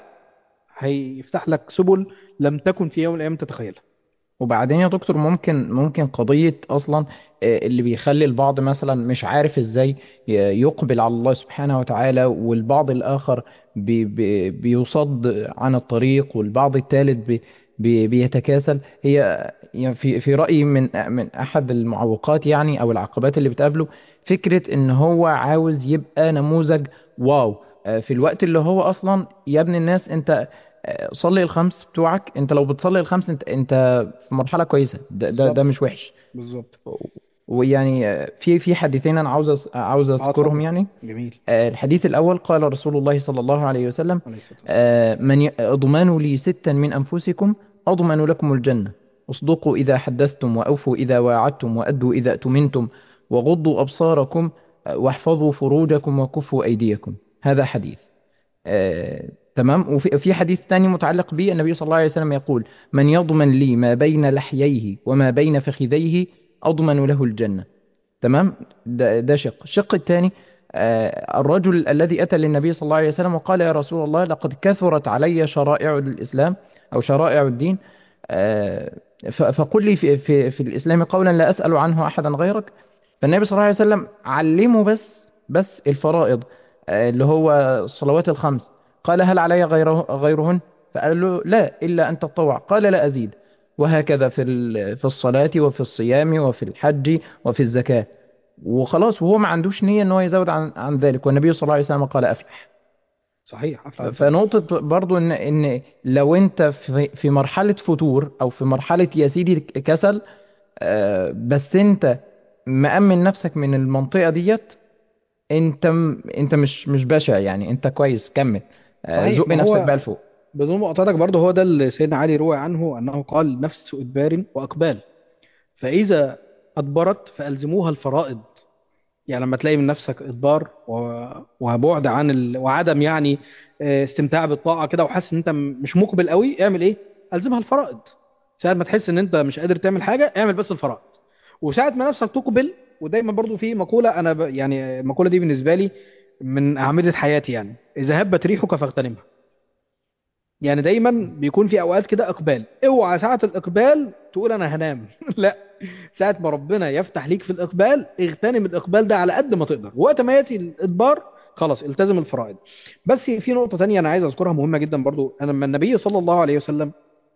هيفتح لك سبل لم تكن في يوم من الأيام تتخيلها وبعدين يا دكتور ممكن ممكن قضية أصلا آه، اللي بيخلي البعض مثلا مش عارف إزاي ي- يقبل على الله سبحانه وتعالى والبعض الآخر بي بي بيصد عن الطريق والبعض الثالث بي بي بيتكاسل هي يعني في في رأيي من من أحد المعوقات يعني أو العقبات اللي بتقابله فكرة إن هو عاوز يبقى نموذج واو آه، في الوقت اللي هو أصلا يا ابن الناس أنت آه، صلي الخمس بتوعك انت لو بتصلي الخمس انت انت في مرحلة كويسة ده ده, ده بالظبط مش وحش بالظبط ويعني آه، في في حديثين انا عاوز أذ- عاوز اه اذكرهم اتفضل يعني جميل آه، الحديث الاول قال رسول الله صلى الله عليه وسلم عليه الصلاة والسلام آه، من ي- اضمنوا لي ستا من انفسكم اضمن لكم الجنة اصدقوا اذا حدثتم واوفوا اذا واعدتم وادوا اذا اؤتمنتم وغضوا ابصاركم آه، واحفظوا فروجكم وكفوا ايديكم هذا حديث آه، تمام وفي في حديث ثاني متعلق به النبي صلى الله عليه وسلم يقول من يضمن لي ما بين لحييه وما بين فخذيه أضمن له الجنة تمام ده, ده شق الشق الثاني آه، الرجل الذي أتى للنبي صلى الله عليه وسلم وقال يا رسول الله لقد كثرت علي شرائع الإسلام أو شرائع الدين آه، ف- فقل لي في, في, في الإسلام قولا لا أسأل عنه أحدا غيرك فالنبي صلى الله عليه وسلم علمه بس بس الفرائض آه، اللي هو الصلوات الخمس قال هل علي غيره غيرهن فقال له لا إلا أن تطوع قال لا أزيد وهكذا في ال- في الصلاة وفي الصيام وفي الحج وفي الزكاة وخلاص وهو ما عندوش نية ان هو يزود عن عن ذلك والنبي صلى الله عليه وسلم قال افلح صحيح أفلح الفلاح فنقطة برضو ان ان لو انت في في مرحلة فتور او في مرحلة يا سيدي كسل آه، بس انت مأمن نفسك من المنطقة ديت انت م- انت مش مش بشع يعني انت كويس كمل آه، صحيح زق ما نفسك بقى هو لفوق بدون مقاطعتك برضه هو ده اللي سيدنا علي روى عنه أنه قال نفس إدبار وأقبال فإذا أدبرت فألزموها الفرائض يعني لما تلاقي من نفسك إدبار و- وبعد عن ال... وعدم يعني آه، استمتاع بالطاعة كده وحاسس إن أنت م- مش مقبل قوي اعمل إيه؟ ألزمها الفرائض ساعة ما تحس إن أنت مش قادر تعمل حاجة اعمل بس الفرائض وساعة ما نفسك تقبل ودايما برضو في مقولة أنا ب... يعني المقولة دي بالنسبة لي من أعمدة حياتي يعني إذا هبت ريحك فاغتنمها يعني دايما بيكون في اوقات كده اقبال اوعى ساعة الاقبال تقول انا هنام لا ساعة ما ربنا يفتح ليك في الاقبال اغتنم الاقبال ده على قد ما تقدر وقت ما ياتي الادبار خلاص التزم الفرائض بس في نقطة تانية انا عايز اذكرها مهمة جدا برضو انا لما النبي صلى الله عليه وسلم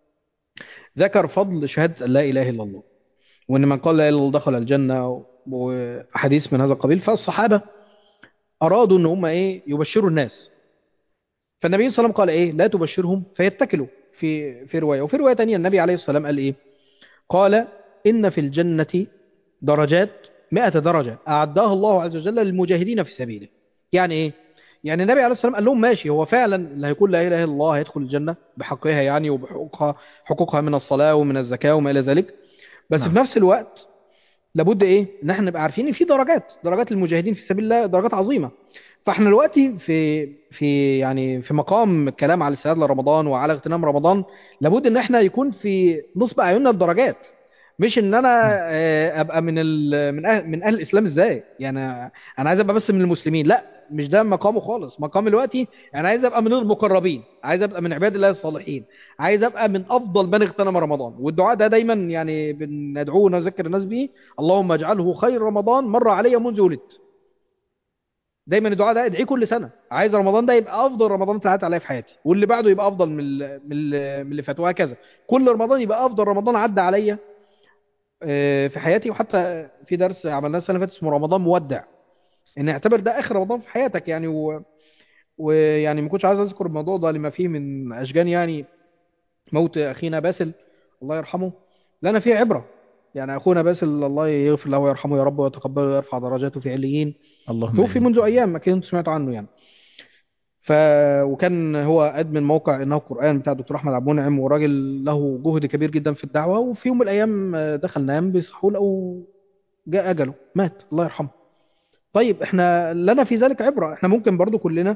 ذكر فضل شهادة ان لا اله الا الله وان من قال لا اله الا الله دخل الجنة وحديث من هذا القبيل فالصحابة ارادوا ان هم ايه يبشروا الناس فالنبي صلى الله عليه وسلم قال ايه لا تبشرهم فيتكلوا في في روايه وفي روايه تانية النبي عليه الصلاه والسلام قال ايه قال ان في الجنه درجات 100 درجه اعدها الله عز وجل للمجاهدين في سبيله يعني ايه يعني النبي عليه الصلاه والسلام قال لهم ماشي هو فعلا اللي هيقول لا اله الا الله هيدخل الجنه بحقها يعني وبحقوقها حقوقها من الصلاه ومن الزكاه وما الى ذلك بس نعم في نفس الوقت لابد ايه ان احنا نبقى عارفين ان في درجات درجات المجاهدين في سبيل الله درجات عظيمه فاحنا دلوقتي في في يعني في مقام الكلام على الاستعداد لرمضان وعلى اغتنام رمضان لابد ان احنا يكون في نصب اعيننا الدرجات مش ان انا نعم آه، ابقى من ال من أهل من اهل الاسلام ازاي يعني انا عايز ابقى بس من المسلمين لا مش ده مقامه خالص مقام دلوقتي انا عايز ابقى من المقربين عايز ابقى من عباد الله الصالحين عايز ابقى من افضل من اغتنم رمضان والدعاء ده دايما يعني بندعوه ونذكر الناس بيه اللهم اجعله خير رمضان مر علي منذ ولدت دايما الدعاء ده ادعيه كل سنه عايز رمضان ده يبقى افضل رمضان اتعدت عليا في حياتي واللي بعده يبقى افضل من ال- من ال- من اللي فات وهكذا كل رمضان يبقى افضل رمضان عدى عليا آه، في حياتي وحتى في درس عملناه السنه اللي فاتت اسمه رمضان مودع ان اعتبر ده اخر رمضان في حياتك يعني و... ويعني ما كنتش عايز اذكر الموضوع ده لما فيه من اشجان يعني موت اخينا باسل الله يرحمه لنا فيه عبره يعني اخونا باسل الله يغفر له ويرحمه يا رب ويتقبله ويرفع درجاته في عليين اللهم توفي امين منذ ايام اكيد انتم سمعتوا عنه يعني ف وكان هو ادمن موقع انه القران بتاع الدكتور احمد عبد المنعم وراجل له جهد كبير جدا في الدعوه وفي يوم من الايام دخل نام بيصحوا لقوا جاء اجله مات الله يرحمه طيب احنا لنا في ذلك عبره احنا ممكن برضو كلنا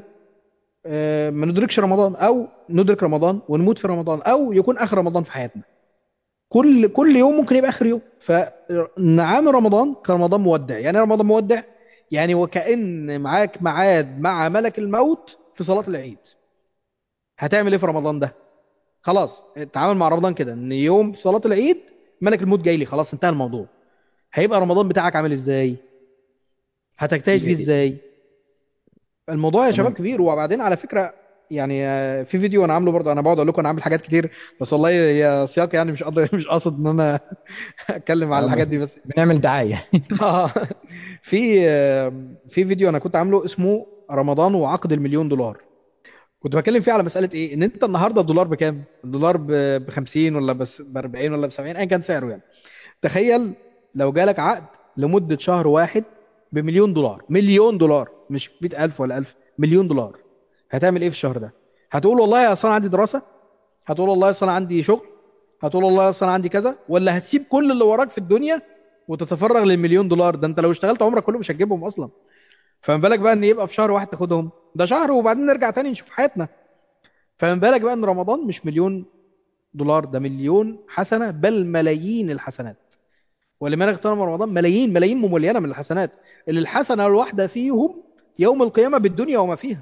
آه، ما ندركش رمضان او ندرك رمضان ونموت في رمضان او يكون اخر رمضان في حياتنا كل كل يوم ممكن يبقى اخر يوم فنعامل رمضان كرمضان مودع يعني إيه رمضان مودع يعني وكأن معاك ميعاد مع ملك الموت في صلاة العيد هتعمل ايه في رمضان ده خلاص اتعامل مع رمضان كده ان يوم في صلاة العيد ملك الموت جاي لي خلاص انتهى الموضوع هيبقى رمضان بتاعك عامل ازاي هتجتهد فيه ازاي الموضوع يا شباب تمام كبير وبعدين على فكرة يعني آه، في فيديو انا عامله برضه انا بقعد اقول لكم انا عامل حاجات كتير بس والله هي سياق يعني مش قصد مش قاصد ان انا اتكلم على آه، الحاجات بس دي بس بنعمل دعاية آه، في آه، في فيديو انا كنت عامله اسمه رمضان وعقد المليون دولار كنت بتكلم فيه على مسألة ايه ان انت النهارده الدولار بكام الدولار ب 50 ولا بس ب 40 ولا ب 70 ايا كان سعره يعني تخيل لو جالك عقد لمدة شهر واحد بمليون دولار مليون دولار مش 100000 ولا 1000 مليون دولار هتعمل ايه في الشهر ده هتقول والله اصل انا عندي دراسة هتقول والله اصل انا عندي شغل هتقول والله اصل انا عندي كذا ولا هتسيب كل اللي وراك في الدنيا وتتفرغ للمليون دولار ده انت لو اشتغلت عمرك كله مش هتجيبهم اصلا فما بالك بقى ان يبقى في شهر واحد تاخدهم ده شهر وبعدين نرجع تاني نشوف حياتنا فما بالك بقى ان رمضان مش مليون دولار ده مليون حسنة بل ملايين الحسنات ولمن اغتنم رمضان ملايين ملايين مملينة من الحسنات اللي الحسنة الواحدة فيهم يوم القيامة بالدنيا وما فيها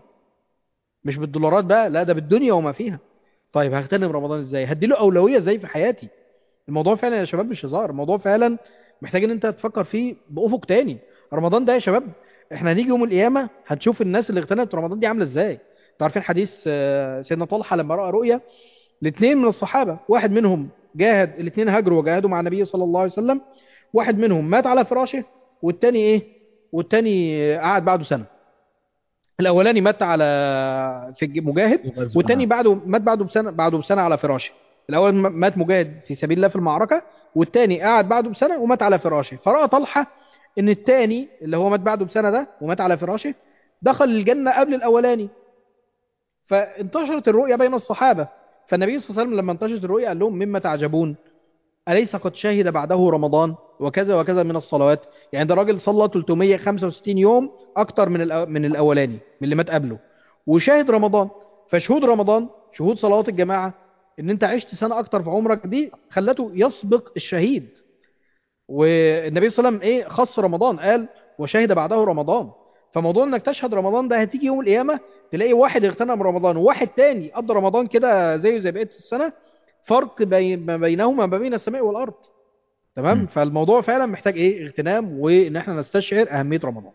مش بالدولارات بقى لا ده بالدنيا وما فيها طيب هغتنم رمضان ازاي هديله أولوية ازاي في حياتي الموضوع فعلا يا شباب مش هزار الموضوع فعلا محتاج ان انت تفكر فيه بأفق تاني رمضان ده يا شباب احنا هنيجي يوم القيامة هنشوف الناس اللي اغتنمت رمضان دي عاملة ازاي انتوا عارفين حديث آه، سيدنا طلحة لما رأى رؤيا الاثنين من الصحابة واحد منهم جاهد الاثنين هاجروا وجاهدوا مع النبي صلى الله عليه وسلم واحد منهم مات على فراشه والتاني ايه والتاني قعد بعده سنة الاولاني مات على في الج- مجاهد يغزو والتاني آه. بعده مات بعده بسنة بعده بسنة على فراشه الاول م- مات مجاهد في سبيل الله في المعركة والتاني قعد بعده بسنة ومات على فراشه فرأى طلحة ان التاني اللي هو مات بعده بسنة ده ومات على فراشه دخل الجنة قبل الاولاني فانتشرت الرؤيا بين الصحابة فالنبي صلى الله عليه وسلم لما انتشرت الرؤيا قال لهم مما تعجبون أليس قد شهد بعده رمضان وكذا وكذا من الصلوات يعني ده راجل صلى 365 يوم أكتر من الأو- من الأولاني من اللي مات قبله وشاهد رمضان فشهود رمضان شهود صلوات الجماعة إن أنت عشت سنة أكتر في عمرك دي خلته يسبق الشهيد والنبي صلى الله عليه وسلم إيه خص رمضان قال وشهد بعده رمضان فموضوع إنك تشهد رمضان ده هتيجي يوم القيامة تلاقي واحد اغتنم رمضان وواحد تاني قضى رمضان كده زيه زي بقية السنة فرق بين ما بينهما ما بين السماء والأرض تمام مم. فالموضوع فعلا محتاج ايه اغتنام وان احنا نستشعر اهميه رمضان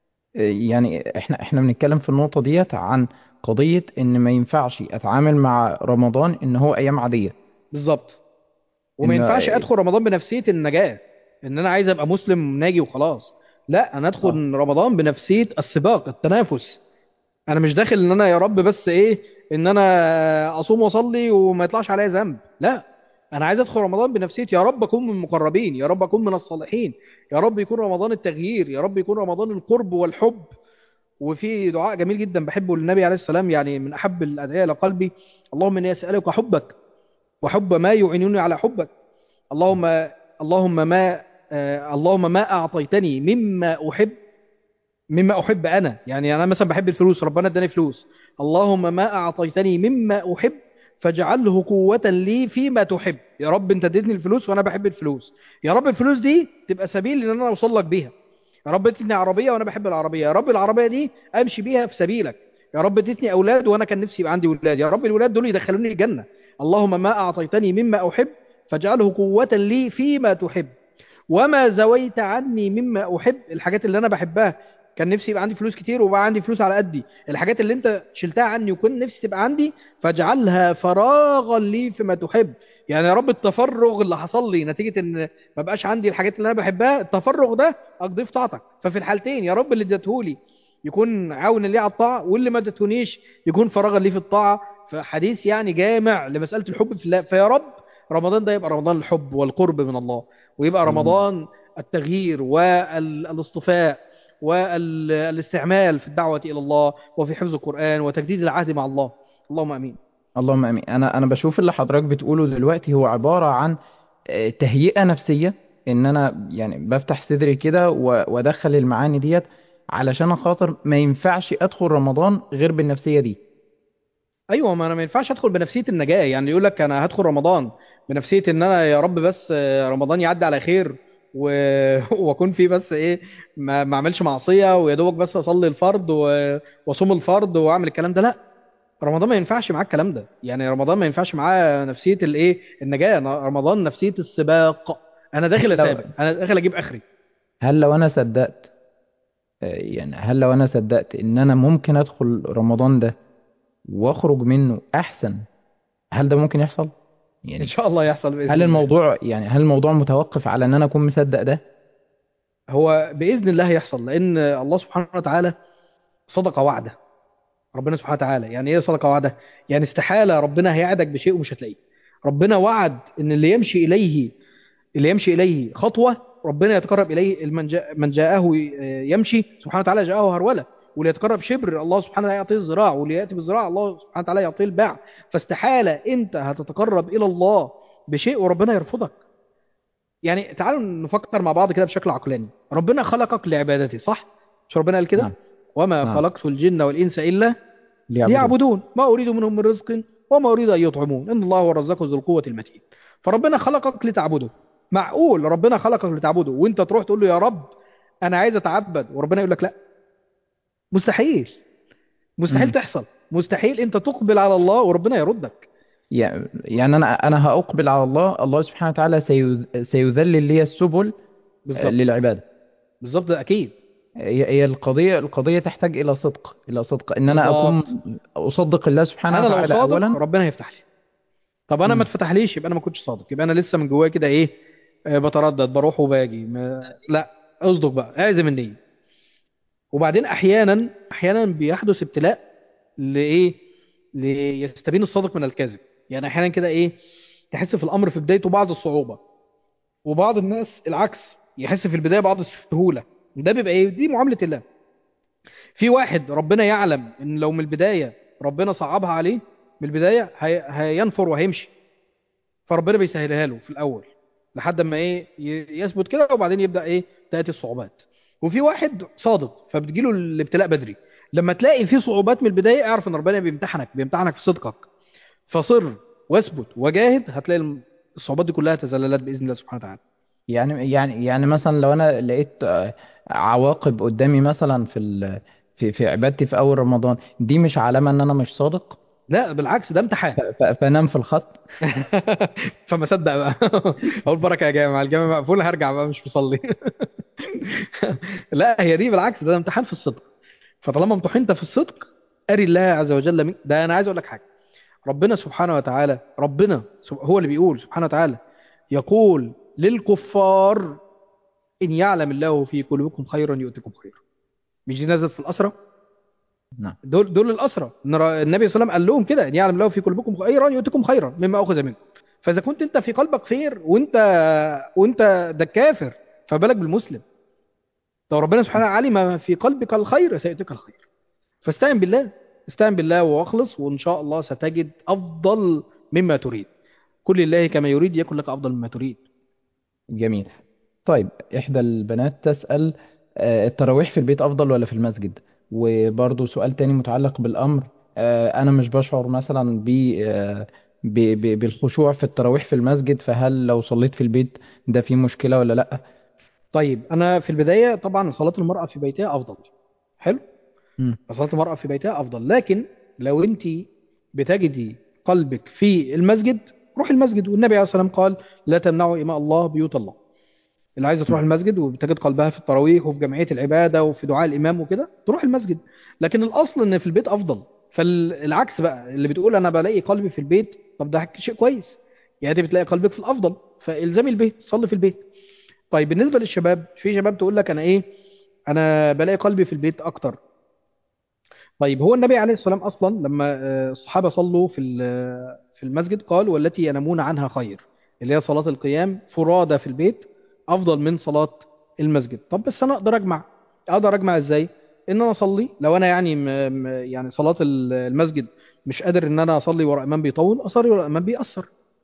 يعني احنا احنا بنتكلم في النقطة ديت عن قضية ان ما ينفعش اتعامل مع رمضان ان هو ايام عادية بالظبط وما إن- ينفعش ادخل رمضان بنفسيه النجاه ان انا عايز ابقى مسلم ناجي وخلاص لا انا ادخل رمضان بنفسيه السباق التنافس انا مش داخل ان انا يا رب بس ايه ان انا اصوم واصلي وما يطلعش عليا ذنب لا انا عايز ادخل رمضان بنفسيه يا رب اكون من المقربين يا رب اكون من الصالحين يا رب يكون رمضان التغيير يا رب يكون رمضان القرب والحب وفي دعاء جميل جدا بحبه للنبي عليه السلام يعني من احب الادعياء الى قلبي اللهم اني اسالك حبك وحب ما يعينني على حبك اللهم اللهم ما آه اللهم ما اعطيتني مما احب مما احب انا يعني انا مثلا بحب الفلوس ربنا اداني فلوس اللهم ما اعطيتني مما احب فاجعله قوة لي فيما تحب يا رب انت اديتني الفلوس وانا بحب الفلوس يا رب الفلوس دي تبقى سبيل ان انا اوصل لك بيها يا رب اديتني عربية وانا بحب العربية يا رب العربية دي امشي بيها في سبيلك يا رب اديتني اولاد وانا كان نفسي يبقى عندي اولاد يا رب الولاد دول يدخلوني الجنة اللهم ما اعطيتني مما احب فاجعله قوة لي فيما تحب وما زويت عني مما احب الحاجات اللي انا بحبها كان نفسي يبقى عندي فلوس كتير وبقى عندي فلوس على قدي الحاجات اللي انت شلتها عني وكنت نفسي تبقى عندي فاجعلها فراغا لي فيما تحب يعني يا رب التفرغ اللي حصل لي نتيجة ان ما بقاش عندي الحاجات اللي انا بحبها التفرغ ده اقضيه في طاعتك ففي الحالتين يا رب اللي اديتهولي يكون عون لي على الطاعة واللي ما اديتهونيش يكون فراغا لي في الطاعة فحديث يعني جامع لمسألة الحب في الله فيا رب رمضان ده يبقى رمضان الحب والقرب من الله ويبقى مم. رمضان التغيير والاصطفاء والاستعمال في الدعوة إلى الله وفي حفظ القرآن وتجديد العهد مع الله اللهم أمين اللهم امين انا انا بشوف اللي حضرتك بتقوله دلوقتي هو عباره عن آه، تهيئه نفسيه ان انا يعني بفتح صدري كده و- وادخل المعاني ديت علشان خاطر ما ينفعش ادخل رمضان غير بالنفسيه دي ايوه ما انا ما ينفعش ادخل بنفسيه النجاه يعني يقول لك انا هدخل رمضان بنفسيه ان انا يا رب بس آه، رمضان يعدي على خير و... واكون فيه بس ايه ما ما اعملش معصيه ويا دوبك بس اصلي الفرض و... واصوم الفرض واعمل الكلام ده لا رمضان ما ينفعش معاه الكلام ده يعني رمضان ما ينفعش معاه نفسيه الايه النجاه رمضان نفسيه السباق انا داخل لو اسابق انا داخل اجيب اخري هل لو انا صدقت آه، يعني هل لو انا صدقت ان انا ممكن ادخل رمضان ده واخرج منه احسن هل ده ممكن يحصل ان يعني شاء الله يحصل باذن هل الله الموضوع يعني هل الموضوع متوقف على ان انا اكون مصدق ده هو باذن الله هيحصل لان الله سبحانه وتعالى صدق وعده ربنا سبحانه وتعالى يعني ايه صدق وعده يعني استحاله ربنا هيعدك بشيء ومش هتلاقيه ربنا وعد ان اللي يمشي اليه اللي يمشي اليه خطوه ربنا يتقرب اليه من جاء من جاءه يمشي سبحانه وتعالى جاءه هروله واللي يتقرب شبر الله سبحانه وتعالى يعطيه الذراع واللي ياتي بالذراع الله سبحانه وتعالى يعطيه الباع فاستحاله انت هتتقرب الى الله بشيء وربنا يرفضك يعني تعالوا نفكر مع بعض كده بشكل عقلاني ربنا خلقك لعبادته صح مش ربنا قال كده نعم وما نعم خلقت الجن والانس الا ليعبدون ليعبدون ما أريد منهم من رزق وما أريد أن يطعمون إن الله هو الرزاق ذو القوة المتين فربنا خلقك لتعبده معقول ربنا خلقك لتعبده وانت تروح تقول له يا رب انا عايز اتعبد وربنا يقول لك لا مستحيل مستحيل مم. تحصل مستحيل انت تقبل على الله وربنا يردك يع- يعني انا انا هاقبل على الله الله سبحانه وتعالى سيذ- سيذلل لي السبل آه، بالظبط للعباده بالظبط ده اكيد هي هي القضيه القضيه تحتاج الى صدق الى صدق ان انا اكون بالظبط اصدق الله سبحانه انا لو وتعالى صادق اولا ربنا هيفتح لي طب انا ما مم. اتفتحليش يبقى انا ما كنتش صادق يبقى انا لسه من جوايا كده ايه آه، بتردد بروح وباجي ما... لا اصدق بقى اعزم النية وبعدين احيانا احيانا بيحدث ابتلاء لايه ليستبين الصادق من الكاذب يعني احيانا كده ايه تحس في الامر في بدايته بعض الصعوبه وبعض الناس العكس يحس في البدايه بعض السهوله ده بيبقى ايه دي معامله الله في واحد ربنا يعلم ان لو من البدايه ربنا صعبها عليه من البدايه هي... هينفر وهيمشي فربنا بيسهلها له في الاول لحد ما ايه ي- يثبت كده وبعدين يبدا ايه تاتي الصعوبات وفي واحد صادق فبتجيله الابتلاء بدري لما تلاقي في صعوبات من البدايه اعرف ان ربنا بيمتحنك بيمتحنك في صدقك فصر واثبت وجاهد هتلاقي الم- الصعوبات دي كلها تزللت باذن الله سبحانه وتعالى يعني يعني يعني مثلا لو انا لقيت آه، عواقب قدامي مثلا في ال... في في عبادتي في اول رمضان دي مش علامه ان انا مش صادق لا بالعكس ده امتحان ف... ف... فانام في الخط فما صدق بقى اقول بركه يا جامع الجامع مقفول هرجع بقى مش مصلي لا هي دي بالعكس ده امتحان في الصدق فطالما امتحنت في الصدق اري الله عز وجل من ده انا عايز اقول لك حاجه ربنا سبحانه وتعالى ربنا سب- هو اللي بيقول سبحانه وتعالى يقول للكفار ان يعلم الله في قلوبكم خيرا يؤتكم خيرا مش دي نزلت في الاسرى نعم دول دول الاسرى إن را- النبي صلى الله عليه وسلم قال لهم كده ان يعلم الله في قلوبكم خيرا يؤتكم خيرا مما اخذ منكم فاذا كنت انت في قلبك خير وانت وانت ده كافر فبالك بالمسلم لو ربنا سبحانه علم ما في قلبك الخير سيؤتيك الخير فاستعن بالله استعن بالله واخلص وان شاء الله ستجد افضل مما تريد كل الله كما يريد يكن لك افضل مما تريد جميل طيب إحدى البنات تسأل آه، التراويح في البيت أفضل ولا في المسجد وبرضو سؤال تاني متعلق بالأمر آه، أنا مش بشعر مثلا ب آه، ب- ب- بالخشوع في التراويح في المسجد فهل لو صليت في البيت ده فيه مشكلة ولا لأ؟ طيب انا في البدايه طبعا صلاه المراه في بيتها افضل حلو مم. صلاه المراه في بيتها افضل لكن لو انت بتجدي قلبك في المسجد روح المسجد والنبي عليه الصلاه والسلام قال لا تمنعوا اماء الله بيوت الله اللي عايزه تروح المسجد وبتجد قلبها في التراويح وفي جمعيه العباده وفي دعاء الامام وكده تروح المسجد لكن الاصل ان في البيت افضل فالعكس بقى اللي بتقول انا بلاقي قلبي في البيت طب ده شيء كويس يعني انت بتلاقي قلبك في الافضل فالزمي البيت صلي في البيت طيب بالنسبه للشباب في شباب تقول لك انا ايه انا بلاقي قلبي في البيت اكتر طيب هو النبي عليه الصلاه والسلام اصلا لما آه، الصحابه صلوا في ال- في المسجد قال والتي ينامون عنها خير اللي هي صلاه القيام فرادى في البيت افضل من صلاه المسجد طب بس انا اقدر اجمع اقدر اجمع ازاي ان انا اصلي لو انا يعني م... م... يعني صلاه ال- المسجد مش قادر ان انا اصلي ورا امام بيطول اصلي ورا امام بيأثر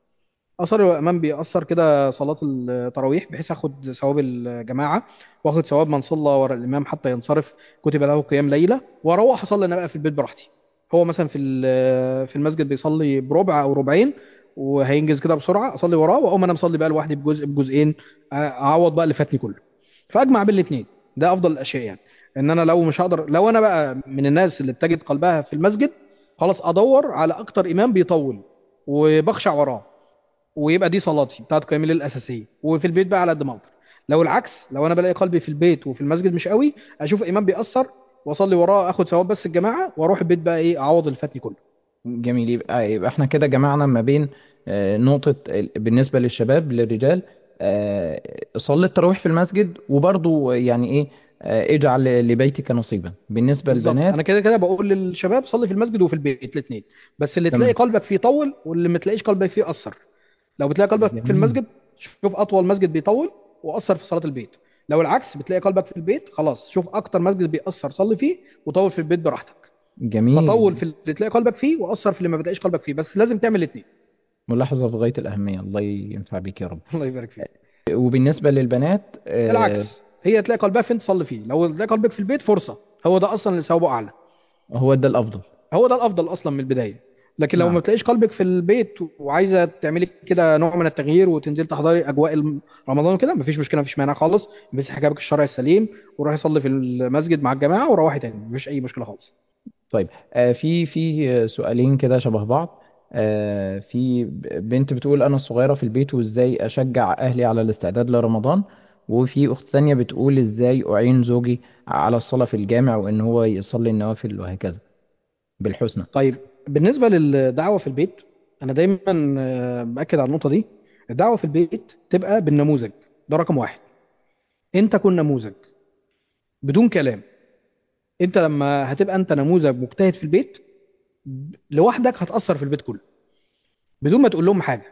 اصلي ورا امام بيأثر كده صلاه التراويح بحيث اخد ثواب الجماعه واخد ثواب من صلى ورا الامام حتى ينصرف كتب له قيام ليله واروح اصلي انا بقى في البيت براحتي هو مثلا في ال- في المسجد بيصلي بربع او ربعين وهينجز كده بسرعه اصلي وراه واقوم انا مصلي بقى لوحدي بجزء بجزئين اعوض بقى اللي فاتني كله فاجمع بين الاثنين ده افضل الاشياء يعني ان انا لو مش هقدر لو انا بقى من الناس اللي بتجد قلبها في المسجد خلاص ادور على اكتر امام بيطول وبخشع وراه ويبقى دي صلاتي بتاعت قيام الليل الاساسيه وفي البيت بقى على قد ما اقدر لو العكس لو انا بلاقي قلبي في البيت وفي المسجد مش قوي اشوف امام بيأثر واصلي وراه اخد ثواب بس الجماعه واروح البيت بقى ايه اعوض اللي فاتني كله جميل يبقى يبقى احنا كده جمعنا ما بين آه، نقطة ال- بالنسبة للشباب للرجال آه، صلي التراويح في المسجد وبرضو يعني ايه آه، اجعل لبيتك نصيبا بالنسبة بالظبط للبنات انا كده كده بقول للشباب صلي في المسجد وفي البيت الاثنين بس اللي تلاقي تمام قلبك فيه طول واللي ما تلاقيش قلبك فيه اثر لو بتلاقي قلبك في جميل المسجد شوف اطول مسجد بيطول واثر في صلاه البيت لو العكس بتلاقي قلبك في البيت خلاص شوف اكتر مسجد بيأثر صلي فيه وطول في البيت براحتك جميل فطول في اللي تلاقي قلبك فيه واثر في اللي ما بتلاقيش قلبك فيه بس لازم تعمل الاثنين ملاحظة في غاية الأهمية الله ينفع بيك يا رب الله يبارك فيك وبالنسبة للبنات آه، العكس هي تلاقي قلبها فين تصلي فيه لو تلاقي قلبك في البيت فرصه هو ده اصلا اللي ثوابه اعلى هو ده الأفضل هو ده الافضل اصلا من البدايه لكن لو نعم ما تلاقيش قلبك في البيت وعايزه تعملي كده نوع من التغيير وتنزلي تحضري اجواء الم- رمضان كده مفيش مشكله مفيش مانع خالص بس حجابك الشرعي السليم وروحي صلي في المسجد مع الجماعه وروحي تاني مفيش اي مشكله خالص طيب آه، في في آه، سؤالين كده شبه بعض آه، في ب- بنت بتقول أنا الصغيرة في البيت وإزاي أشجع أهلي على الاستعداد لرمضان وفي أخت ثانية بتقول إزاي أعين زوجي على الصلاة في الجامع وإن هو يصلي النوافل وهكذا بالحسنى طيب بالنسبه للدعوه في البيت انا دايما آه، باكد على النقطه دي الدعوه في البيت تبقى بالنموذج ده رقم واحد انت كن نموذج بدون كلام انت لما هتبقى انت نموذج مجتهد في البيت لوحدك هتأثر في البيت كله بدون ما تقول لهم حاجه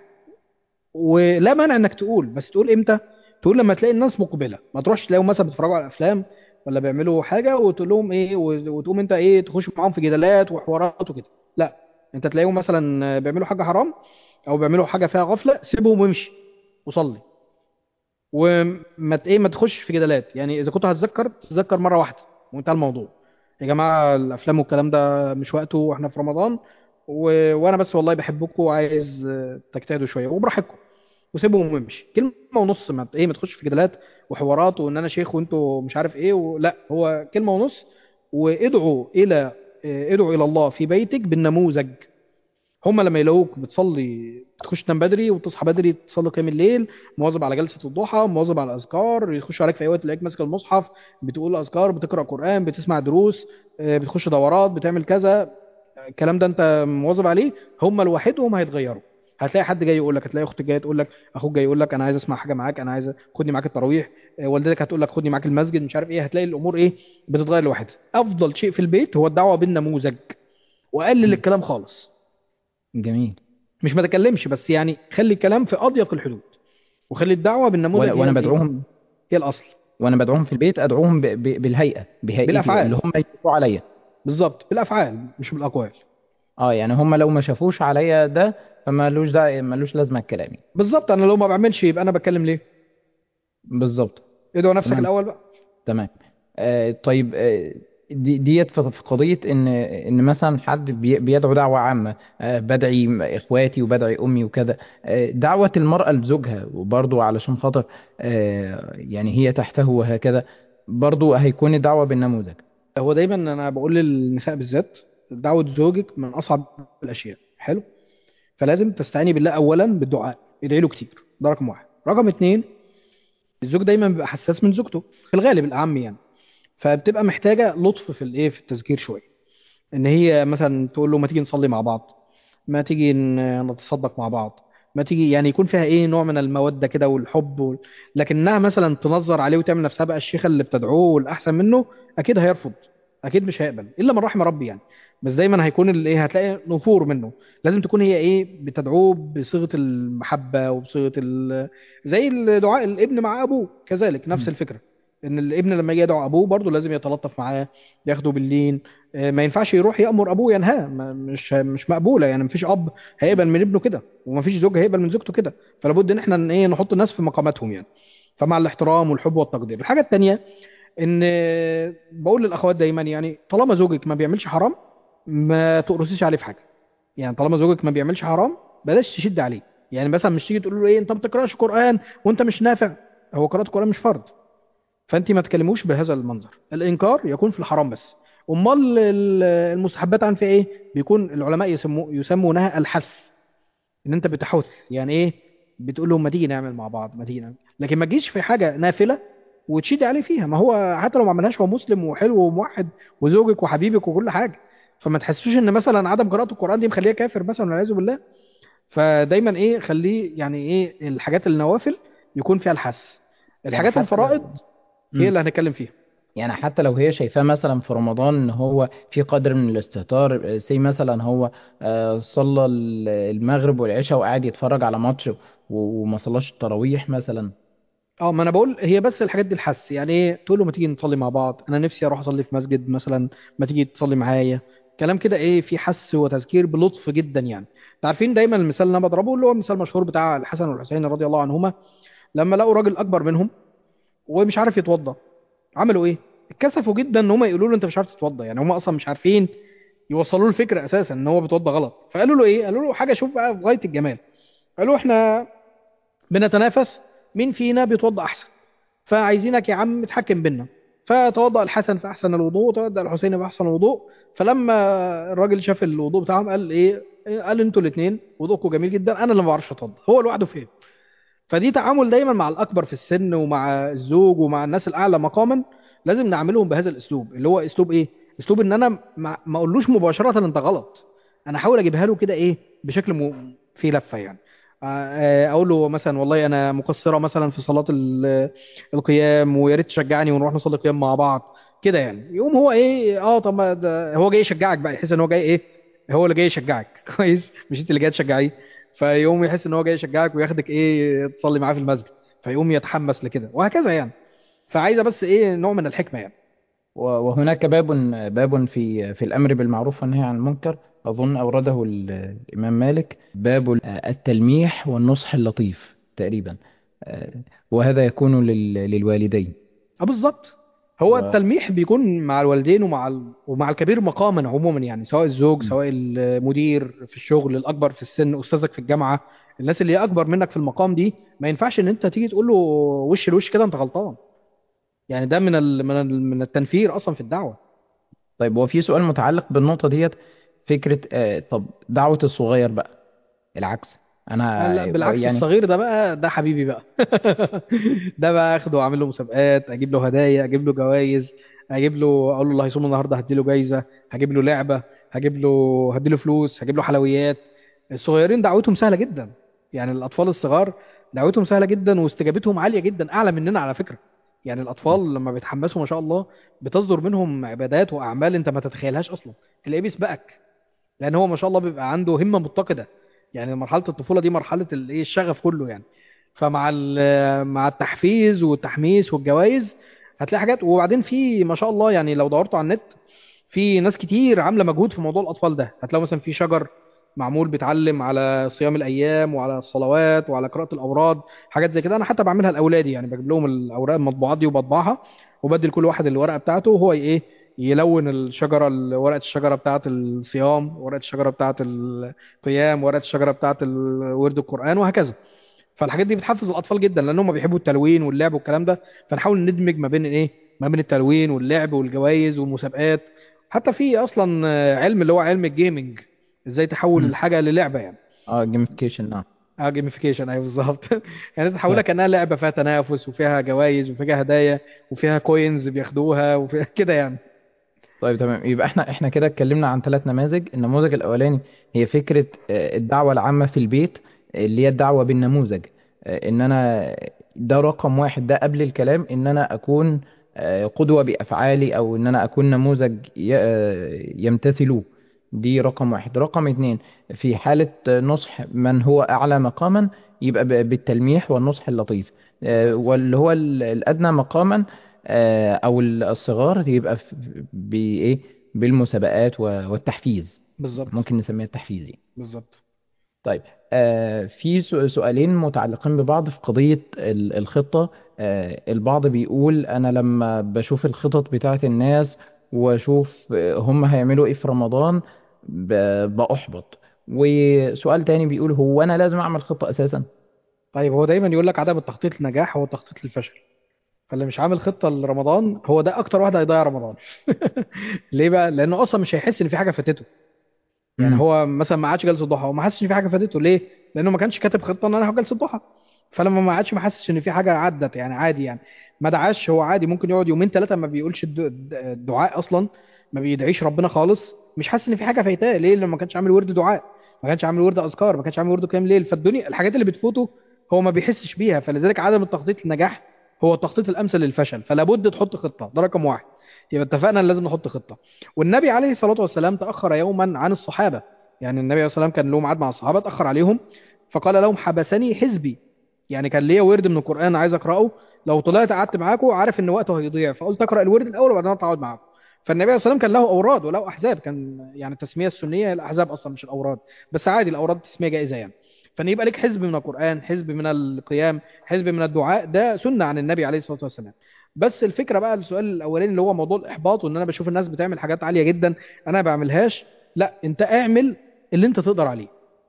ولا مانع انك تقول بس تقول امتى تقول لما تلاقي الناس مقبله ما تروحش تلاقيهم مثلا بيتفرجوا على افلام ولا بيعملوا حاجه وتقول لهم ايه وتقوم انت ايه تخش معاهم في جدالات وحوارات وكده لا انت تلاقيهم مثلا بيعملوا حاجه حرام او بيعملوا حاجه فيها غفله سيبهم وامشي وصلي وما ت- ايه ما تخش في جدالات يعني اذا كنت هتذكر تذكر مره واحده وانتهى الموضوع يا جماعه الافلام والكلام ده مش وقته واحنا في رمضان و... وانا بس والله بحبكم وعايز آه، تجتهدوا شويه وبراحتكم وسيبهم وامشي كلمه ونص ما ت- ايه ما تخش في جدالات وحوارات وان انا شيخ وانتوا مش عارف ايه و... لا هو كلمه ونص وادعوا الى آه، ادعوا الى الله في بيتك بالنموذج هم لما يلاقوك بتصلي تخش تنام بدري وتصحى بدري تصلي قيام الليل مواظب على جلسة الضحى مواظب على الأذكار يخش عليك في أي وقت يلاقيك ماسك المصحف بتقول أذكار بتقرأ قرآن بتسمع دروس آه، بتخش دورات بتعمل كذا الكلام ده أنت مواظب عليه هم لوحدهم هيتغيروا هتلاقي حد جاي يقول لك هتلاقي اختك جايه تقول لك اخوك جاي يقول لك انا عايز اسمع حاجه معاك انا عايز خدني معاك التراويح آه، والدتك هتقول لك خدني معاك المسجد مش عارف ايه هتلاقي الامور ايه بتتغير لوحدها افضل شيء في البيت هو الدعوه بالنموذج وقلل م. الكلام خالص جميل مش ما تكلمش بس يعني خلي الكلام في اضيق الحدود وخلي الدعوه بالنموذج وانا هي وأنا الايه بدعوهم هي الاصل وانا بدعوهم في البيت ادعوهم ب... ب... بالهيئه بهيئتي بالافعال اللي هم يشوفوا عليا بالظبط بالافعال مش بالاقوال اه يعني هم لو ما شافوش عليا ده فما لوش ده ملوش لازمه كلامي بالظبط انا لو ما بعملش يبقى انا بتكلم ليه بالظبط ادعو نفسك تمام الاول بقى تمام آه طيب آه دي ديت في في قضيه ان ان مثلا حد بي- بيدعو دعوه عامه آه بدعي اخواتي وبدعي امي وكذا آه دعوه المراه لزوجها وبرضه علشان خاطر آه يعني هي تحته وهكذا برضه هيكون الدعوه بالنموذج هو دايما انا بقول للنساء بالذات دعوه زوجك من اصعب الاشياء حلو فلازم تستعيني بالله اولا بالدعاء ادعي له كتير ده رقم واحد رقم اتنين الزوج دايما بيبقى حساس من زوجته في الغالب الاعم يعني فبتبقى محتاجه لطف في الايه في التذكير شويه ان هي مثلا تقول له ما تيجي نصلي مع بعض ما تيجي ن- نتصدق مع بعض ما تيجي يعني يكون فيها ايه نوع من المودة كده والحب وال... لكنها مثلا تنظر عليه وتعمل نفسها بقى الشيخة اللي بتدعوه والأحسن منه أكيد هيرفض أكيد مش هيقبل إلا من رحم ربي يعني بس دايما هيكون الايه هتلاقي نفور منه لازم تكون هي ايه بتدعوه بصيغة المحبة وبصيغة ال... زي الدعاء الابن مع أبوه كذلك نفس مم. الفكرة ان الابن لما يجي يدعو ابوه برضه لازم يتلطف معاه ياخده باللين آه، ما ينفعش يروح يأمر ابوه ينهاه ما- مش مش مقبوله يعني مفيش اب هيقبل من ابنه كده ومفيش زوج هيقبل من زوجته كده فلا بد ان احنا ن- ايه نحط الناس في مقاماتهم يعني فمع الاحترام والحب والتقدير الحاجه التانيه ان آه، بقول للاخوات دايما يعني طالما زوجك ما بيعملش حرام ما تقرصيش عليه في حاجه يعني طالما زوجك ما بيعملش حرام بلاش تشد عليه يعني مثلا مش تيجي تقول له ايه انت ما بتقراش قران وانت مش نافع هو قراءه القران مش فرض فانت ما تكلموش بهذا المنظر الانكار يكون في الحرام بس امال ال- المستحبات عن في ايه بيكون العلماء يسمو يسمونها الحث ان انت بتحث يعني ايه بتقول لهم ما تيجي نعمل مع بعض ما تيجي نعمل لكن ما تجيش في حاجه نافله وتشيدي عليه فيها ما هو حتى لو ما عملهاش هو مسلم وحلو وموحد وزوجك وحبيبك وكل حاجه فما تحسوش ان مثلا عدم قراءه القران دي مخليه كافر مثلا والعياذ بالله فدايما ايه خليه يعني ايه الحاجات النوافل يكون فيها الحث يعني الحاجات حتى الفرائض لو هي مم. اللي هنتكلم فيها يعني حتى لو هي شايفاه مثلا في رمضان ان هو في قدر من الاستهتار سي مثلا هو آه، صلى ال- المغرب والعشاء وقاعد يتفرج على ماتش و- وما صلاش التراويح مثلا اه ما انا بقول هي بس الحاجات دي الحس يعني ايه تقول له ما تيجي نصلي مع بعض انا نفسي اروح اصلي في مسجد مثلا ما تيجي تصلي معايا كلام كده ايه في حس وتذكير بلطف جدا يعني انتوا عارفين دايما المثال اللي انا بضربه اللي هو المثال المشهور بتاع الحسن والحسين رضي الله عنهما لما لقوا راجل اكبر منهم ومش عارف يتوضا عملوا ايه اتكسفوا جدا ان هم يقولوا له انت مش عارف تتوضا يعني هم اصلا مش عارفين يوصلوا له الفكره اساسا ان هو بيتوضا غلط فقالوا له ايه قالوا له حاجه شوف بقى في غايه الجمال قالوا احنا بنتنافس مين فينا بيتوضا احسن فعايزينك يا عم تحكم بينا فتوضأ الحسن في أحسن الوضوء وتوضأ الحسين في أحسن الوضوء فلما الراجل شاف الوضوء بتاعهم قال إيه إيه؟ قال أنتوا الاتنين وضوءكم جميل جدا أنا اللي ما بعرفش أتوضأ هو لوحده فين فدي تعامل دايما مع الأكبر في السن ومع الزوج ومع الناس الأعلى مقاما لازم نعاملهم بهذا الأسلوب اللي هو أسلوب إيه أسلوب إن أنا ما ما أقولوش مباشرة أنت غلط أنا أحاول أجيبها له كده إيه بشكل م... في لفة يعني آه، آه، اقول له مثلا والله انا مقصره مثلا في صلاه ال- القيام ويا ريت تشجعني ونروح نصلي قيام مع بعض كده يعني يقوم هو ايه اه طب ما ده هو جاي يشجعك بقى يحس ان هو جاي ايه هو اللي جاي يشجعك كويس مش انت اللي جاي تشجعيه فيقوم يحس ان هو جاي يشجعك وياخدك ايه تصلي معاه في المسجد فيقوم يتحمس لكده وهكذا يعني فعايزه بس ايه نوع من الحكمه يعني و- وهناك باب باب في في الأمر بالمعروف والنهي عن المنكر أظن أورده ال- الإمام مالك باب ال- التلميح والنصح اللطيف تقريبا آه، وهذا يكون لل- للوالدين اه بالظبط هو و... التلميح بيكون مع الوالدين ومع ال... ومع الكبير مقاما عموما يعني سواء الزوج سواء المدير في الشغل الاكبر في السن استاذك في الجامعه الناس اللي هي اكبر منك في المقام دي ما ينفعش ان انت تيجي تقول له وش لوش كده انت غلطان يعني ده من ال... من ال... من التنفير اصلا في الدعوه طيب هو في سؤال متعلق بالنقطة ديت فكرة آه، طب دعوة الصغير بقى العكس أنا لا بالعكس يعني الصغير ده بقى ده حبيبي بقى ده بقى اخده واعمل له مسابقات اجيب له هدايا اجيب له جوائز اجيب له اقول له اللي هيصوم النهارده هدي له جايزه هجيب له لعبه هجيب له هدي له فلوس هجيب له حلويات الصغيرين دعوتهم سهله جدا يعني الاطفال الصغار دعوتهم سهله جدا واستجابتهم عاليه جدا اعلى مننا على فكره يعني الاطفال لما بيتحمسوا ما شاء الله بتصدر منهم عبادات واعمال انت ما تتخيلهاش اصلا تلاقيه بيسبقك لان هو ما شاء الله بيبقى عنده همه متقده يعني مرحله الطفوله دي مرحله الايه الشغف كله يعني فمع ال- مع التحفيز والتحميس والجوائز هتلاقي حاجات وبعدين في ما شاء الله يعني لو دورتوا على النت في ناس كتير عامله مجهود في موضوع الاطفال ده هتلاقوا مثلا في شجر معمول بيتعلم على صيام الايام وعلى الصلوات وعلى قراءه الاوراد حاجات زي كده انا حتى بعملها لاولادي يعني بجيب لهم الاوراق المطبوعات دي وبطبعها وبدي لكل واحد الورقه بتاعته وهو ايه يلون الشجره ورقه الشجره بتاعه الصيام ورقه الشجره بتاعه القيام ورقه الشجره بتاعه ورد القران وهكذا فالحاجات دي بتحفز الاطفال جدا لان هم بيحبوا التلوين واللعب والكلام ده فنحاول ندمج ما بين ايه ما بين التلوين واللعب والجوائز والمسابقات حتى في اصلا آه، علم اللي هو علم الجيمنج ازاي تحول مم. الحاجه للعبه يعني اه جيميفيكيشن نعم اه جيميفيكيشن ايوه بالظبط يعني تحولها كانها لعبه فيها تنافس وفيها جوائز وفيها هدايا وفيها كوينز بياخدوها وفيها كده يعني طيب تمام يبقى احنا احنا كده اتكلمنا عن ثلاث نماذج النموذج الاولاني هي فكره آه، الدعوه العامه في البيت اللي هي الدعوه بالنموذج آه، ان انا ده رقم واحد ده قبل الكلام ان انا اكون آه، قدوه بافعالي او ان انا اكون نموذج ي- آه، يمتثلوه دي رقم واحد رقم اتنين في حاله آه، نصح من هو اعلى مقاما يبقى ب- بالتلميح والنصح اللطيف آه، واللي هو ال- الادنى مقاما آه، او الصغار يبقى في- بايه بالمسابقات و- والتحفيز بالظبط ممكن نسميها التحفيزي بالظبط طيب آه في سو- سؤالين متعلقين ببعض في قضية ال- الخطة آه البعض بيقول أنا لما بشوف الخطط بتاعت الناس وأشوف آه، هم هيعملوا إيه في رمضان ب- بأحبط وسؤال تاني بيقول هو أنا لازم أعمل خطة أساسا طيب هو دايما يقول لك عدم التخطيط للنجاح هو التخطيط للفشل فاللي مش عامل خطة لرمضان هو ده أكتر واحد هيضيع رمضان ليه بقى؟ لأنه أصلا مش هيحس إن في حاجة فاتته يعني مم. هو مثلا ما عادش جلسة ضحى وما حسش إن في حاجة فاتته ليه؟ لأنه ما كانش كاتب خطة إن أنا هاخد جلسة ضحى فلما ما عادش ما حسش إن في حاجة عدت يعني عادي يعني ما دعاش هو عادي ممكن يقعد يومين ثلاثة ما بيقولش الد- الد- الدعاء أصلا ما بيدعيش ربنا خالص مش حاسس إن في حاجة فايتاه ليه؟ لأنه ما كانش عامل ورد دعاء ما كانش عامل ورد أذكار ما كانش عامل ورد قيام ليل فالدنيا الحاجات اللي بتفوته هو ما بيحسش بيها فلذلك عدم التخطيط للنجاح هو التخطيط الامثل للفشل فلا بد تحط خطه ده رقم واحد يبقى اتفقنا ان لازم نحط خطه والنبي عليه الصلاه والسلام تاخر يوما عن الصحابه يعني النبي عليه الصلاه والسلام كان له ميعاد مع الصحابه اتاخر عليهم فقال لهم حبسني حزبي يعني كان ليا ورد من القران عايز اقراه لو طلعت قعدت معاكم عارف ان وقته هيضيع فقلت اقرا الورد الاول وبعدين اطلع اقعد معاكم فالنبي عليه الصلاه والسلام كان له اوراد وله احزاب كان يعني التسميه السنيه هي الاحزاب اصلا مش الاوراد بس عادي الاوراد تسميه جائزه يعني فان يبقى لك حزب من القران حزب من القيام حزب من الدعاء ده سنه عن النبي عليه الصلاه والسلام بس الفكره بقى السؤال الاولاني اللي هو موضوع الاحباط وان انا بشوف الناس بتعمل حاجات عاليه جدا انا ما بعملهاش لا انت اعمل اللي انت تقدر عليه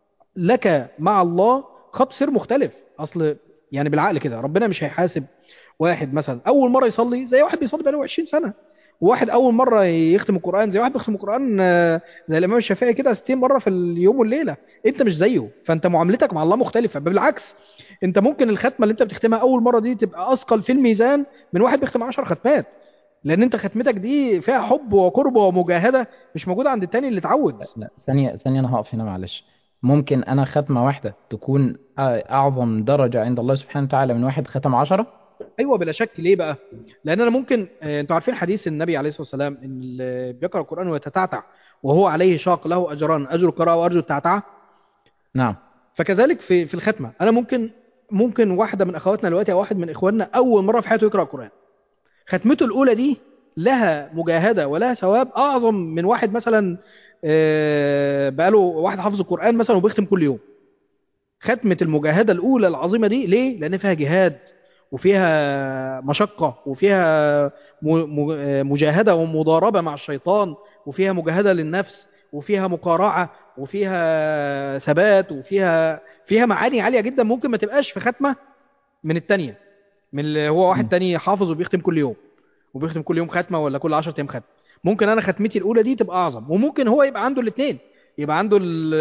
لك مع الله خط سير مختلف اصل يعني بالعقل كده ربنا مش هيحاسب واحد مثلا اول مره يصلي زي واحد بيصلي بقاله 20 سنه وواحد اول مره يختم القران زي واحد بيختم القران آه، زي الامام الشافعي كده 60 مره في اليوم والليله انت مش زيه فانت معاملتك مع الله مختلفه بل بالعكس انت ممكن الختمه اللي انت بتختمها اول مره دي تبقى اثقل في الميزان من واحد بيختم 10 ختمات لان انت ختمتك دي فيها حب وقرب ومجاهده مش موجوده عند التاني اللي اتعود لا ثانية ثانية أنا هقف هنا معلش ممكن أنا ختمة واحدة تكون أ- أعظم درجة عند الله سبحانه وتعالى من واحد ختم عشرة ايوه بلا شك ليه بقى لان انا ممكن آه، انتوا عارفين حديث النبي عليه الصلاه والسلام ان اللي بيقرا القران ويتتعتع وهو عليه شاق له اجران اجر القراءه واجر التعتعه نعم فكذلك في في الختمه انا ممكن ممكن واحده من اخواتنا دلوقتي او واحد من اخواننا اول مره في حياته يقرا القران ختمته الاولى دي لها مجاهده ولها ثواب اعظم من واحد مثلا آه، بقاله واحد حافظ القران مثلا وبيختم كل يوم ختمه المجاهده الاولى العظيمه دي ليه لان فيها جهاد وفيها مشقه وفيها م- م- آه، مجاهده ومضاربه مع الشيطان وفيها مجاهده للنفس وفيها مقارعه وفيها ثبات وفيها فيها معاني عاليه جدا ممكن ما تبقاش في ختمه من التانية من اللي هو واحد م. تاني حافظ وبيختم كل يوم وبيختم كل يوم ختمه ولا كل 10 ايام ختمه ممكن انا ختمتي الاولى دي تبقى اعظم وممكن هو يبقى عنده الاثنين يبقى عنده ال-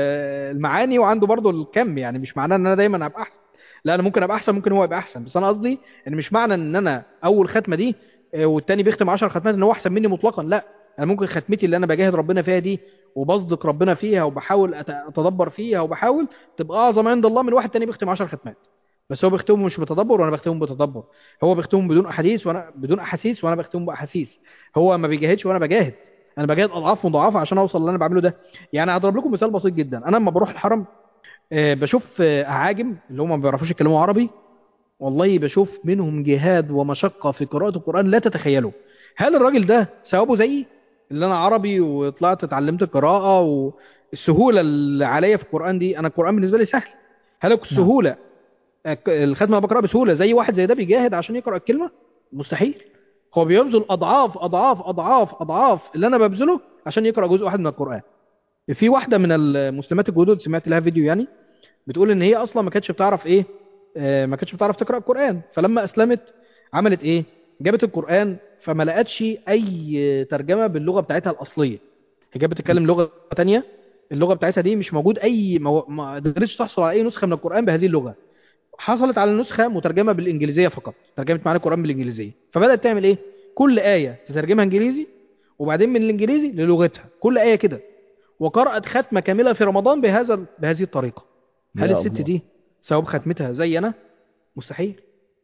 المعاني وعنده برضه الكم يعني مش معناه ان انا دايما ابقى احسن لا انا ممكن ابقى احسن ممكن هو يبقى احسن بس انا قصدي ان مش معنى ان انا اول ختمه دي آه، والتاني بيختم 10 ختمات ان هو احسن مني مطلقا لا انا ممكن ختمتي اللي انا بجاهد ربنا فيها دي وبصدق ربنا فيها وبحاول أت- اتدبر فيها وبحاول تبقى اعظم عند الله من واحد تاني بيختم 10 ختمات بس هو بيختمهم مش بتدبر وانا بختمهم بتدبر هو بيختمهم بدون احاديث وانا بدون احاسيس وانا بختمهم باحاسيس هو ما بيجاهدش وانا بجاهد انا بجاهد اضعاف مضاعفه عشان اوصل اللي انا بعمله ده يعني هضرب لكم مثال بسيط جدا انا لما بروح الحرم آه، بشوف آه، اعاجم اللي هم ما بيعرفوش يتكلموا عربي والله بشوف منهم جهاد ومشقه في قراءه القران لا تتخيلوا هل الراجل ده ثوابه زيي اللي انا عربي وطلعت اتعلمت القراءه والسهوله اللي عليا في القران دي انا القران بالنسبه لي سهل هل نعم السهوله الختمه بقرا بسهوله زي واحد زي ده بيجاهد عشان يقرا الكلمه مستحيل هو بيبذل اضعاف اضعاف اضعاف اضعاف اللي انا ببذله عشان يقرا جزء واحد من القران في واحده من المسلمات الجدد سمعت لها فيديو يعني بتقول ان هي اصلا ما كانتش بتعرف ايه آه، ما كانتش بتعرف تقرا القران فلما اسلمت عملت ايه جابت القران فما لقتش اي ترجمه باللغه بتاعتها الاصليه هي كانت بتتكلم لغه تانية اللغه بتاعتها دي مش موجود اي مو... ما قدرتش تحصل على اي نسخه من القران بهذه اللغه حصلت على نسخه مترجمه بالانجليزيه فقط ترجمه معاني القران بالانجليزيه فبدات تعمل ايه كل ايه تترجمها انجليزي وبعدين من الانجليزي للغتها كل ايه كده وقرات ختمه كامله في رمضان بهذا بهذه الطريقه هل يا الست الله دي ثواب ختمتها زي انا مستحيل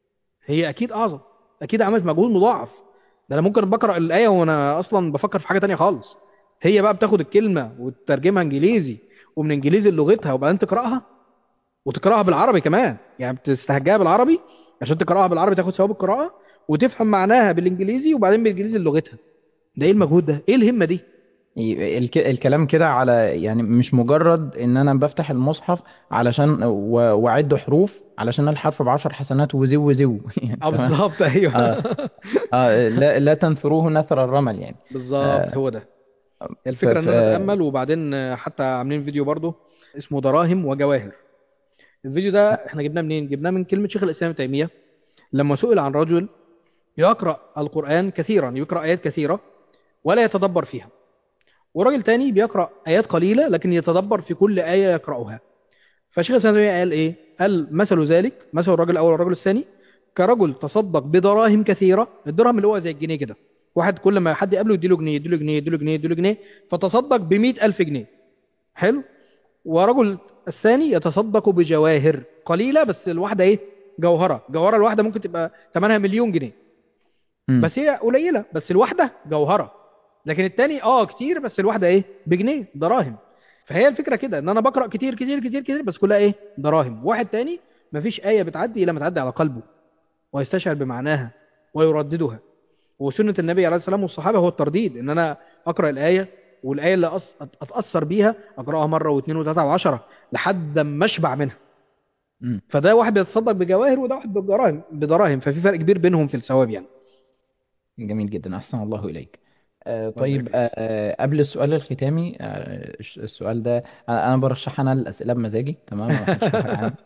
هي اكيد اعظم اكيد عملت مجهود مضاعف ده انا ممكن بقرا الايه وانا اصلا بفكر في حاجه تانية خالص هي بقى بتاخد الكلمه وتترجمها انجليزي ومن انجليزي لغتها وبعدين تقراها وتقراها بالعربي كمان يعني بتستهجاها بالعربي عشان تقراها بالعربي تاخد ثواب القراءه وتفهم معناها بالانجليزي وبعدين بالانجليزي لغتها ده ايه المجهود ده ايه الهمه دي الك- الكلام كده على يعني مش مجرد ان انا بفتح المصحف علشان و- واعد حروف علشان الحرف بعشر حسنات وزو وزو يعني اه تمام بالظبط ايوه آه آه لا لا تنثروه نثر الرمل يعني بالظبط آه هو ده ف الفكره ف ان انا اتامل وبعدين آه، حتى عاملين فيديو برضه اسمه دراهم وجواهر الفيديو ده احنا جبناه منين جبناه من كلمه شيخ الاسلام ابن تيميه لما سئل عن رجل يقرا القران كثيرا يقرا ايات كثيره ولا يتدبر فيها وراجل تاني بيقرا ايات قليله لكن يتدبر في كل ايه يقراها فشيخ الاسلام ابن تيميه قال ايه قال مثل ذلك مثل الرجل الاول والرجل الثاني كرجل تصدق بدراهم كثيره الدرهم اللي هو زي الجنيه كده واحد كل ما حد يقابله يديله جنيه يديله جنيه يديله جنيه يديله جنيه فتصدق ب ألف جنيه حلو ورجل الثاني يتصدق بجواهر قليله بس الواحده ايه جوهره جوهره الواحده ممكن تبقى ثمنها مليون جنيه مم. بس هي قليله بس الواحده جوهره لكن التاني اه كتير بس الواحده ايه بجنيه دراهم فهي الفكره كده ان انا بقرا كتير كتير كتير كتير بس كلها ايه دراهم واحد تاني مفيش ايه بتعدي الا ما تعدي على قلبه ويستشعر بمعناها ويرددها وسنه النبي عليه السلام والصحابه هو الترديد ان انا اقرا الايه والايه اللي أص... اتاثر بيها اقراها مره واثنين وثلاثه وعشره لحد ما اشبع منها مم. فده واحد بيتصدق بجواهر وده واحد بدراهم بدراهم ففي فرق كبير بينهم في الثواب يعني جميل جدا أحسن الله إليك آه الله يبارك طيب فيك آه آه، قبل السؤال الختامي آه الش- السؤال ده أنا أنا برشح أنا الأسئلة بمزاجي تمام ما حدش له حاجة عني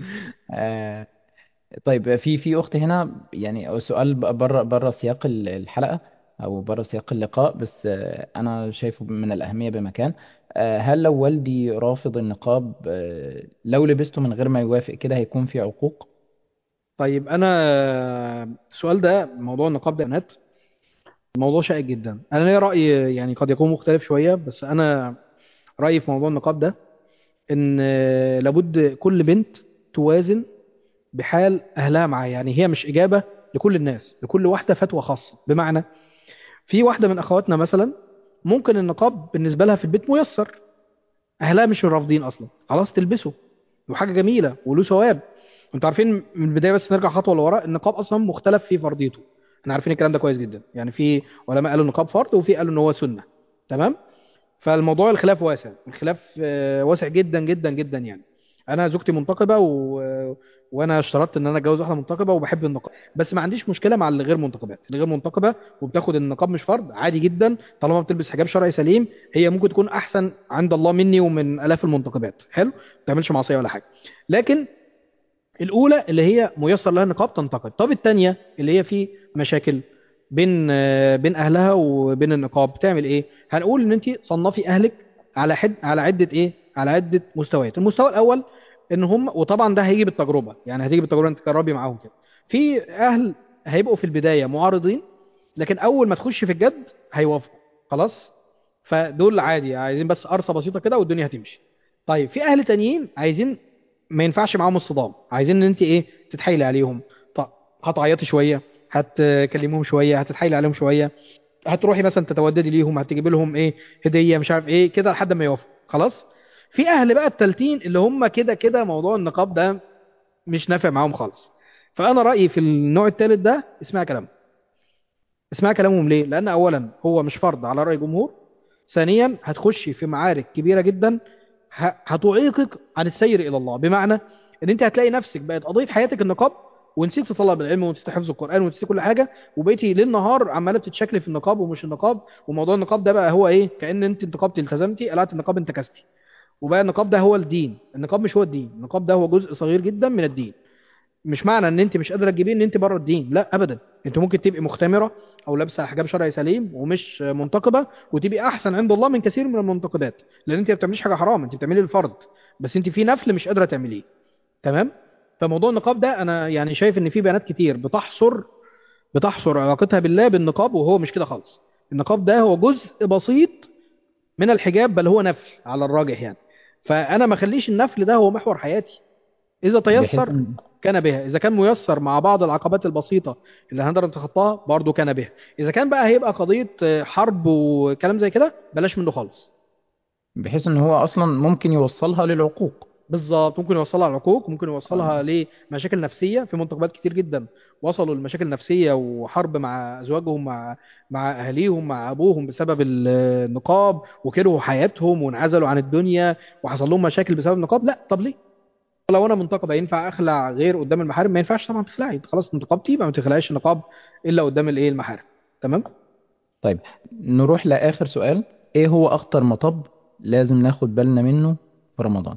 آه طيب في في أخت هنا يعني سؤال بره بره سياق ال- الحلقة أو بره سياق اللقاء بس آه أنا شايفه من الأهمية بمكان آه هل لو والدي رافض النقاب آه لو لبسته من غير ما يوافق كده هيكون في عقوق؟ طيب انا السؤال ده موضوع النقاب ده بنات موضوع شائك جدا انا ليا راي يعني قد يكون مختلف شويه بس انا رايي في موضوع النقاب ده ان لابد كل بنت توازن بحال اهلها معاها يعني هي مش اجابه لكل الناس لكل واحده فتوى خاصه بمعنى في واحده من اخواتنا مثلا ممكن النقاب بالنسبه لها في البيت ميسر اهلها مش رافضين اصلا خلاص تلبسه وحاجه جميله وله ثواب انتوا عارفين من البدايه بس نرجع خطوه لورا النقاب اصلا مختلف في فرضيته احنا عارفين الكلام ده كويس جدا يعني في علماء قالوا النقاب فرض وفي قالوا ان هو سنه تمام فالموضوع الخلاف واسع الخلاف آه، واسع جدا جدا جدا يعني انا زوجتي منتقبه و... وانا اشترطت ان انا اتجوز واحده منتقبه وبحب النقاب بس ما عنديش مشكله مع اللي غير منتقبات اللي غير منتقبه وبتاخد النقاب مش فرض عادي جدا طالما بتلبس حجاب شرعي سليم هي ممكن تكون احسن عند الله مني ومن الاف المنتقبات حلو ما بتعملش معصيه ولا حاجه لكن الاولى اللي هي ميسر لها النقاب تنتقد طب الثانيه اللي هي في مشاكل بين آه، بين اهلها وبين النقاب بتعمل ايه هنقول ان انت صنفي اهلك على حد على عده ايه على عده مستويات المستوى الاول ان هم وطبعا ده هيجي بالتجربه يعني هتيجي بالتجربه انت تجربي معاهم كده في اهل هيبقوا في البدايه معارضين لكن اول ما تخش في الجد هيوافقوا خلاص فدول عادي عايزين بس قرصه بسيطه كده والدنيا هتمشي طيب في اهل تانيين عايزين ما ينفعش معاهم الصدام عايزين ان انت ايه تتحايلي عليهم طب هتعيطي شويه هتكلموهم شويه هتتحايلي عليهم شويه هتروحي مثلا تتوددي ليهم هتجيبي لهم ايه هديه مش عارف ايه كده لحد ما يوافقوا خلاص في اهل بقى التالتين اللي هم كده كده موضوع النقاب ده مش نافع معاهم خالص فانا رايي في النوع الثالث ده اسمع كلام اسمع كلامهم ليه لان اولا هو مش فرض على راي جمهور ثانيا هتخشي في معارك كبيره جدا ه- هتعيقك عن السير الى الله بمعنى ان انت هتلاقي نفسك بقت قضيه حياتك النقاب ونسيت طلب العلم ونسيت حفظ القران ونسيت كل حاجه وبقيتي ليل نهار عماله بتتشكلي في النقاب ومش النقاب وموضوع النقاب ده بقى هو ايه كان انت انتقبتي التزمتي قلعت النقاب انتكستي وبقى النقاب ده هو الدين النقاب مش هو الدين النقاب ده هو جزء صغير جدا من الدين مش معنى ان انت مش قادره تجيبيه ان انت بره الدين لا ابدا انت ممكن تبقي مختمره او لابسه حجاب شرعي سليم ومش منتقبه وتبقي احسن عند الله من كثير من المنتقبات لان انت ما بتعمليش حاجه حرام انت بتعملي الفرض بس انت في نفل مش قادره تعمليه تمام فموضوع النقاب ده انا يعني شايف ان في بنات كتير بتحصر بتحصر علاقتها بالله بالنقاب وهو مش كده خالص النقاب ده هو جزء بسيط من الحجاب بل هو نفل على الراجح يعني فانا ما اخليش النفل ده هو محور حياتي اذا بحيث تيسر ان كان بها إذا كان ميسر مع بعض العقبات البسيطة اللي هنقدر نتخطاها برضه كان بها إذا كان بقى هيبقى قضية آه، حرب وكلام زي كده بلاش منه خالص بحيث ان هو اصلا ممكن يوصلها للعقوق بالظبط ممكن يوصلها لعقوق ممكن آه. يوصلها لمشاكل نفسيه في منتخبات كتير جدا وصلوا لمشاكل نفسيه وحرب مع ازواجهم مع مع اهاليهم مع ابوهم بسبب ال- النقاب وكرهوا حياتهم وانعزلوا عن الدنيا وحصل لهم مشاكل بسبب النقاب لا طب ليه لو انا منتقبه ينفع اخلع غير قدام المحارم ما ينفعش طبعا تخلعي انت خلاص انتقبتي يبقى ما تخلعيش النقاب الا قدام الايه المحارم تمام طيب نروح لآخر سؤال ايه هو اخطر مطب لازم ناخد بالنا منه في رمضان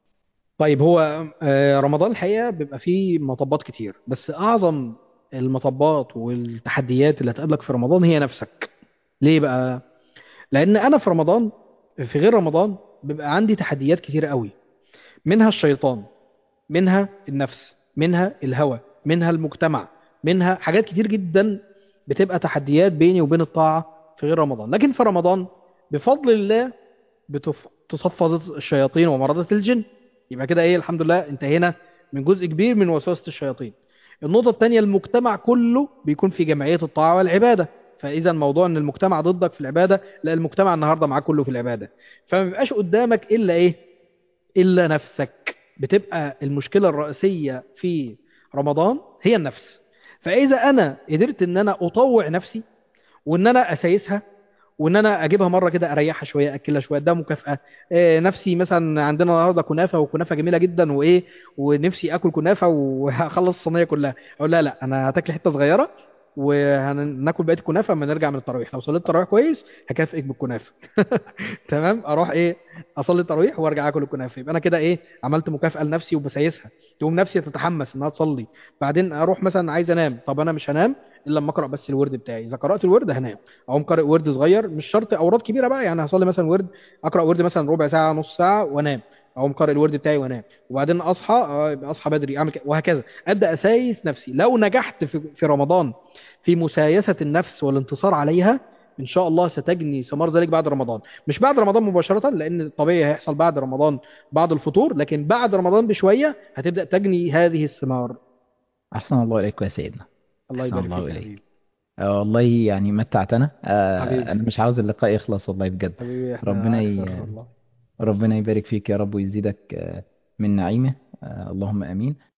طيب هو آه، رمضان الحقيقه بيبقى فيه مطبات كتير بس اعظم المطبات والتحديات اللي هتقابلك في رمضان هي نفسك ليه بقى لان انا في رمضان في غير رمضان بيبقى عندي تحديات كتير قوي منها الشيطان منها النفس منها الهوى منها المجتمع منها حاجات كتير جدا بتبقى تحديات بيني وبين الطاعة في غير رمضان لكن في رمضان بفضل الله بتف- تصفد الشياطين ومرضة الجن يبقى كده ايه الحمد لله انتهينا من جزء كبير من وسوسة الشياطين النقطة الثانية المجتمع كله بيكون في جمعية الطاعة والعبادة فإذا موضوع إن المجتمع ضدك في العبادة لا المجتمع النهاردة معاك كله في العبادة فما بيبقاش قدامك إلا إيه إلا نفسك بتبقى المشكلة الرئيسية في رمضان هي النفس فإذا أنا قدرت إن أنا أطوع نفسي وإن أنا أسايسها وإن أنا أجيبها مرة كده أريحها شوية أكلها شوية ده مكافأة إيه نفسي مثلا عندنا النهاردة كنافة وكنافة جميلة جدا وإيه ونفسي آكل كنافة وهخلص الصينية كلها أقول لا لا أنا هتاكلي حتة صغيرة وهناكل بقيه الكنافه اما نرجع من التراويح لو صليت التراويح كويس هكافئك بالكنافه تمام اروح ايه اصلي التراويح وارجع اكل الكنافه يبقى انا كده ايه عملت مكافاه لنفسي وبسايسها تقوم نفسي تتحمس انها تصلي بعدين اروح مثلا عايز انام طب انا مش هنام الا لما اقرا بس الورد بتاعي اذا قرات الورد هنام اقوم قارئ ورد صغير مش شرط اوراد كبيره بقى يعني هصلي مثلا ورد اقرا ورد مثلا ربع ساعه نص ساعه وانام اقوم قارئ الورد بتاعي وانام وبعدين اصحى آه، يبقى اصحى بدري اعمل كده وهكذا ابدا اسايس نفسي لو نجحت في في رمضان في مسايسه النفس والانتصار عليها ان شاء الله ستجني ثمار ذلك بعد رمضان مش بعد رمضان مباشره لان طبيعي هيحصل بعد رمضان بعد الفطور لكن بعد رمضان بشويه هتبدا تجني هذه الثمار احسن الله اليك يا سيدنا الله احسن يبارك الله فيك يا اليك حبيبي آه والله يعني متعتنا آه حبيبي انا مش عاوز اللقاء يخلص والله بجد حبيبي احنا ربنا اكثر ي... والله ربنا يبارك فيك يا رب ويزيدك آه، من نعيمه آه اللهم امين